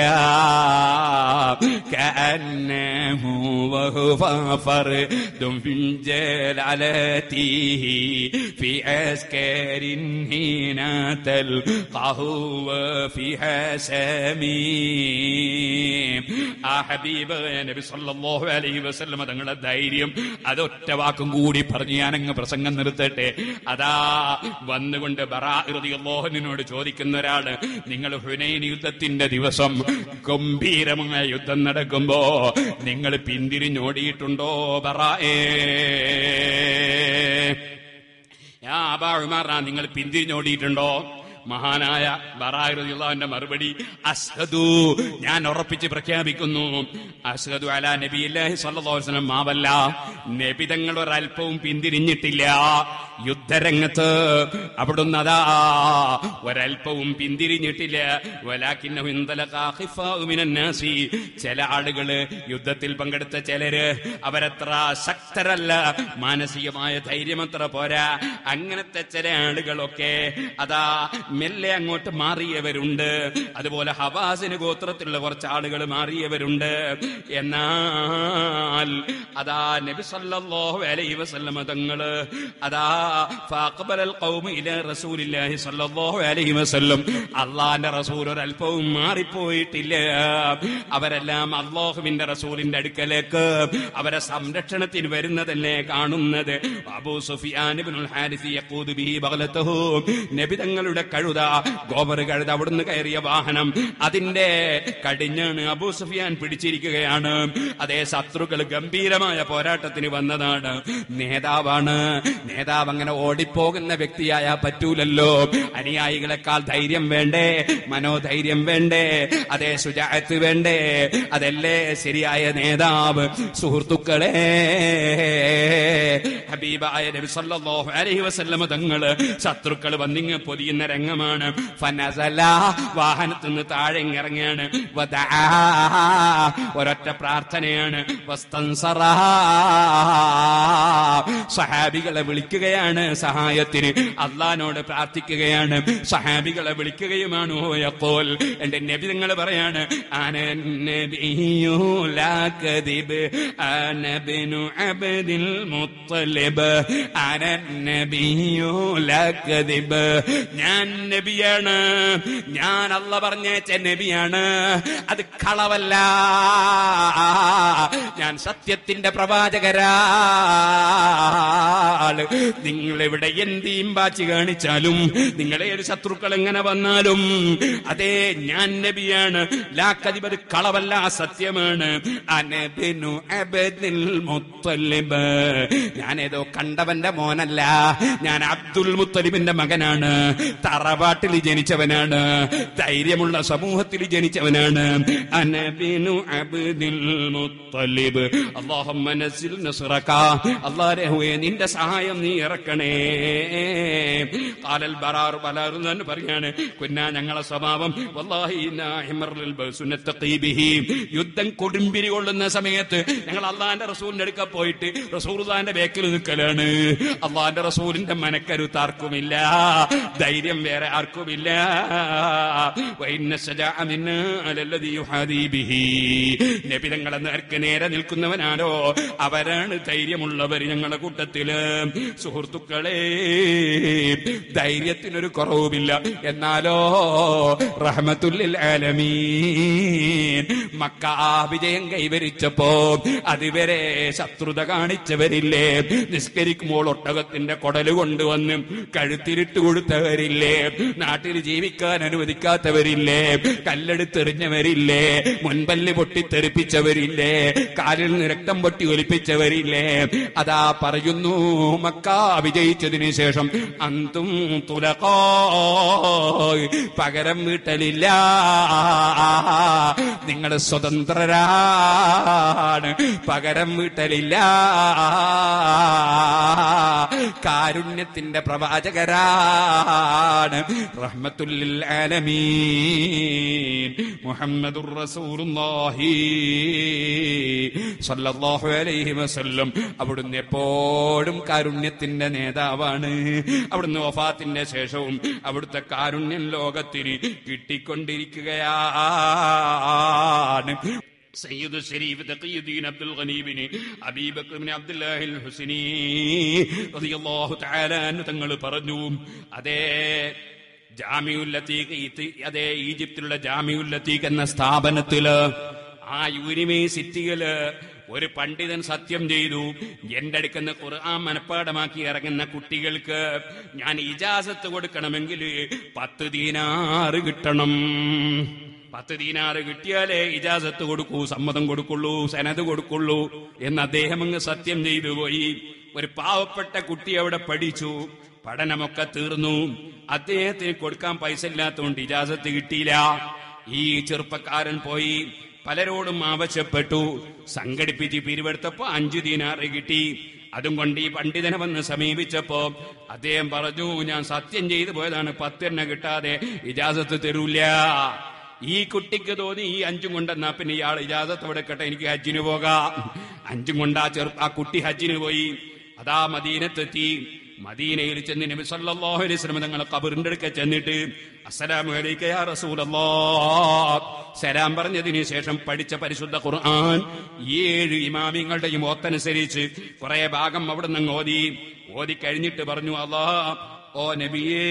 كأنه وهو فرد من جلالته في عسكر حين تلقاه وفيها سميم ആ ഹബീബ് നബി സല്ലല്ലാഹു അലൈഹി വസല്ലം തങ്ങളുടെ ധൈര്യം അതൊറ്റ വാക്കും കൂടി പറഞ്ഞ് ഞാനങ്ങ് പ്രസംഗം നിർത്തട്ടെ അതാ വന്നുകൊണ്ട് ബറാഹുനോട് ചോദിക്കുന്ന ഒരാള് നിങ്ങൾ ഹുനൈൻ യുദ്ധത്തിന്റെ ദിവസം ഗംഭീരമായ യുദ്ധം നടക്കുമ്പോ നിങ്ങൾ പിന്തിരിഞ്ഞോടിയിട്ടുണ്ടോ ബറായേ യാ അബാ ഉമർ നിങ്ങൾ പിന്തിരിഞ്ഞോടിയിട്ടുണ്ടോ മഹാനായ ബറാഹിറുള്ളാന്റെ മറുപടി അസ്ഹദു ഞാൻ ഉറപ്പിച്ച് പ്രഖ്യാപിക്കുന്നു അസ്ഹദു അല നബിയില്ലാഹി സല്ലല്ലാഹു അലൈഹി വസല്ലം മാവല്ല നബി തങ്ങൾ ഒരല്പവും പിന്തിരിഞ്ഞിട്ടില്ല യുദ്ധരംഗത്ത് അവിടുന്ന് അതാ ഒരല്പവും പിന്തിരിഞ്ഞിട്ടില്ല വലാക്കിന്നഹു ഇന്തലഖാ ഖിഫാഉ മിനൻ നാസി ചില ആളുകള് യുദ്ധത്തിൽ പങ്കെടുത്ത ചിലര് അവരത്ര ശക്തരല്ല മാനസികമായ ധൈര്യമത്ര പോരാ അങ്ങനത്തെ ചില ആളുകളൊക്കെ അതാ മെല്ലെ അങ്ങോട്ട് മാറിയവരുണ്ട് അതുപോലെ ഹവാസിന് ഗോത്രത്തിലുള്ള കുറച്ച് ആളുകൾ മാറിയവരുണ്ട് എന്നാൽ അതാ നബി സല്ലല്ലാഹു അലൈഹി വസല്ലമ തങ്ങള് അതാ ഫാഖബലൽ ഖൗമ ഇല റസൂലില്ലാഹി സല്ലല്ലാഹു അലൈഹി വസല്ലം അള്ളാന്റെ റസൂൽ ഒരല്പവും മാറിപ്പോയിട്ടില്ല അവരെല്ലാം അള്ളാഹുവിന്റെ റസൂലിന്റെ അടുക്കലേക്ക് അവരെ സംരക്ഷണത്തിന് വരുന്നതല്ലേ കാണുന്നത് അബൂ സുഫിയാൻ ഇബ്നുൽ ഹാരിസ് യഖൂദു ബിഹി ബഗ്ലതഹു നബി തങ്ങളുടെ കഴുത ഗോബർ കഴുത അവിടുന്ന് കയറിയ വാഹനം അതിന്റെ കടിഞ്ഞാണ് അബൂ സുഫിയാൻ പിടിച്ചിരിക്കുകയാണ് അതേ ശത്രുക്കൾ ഗംഭീരമായ പോരാട്ടത്തിന് വന്നതാണ് നേതാവാണ് നേതാവ് അങ്ങനെ ഓടിപ്പോകുന്ന വ്യക്തിയായ പറ്റൂലല്ലോ അനുയായികളെക്കാൾ ധൈര്യം വേണ്ടേ മനോധൈര്യം വേണ്ടേ അതേ സുജാത്ത് വേണ്ടേ അതല്ലേ ശരിയായ നേതാവ് സുഹൃത്തുക്കളെ ഹബീബായ നബി സല്ലല്ലാഹു അലൈഹി വസല്ലമ തങ്ങള് ശത്രുക്കൾ വന്നിങ്ങ് പൊതിയുന്ന രംഗമാണ് ഫനസല വാഹനത്തിൽ നിന്ന് താഴെ ഇറങ്ങിയാണ് വദആ ഒരൊറ്റ പ്രാർത്ഥനയാണ് വസ്തൻസറ സഹാബികളെ വിളിക്കുകയാണ് സഹായത്തിന് അള്ളഹാനോട് പ്രാർത്ഥിക്കുകയാണ് സഹാബികളെ വിളിക്കുകയുമാണ് ഓയപ്പോൾ എന്റെ നബി നിങ്ങൾ പറയാണ് ആന നബിയു ലാ കദിബ് ആന ബിനു അബ്ദിൽ മുത്തലിബ് ആന നബിയു ലാ കദിബ് ഞാൻ നബിയാണ് ഞാൻ അല്ല പറഞ്ഞേച്ച നബിയാണ് അത് കളവല്ല ഞാൻ സത്യത്തിന്റെ പ്രവാചകരാള് നിങ്ങൾ എവിടെ എന്തെയും ബാച്ച് കാണിച്ചാലും നിങ്ങളെ ഒരു ശത്രുക്കൾ എങ്ങനെ വന്നാലും അതേ ഞാൻ നബിയാണ് ലാക്കതിബത് കളവല്ല സത്യമാണ് അനബിനു അബദിൽ മുത്തലിബ് ഞാനേതോ കണ്ടവന്റെ മോനല്ല ഞാൻ അബ്ദുൽ മുത്തലിബിന്റെ മകനാണ് തറവാട്ടിൽ ജനിച്ചവനാണ് ധൈര്യമുള്ള സമൂഹത്തിൽ ജനിച്ചവനാണ് അനബിനു അബ്ദുൽ മുത്തലിബ് അല്ലാഹുമ്മ നസിൽ നസ്റക അല്ലാഹുവേ നിന്റെ സഹായം നീ ഇറക്കണേ ഖാലൽ ബറാർ ബലാർ എന്ന് പറയാണ് കുന്നാ ഞങ്ങളെ സ്വഭാവം വല്ലാഹി ഇന്നാ ഹിമറുൽ ബസുനത്തഖീ ബിഹി യുദ്ധം കൊടുമ്പിരി കൊള്ളുന്ന സമയത്ത് ഞങ്ങൾ അള്ളാന്റെ റസൂലിന്റെ അടുക്ക പോയിട്ട് റസൂർദാന്റെ ബേക്കിൽ നിൽക്കലാണ് അള്ളാന്റെ റസൂലിന്റെ മനക്കരുത്ത് ആർക്കുമില്ല ധൈര്യം വേറെ ആർക്കുമില്ല വൈന്ന ശജാഅ മിന്നാ അലല്ലദീ യുഹാദീ ബിഹി നബി തങ്ങളെ നേർക്ക് നേരെ നിൽക്കുന്നവനാരോ അവരാണ് ധൈര്യമുള്ളവർ ഞങ്ങളുടെ കൂട്ടത്തില് സുഹൃത്തുക്കളെ ധൈര്യത്തിനൊരു കുറവുമില്ല എന്നാലോ റഹ്മത്തുല്ലിൽ ആലമീൻ മക്ക വിജയം കൈവരിച്ചപ്പോ അതുവരെ ശത്രുത കാണിച്ചവരില്ലേ നിസ്കരിക്കുമ്പോൾ ഒട്ടകത്തിന്റെ കൊടല് കൊണ്ടുവന്ന് കഴുത്തിരിട്ട് കൊടുത്തവരില്ലേ നാട്ടിൽ ജീവിക്കാൻ അനുവദിക്കാത്തവരില്ലേ കല്ലെടുത്തെറിഞ്ഞവരില്ലേ മുൻപല്ല് പൊട്ടിത്തെറിപ്പിച്ചവരില്ലേ കാലിൽ നിന്ന് രക്തം പൊട്ടി ഒലിപ്പിച്ചവരില്ലേ അതാ പറയുന്നു മക്ക വിജയിച്ചതിന് ശേഷം അന്തും തുലകോ പകരം വീട്ടലില്ല നിങ്ങൾ സ്വതന്ത്രരാണ് പകരം വീട്ടലില്ല കാരുണ്യത്തിന്റെ പ്രവാചകരാണ് റഹ്മത്തുല്ലിൽ ആലമീൻ മുഹമ്മദുർ റസൂലുള്ളാഹി സല്ലല്ലാഹു അലൈഹി വസല്ലം അവിടുന്ന് എപ്പോഴും കാരുണ്യത്തിന്റെ നേതാവാണ് അവിടുന്ന് വഫാത്തിന്റെ ശേഷവും അവിടുത്തെ കാരുണ്യം ലോകത്തിന് കിട്ടിക്കൊണ്ടിരിക്കുകയാണ് സയ്യിദ് ഷരീഫ് തഖിയുദ്ദീൻ അബ്ദുൽ ഗനീബിന് അബീബക്കർ ഇബ്നു അബ്ദുല്ലാഹിൽ ഹുസൈനി റളിയല്ലാഹു തആല അൻഹു തങ്ങൾ പറഞ്ഞു അതേ ജാമിഉൽ ലത്തീഖ് ഇത്- അതേ ഈജിപ്തിലുള്ള ജാമിഉൽ ലത്തീഖ് എന്ന സ്ഥാപനത്തില് ആ യൂണിവേഴ്സിറ്റിയില് ഒരു പണ്ഡിതൻ സത്യം ചെയ്തു എന്റെ അടുക്കുന്ന ഖുർആൻ മനഃപ്പാടമാക്കി ഇറങ്ങുന്ന കുട്ടികൾക്ക് ഞാൻ ഇജാസത്ത് കൊടുക്കണമെങ്കിൽ പത്ത് ദീനാറ് കിട്ടണം പത്ത് ദീനാറ് കിട്ടിയാലേ ഇജാസത്ത് കൊടുക്കൂ സമ്മതം കൊടുക്കുള്ളൂ സനത് കൊടുക്കുള്ളൂ എന്ന് അദ്ദേഹം അങ്ങ് സത്യം ചെയ്തു പോയി ഒരു പാവപ്പെട്ട കുട്ടി അവിടെ പഠിച്ചു പഠനമൊക്കെ തീർന്നു അദ്ദേഹത്തിന് കൊടുക്കാൻ പൈസ ഇല്ലാത്തതുകൊണ്ട് ഇജാസത്ത് കിട്ടിയില്ല ഈ ചെറുപ്പക്കാരൻ പോയി പലരോടും ആവശ്യപ്പെട്ടു സംഘടിപ്പിച്ച് പിരിവെടുത്തപ്പോ അഞ്ചു ദീനാറ് കിട്ടി അതും കൊണ്ട് ഈ പണ്ഡിതനെ വന്ന് സമീപിച്ചപ്പോ അദ്ദേഹം പറഞ്ഞു ഞാൻ സത്യം ചെയ്തു പോയതാണ് പത്തെണ്ണ കിട്ടാതെ ഇജാസത്ത് തരൂല്ല ഈ കുട്ടിക്ക് തോന്നി ഈ അഞ്ചും കൊണ്ടെന്നാ പിന്നെ ഇയാൾ ഇജാസത്ത് എടുക്കട്ടെ എനിക്ക് ഹജ്ജിന് പോകാം അഞ്ചും കൊണ്ട് ആ ചെറു ആ കുട്ടി ഹജ്ജിന് പോയി അതാ മദീനത്തെത്തി മദീനയിൽ ചെന്ന് നബി സല്ലല്ലാഹു അലൈഹി വസല്ലം തങ്ങളെ ഖബറിന്റെ അടുക്ക ചെന്നിട്ട് അസ്സലാമു അലൈക യാ റസൂലല്ലാഹ് സലാം പറഞ്ഞതിന് ശേഷം പഠിച്ച പരിശുദ്ധ ഖുർആൻ ഏഴ് ഇമാമിങ്ങളുടെയും ഓത്തനുസരിച്ച് കുറെ ഭാഗം അവിടെ നിന്ന് ഓതി ഓതി കഴിഞ്ഞിട്ട് പറഞ്ഞു അല്ലാ ഓ നബിയേ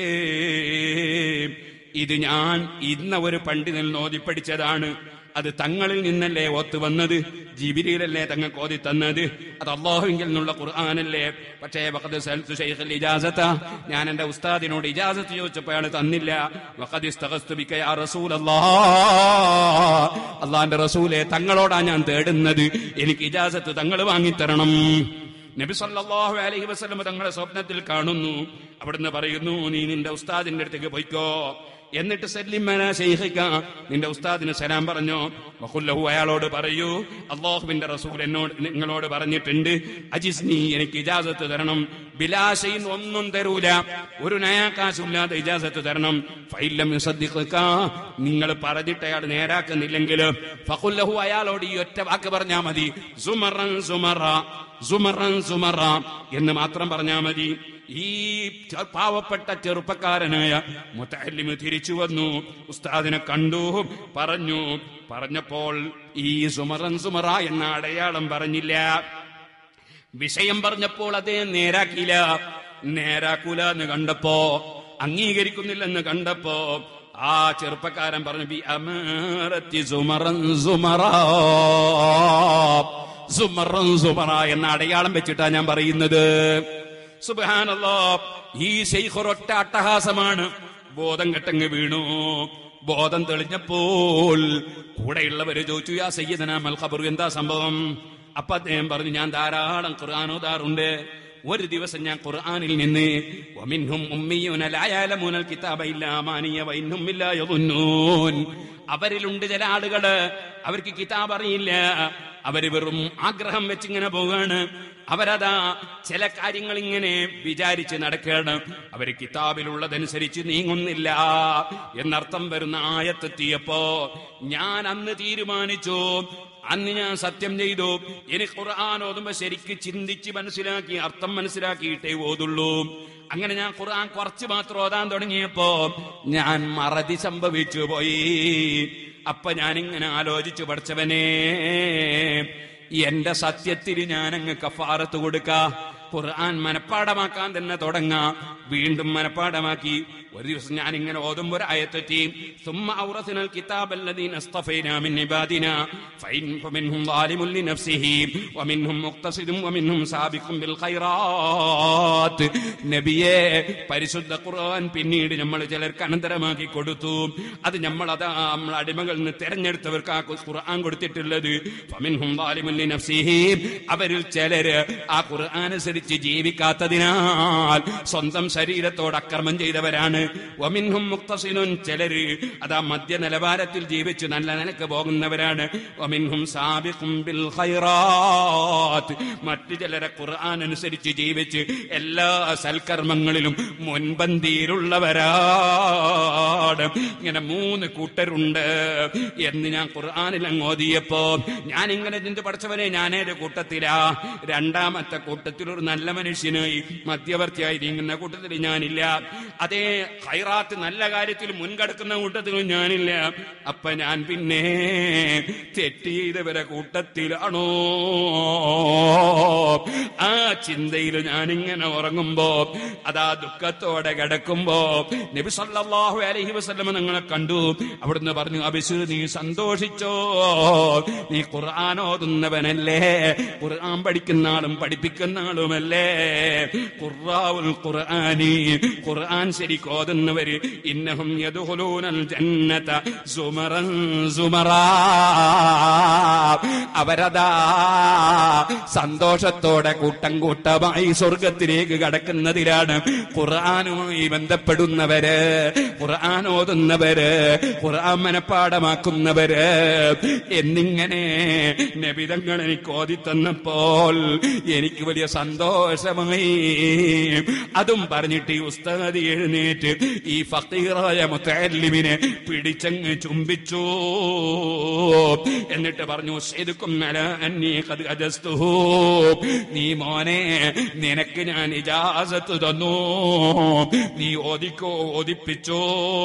ഇത് ഞാൻ ഇന്ന ഒരു പണ്ഡിതൻ ഓതി പഠിച്ചതാണ് അത് തങ്ങളിൽ നിന്നല്ലേ ഒത്തു വന്നത് ജിബിരിയിലല്ലേ തങ്ങൾക്ക് ഓതി തന്നത് അത് അള്ളാഹുവിൽ നിന്നുള്ള ഖുർആാനല്ലേ പക്ഷേ വഖദ് സഅൽതു ശൈഖൽ ഇജാസത ഞാൻ എന്റെ ഉസ്താദിനോട് ഇജാസത്ത് ചോദിച്ചപ്പോൾ അയാൾ തന്നില്ല വഖദ് ഇസ്തഗസ്തു ബിക യാ റസൂലല്ലാഹ് അള്ളാന്റെ റസൂലെ തങ്ങളോടാ ഞാൻ തേടുന്നത് എനിക്ക് ഇജാസത്ത് തങ്ങൾ വാങ്ങിത്തരണം നബി സല്ലല്ലാഹു അലൈഹി വസല്ലം തങ്ങളെ സ്വപ്നത്തിൽ കാണുന്നു അവിടുന്ന് പറയുന്നു നീ നിന്റെ ഉസ്താദിന്റെ അടുത്തേക്ക് പോയിക്കോ എന്നിട്ട് സല്ലിമന ശൈഖിക്ക നിന്റെ ഉസ്താദിന് സലാം പറഞ്ഞു വഖുല്ലഹു അയാളോട് പറയൂ അള്ളാഹുവിന്റെ റസൂൽ എന്നോട് നിങ്ങളോട് പറഞ്ഞിട്ടുണ്ട് അജിസ്നി എനിക്ക് ഇജാസത്ത് തരണം ബിലാശയിൻ ഒന്നും തരൂല ഒരു നയാകാശമില്ലാതെ ഇജാസത്ത് തരണം ഫൈലം യുസദ്ദിഖ്ക നിങ്ങൾ പറഞ്ഞിട്ട് അയാൾ നേരാക്കുന്നില്ലെങ്കിൽ ഫഖുല്ലഹു അയാളോട് ഈ ഒറ്റ വാക്ക് പറഞ്ഞാ മതി സുമറൻ സുമറ സുമറൻ സുമറ എന്ന് മാത്രം പറഞ്ഞാ മതി ഈ ചെ- പാവപ്പെട്ട ചെറുപ്പക്കാരനായ മുത്തല്ലിമ് തിരിച്ചു വന്നു ഉസ്താദിനെ കണ്ടു പറഞ്ഞു പറഞ്ഞപ്പോൾ ഈ സുമറൻ സുമറ എന്ന അടയാളം പറഞ്ഞില്ല വിഷയം പറഞ്ഞപ്പോൾ അദ്ദേഹം നേരാക്കിയില്ല നേരാക്കൂല എന്ന് കണ്ടപ്പോ അംഗീകരിക്കുന്നില്ലെന്ന് കണ്ടപ്പോ ആ ചെറുപ്പക്കാരൻ പറഞ്ഞു ബി അമറത്തി സുമറൻ സുമറ സുമറൻ സുമറ എന്ന അടയാളം വെച്ചിട്ടാ ഞാൻ പറയുന്നത് സുബാനല്ലോ ഈ ശൈഖ് ഒരൊറ്റ അട്ടഹാസമാണ് ബോധം കെട്ടങ്ങ് വീണു ബോധം തെളിഞ്ഞപ്പോൾ കൂടെയുള്ളവര് ചോദിച്ചു യാ സയ്യിദന മൽ ഖബർ എന്താ സംഭവം അപ്പൊ അദ്ദേഹം പറഞ്ഞു ഞാൻ ധാരാളം ഖുർആൻ ഓതാറുണ്ട് ഒരു ദിവസം ഞാൻ ഖുർആനിൽ നിന്ന് വമിൻഹും ഉമ്മിയൂന ലാ യഅലമൂനൽ കിതാബ ഇല്ലാ അമാനിയ വഇൻഹും ഇല്ലാ യظنون അവരിലുണ്ട് ചില ആളുകള് അവർക്ക് കിതാബ് അറിയില്ല അവര് വെറും ആഗ്രഹം വെച്ചിങ്ങനെ പോവാണ് അവരതാ ചില കാര്യങ്ങൾ ഇങ്ങനെ വിചാരിച്ച് നടക്കുകയാണ് അവര് കിതാബിലുള്ളതനുസരിച്ച് നീങ്ങുന്നില്ല എന്നർത്ഥം വരുന്ന ആയത്തെത്തിയപ്പോ ഞാൻ അന്ന് തീരുമാനിച്ചു അന്ന് ഞാൻ സത്യം ചെയ്തു എനിക്ക് ഖുർആൻ ഓതുമ്പോ ശരിക്ക് ചിന്തിച്ച് മനസ്സിലാക്കി അർത്ഥം മനസ്സിലാക്കിയിട്ടേ ഓതുള്ളൂ അങ്ങനെ ഞാൻ ഖുർആൻ കുറച്ച് മാത്രം ഓതാൻ തുടങ്ങിയപ്പോ ഞാൻ മറതി സംഭവിച്ചു പോയി അപ്പൊ ഞാനിങ്ങനെ ആലോചിച്ചു പഠിച്ചവനെ എന്റെ സത്യത്തിന് ഞാൻ അങ്ങ് കഫാറത്ത് കൊടുക്ക ഖുർആൻ മനഃപ്പാടമാക്കാൻ തന്നെ തുടങ്ങാം വീണ്ടും മനഃപ്പാടമാക്കി ഒരു ദിവസം ഞാൻ ഇങ്ങനെ ഓതുമ്പോ ഒരു ആയത്തെത്തി ثم أورثنا الكتاب الذين اصطفينا من عبادنا فإن- فمنهم ظالم لنفسه ومنهم مقتصد ومنهم سابق بالخيرات നബിയെ പരിശുദ്ധ ഖുർആൻ പിന്നീട് നമ്മൾ ചിലർക്ക് അനന്തരമാക്കി കൊടുത്തു അത് നമ്മൾ അതാ നമ്മൾ അടിമകളിൽ നിന്ന് തെരഞ്ഞെടുത്തവർക്ക് ആ ഖുർആൻ കൊടുത്തിട്ടുള്ളത് ഫമിൻഹും ظالم لنفسه അവരിൽ ചിലര് ആ ഖുർആൻ അനുസരിച്ച് അനുസരിച്ച് ജീവിക്കാത്തതിനാൽ സ്വന്തം ശരീരത്തോട് അക്രമം ചെയ്തവരാണ് ഒമിൻഹും മുക്തസിനുൻ ചിലര് അതാ മധ്യ നിലവാരത്തിൽ ജീവിച്ച് നല്ല നിലക്ക് പോകുന്നവരാണ് ഒമിൻഹും സാബിഖും ബിൽ ഖൈറാത്ത് മറ്റു ചിലരെ ഖുർആൻ അനുസരിച്ച് ജീവിച്ച് എല്ലാ സൽക്കർമ്മങ്ങളിലും മുൻപന്തിയിലുള്ളവരാണ് ഇങ്ങനെ മൂന്ന് കൂട്ടരുണ്ട് എന്ന് ഞാൻ ഖുർആനിൽ അങ്ങ് ഓതിയപ്പോ ഞാൻ ഇങ്ങനെ ചിന്ത പഠിച്ചവനെ ഞാനേത് കൂട്ടത്തിലാ രണ്ടാമത്തെ കൂട്ടത്തിൽ ഒരു നല്ല മനുഷ്യനായി മധ്യവർത്തിയായി നീങ്ങുന്ന കൂട്ടത്തിൽ ഞാനില്ല അതേ ഹൈറാത്ത് നല്ല കാര്യത്തിൽ മുൻകടക്കുന്ന കൂട്ടത്തിലും ഞാനില്ല അപ്പൊ ഞാൻ പിന്നെ തെറ്റ് ചെയ്തവരെ കൂട്ടത്തിലാണോ ആ ചിന്തയിൽ ഞാനിങ്ങനെ ഉറങ്ങുമ്പോ അതാ ദുഃഖത്തോടെ കിടക്കുമ്പോ നബി സല്ലല്ലാഹു അലൈഹി വസല്ലം നിങ്ങളെ കണ്ടു അവിടുന്ന് പറഞ്ഞു അബിസു നീ സന്തോഷിച്ചോ നീ ഖുർആൻ ഓതുന്നവനല്ലേ ഖുർആൻ പഠിക്കുന്ന ആളും പഠിപ്പിക്കുന്ന ആളുമല്ലേ ഖുർആവുൽ ഖുർആനി ഖുർആൻ ശരിക്ക് ഓതുന്നവര് ഇന്നഹും യദ്ഖുലൂനൽ ജന്നത സുമറൻ സുമറാ അവരതാ സന്തോഷത്തോടെ കൂട്ടം കൂട്ടമായി സ്വർഗത്തിലേക്ക് കടക്കുന്നതിലാണ് ഖുർആനുമായി ബന്ധപ്പെടുന്നവര് ഖുർആൻ ഓതുന്നവര് ഖുർആൻ മനപ്പാടമാക്കുന്നവര് എന്നിങ്ങനെ നബിതങ്ങൾ എനിക്ക് ഓതി തന്നപ്പോൾ എനിക്ക് വലിയ സന്തോഷമായി അതും പറഞ്ഞിട്ട് ഈ ഉസ്താദി എഴുന്നേറ്റ് ഈ ഫക്കീറായ മുത്തല്ലിമിനെ പിടിച്ചങ്ങ് ചുംബിച്ചു എന്നിട്ട് പറഞ്ഞു ശരിക്കും അന്നീ കത് അജസ്തുഹു നീ മോനെ നിനക്ക് ഞാൻ ഇജാസത്ത് തന്നു നീ ഓദിക്കോ ഓദിപ്പിച്ചോ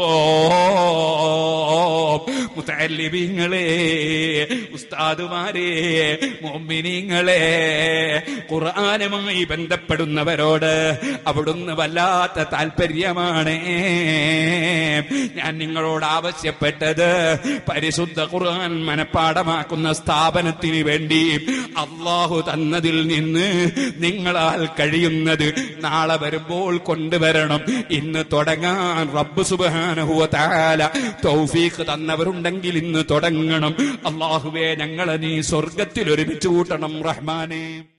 മുത്തല്ലിബിങ്ങളെ ഉസ്താദുമാരെ മോമിനിങ്ങളെ ഖുർആനുമായി ബന്ധപ്പെടുന്നവരോട് അവിടുന്ന് വല്ലാത്ത താല്പര്യമാണ് ഞാൻ നിങ്ങളോട് ആവശ്യപ്പെട്ടത് പരിശുദ്ധ ഖുർആൻ മനപ്പാടമാക്കുന്ന സ്ഥാപനത്തിന് വേണ്ടി അള്ളാഹു തന്നതിൽ നിന്ന് നിങ്ങളാൽ കഴിയുന്നത് നാളെ വരുമ്പോൾ കൊണ്ടുവരണം ഇന്ന് തുടങ്ങാൻ റബ്ബ് സുബാനഹുവ താല തൗഫീഖ് തന്നവരുണ്ടെങ്കിൽ ഇന്ന് തുടങ്ങണം അള്ളാഹുവേ ഞങ്ങളെ നീ സ്വർഗത്തിൽ ഒരുമിച്ച് കൂട്ടണം റഹ്മാനെ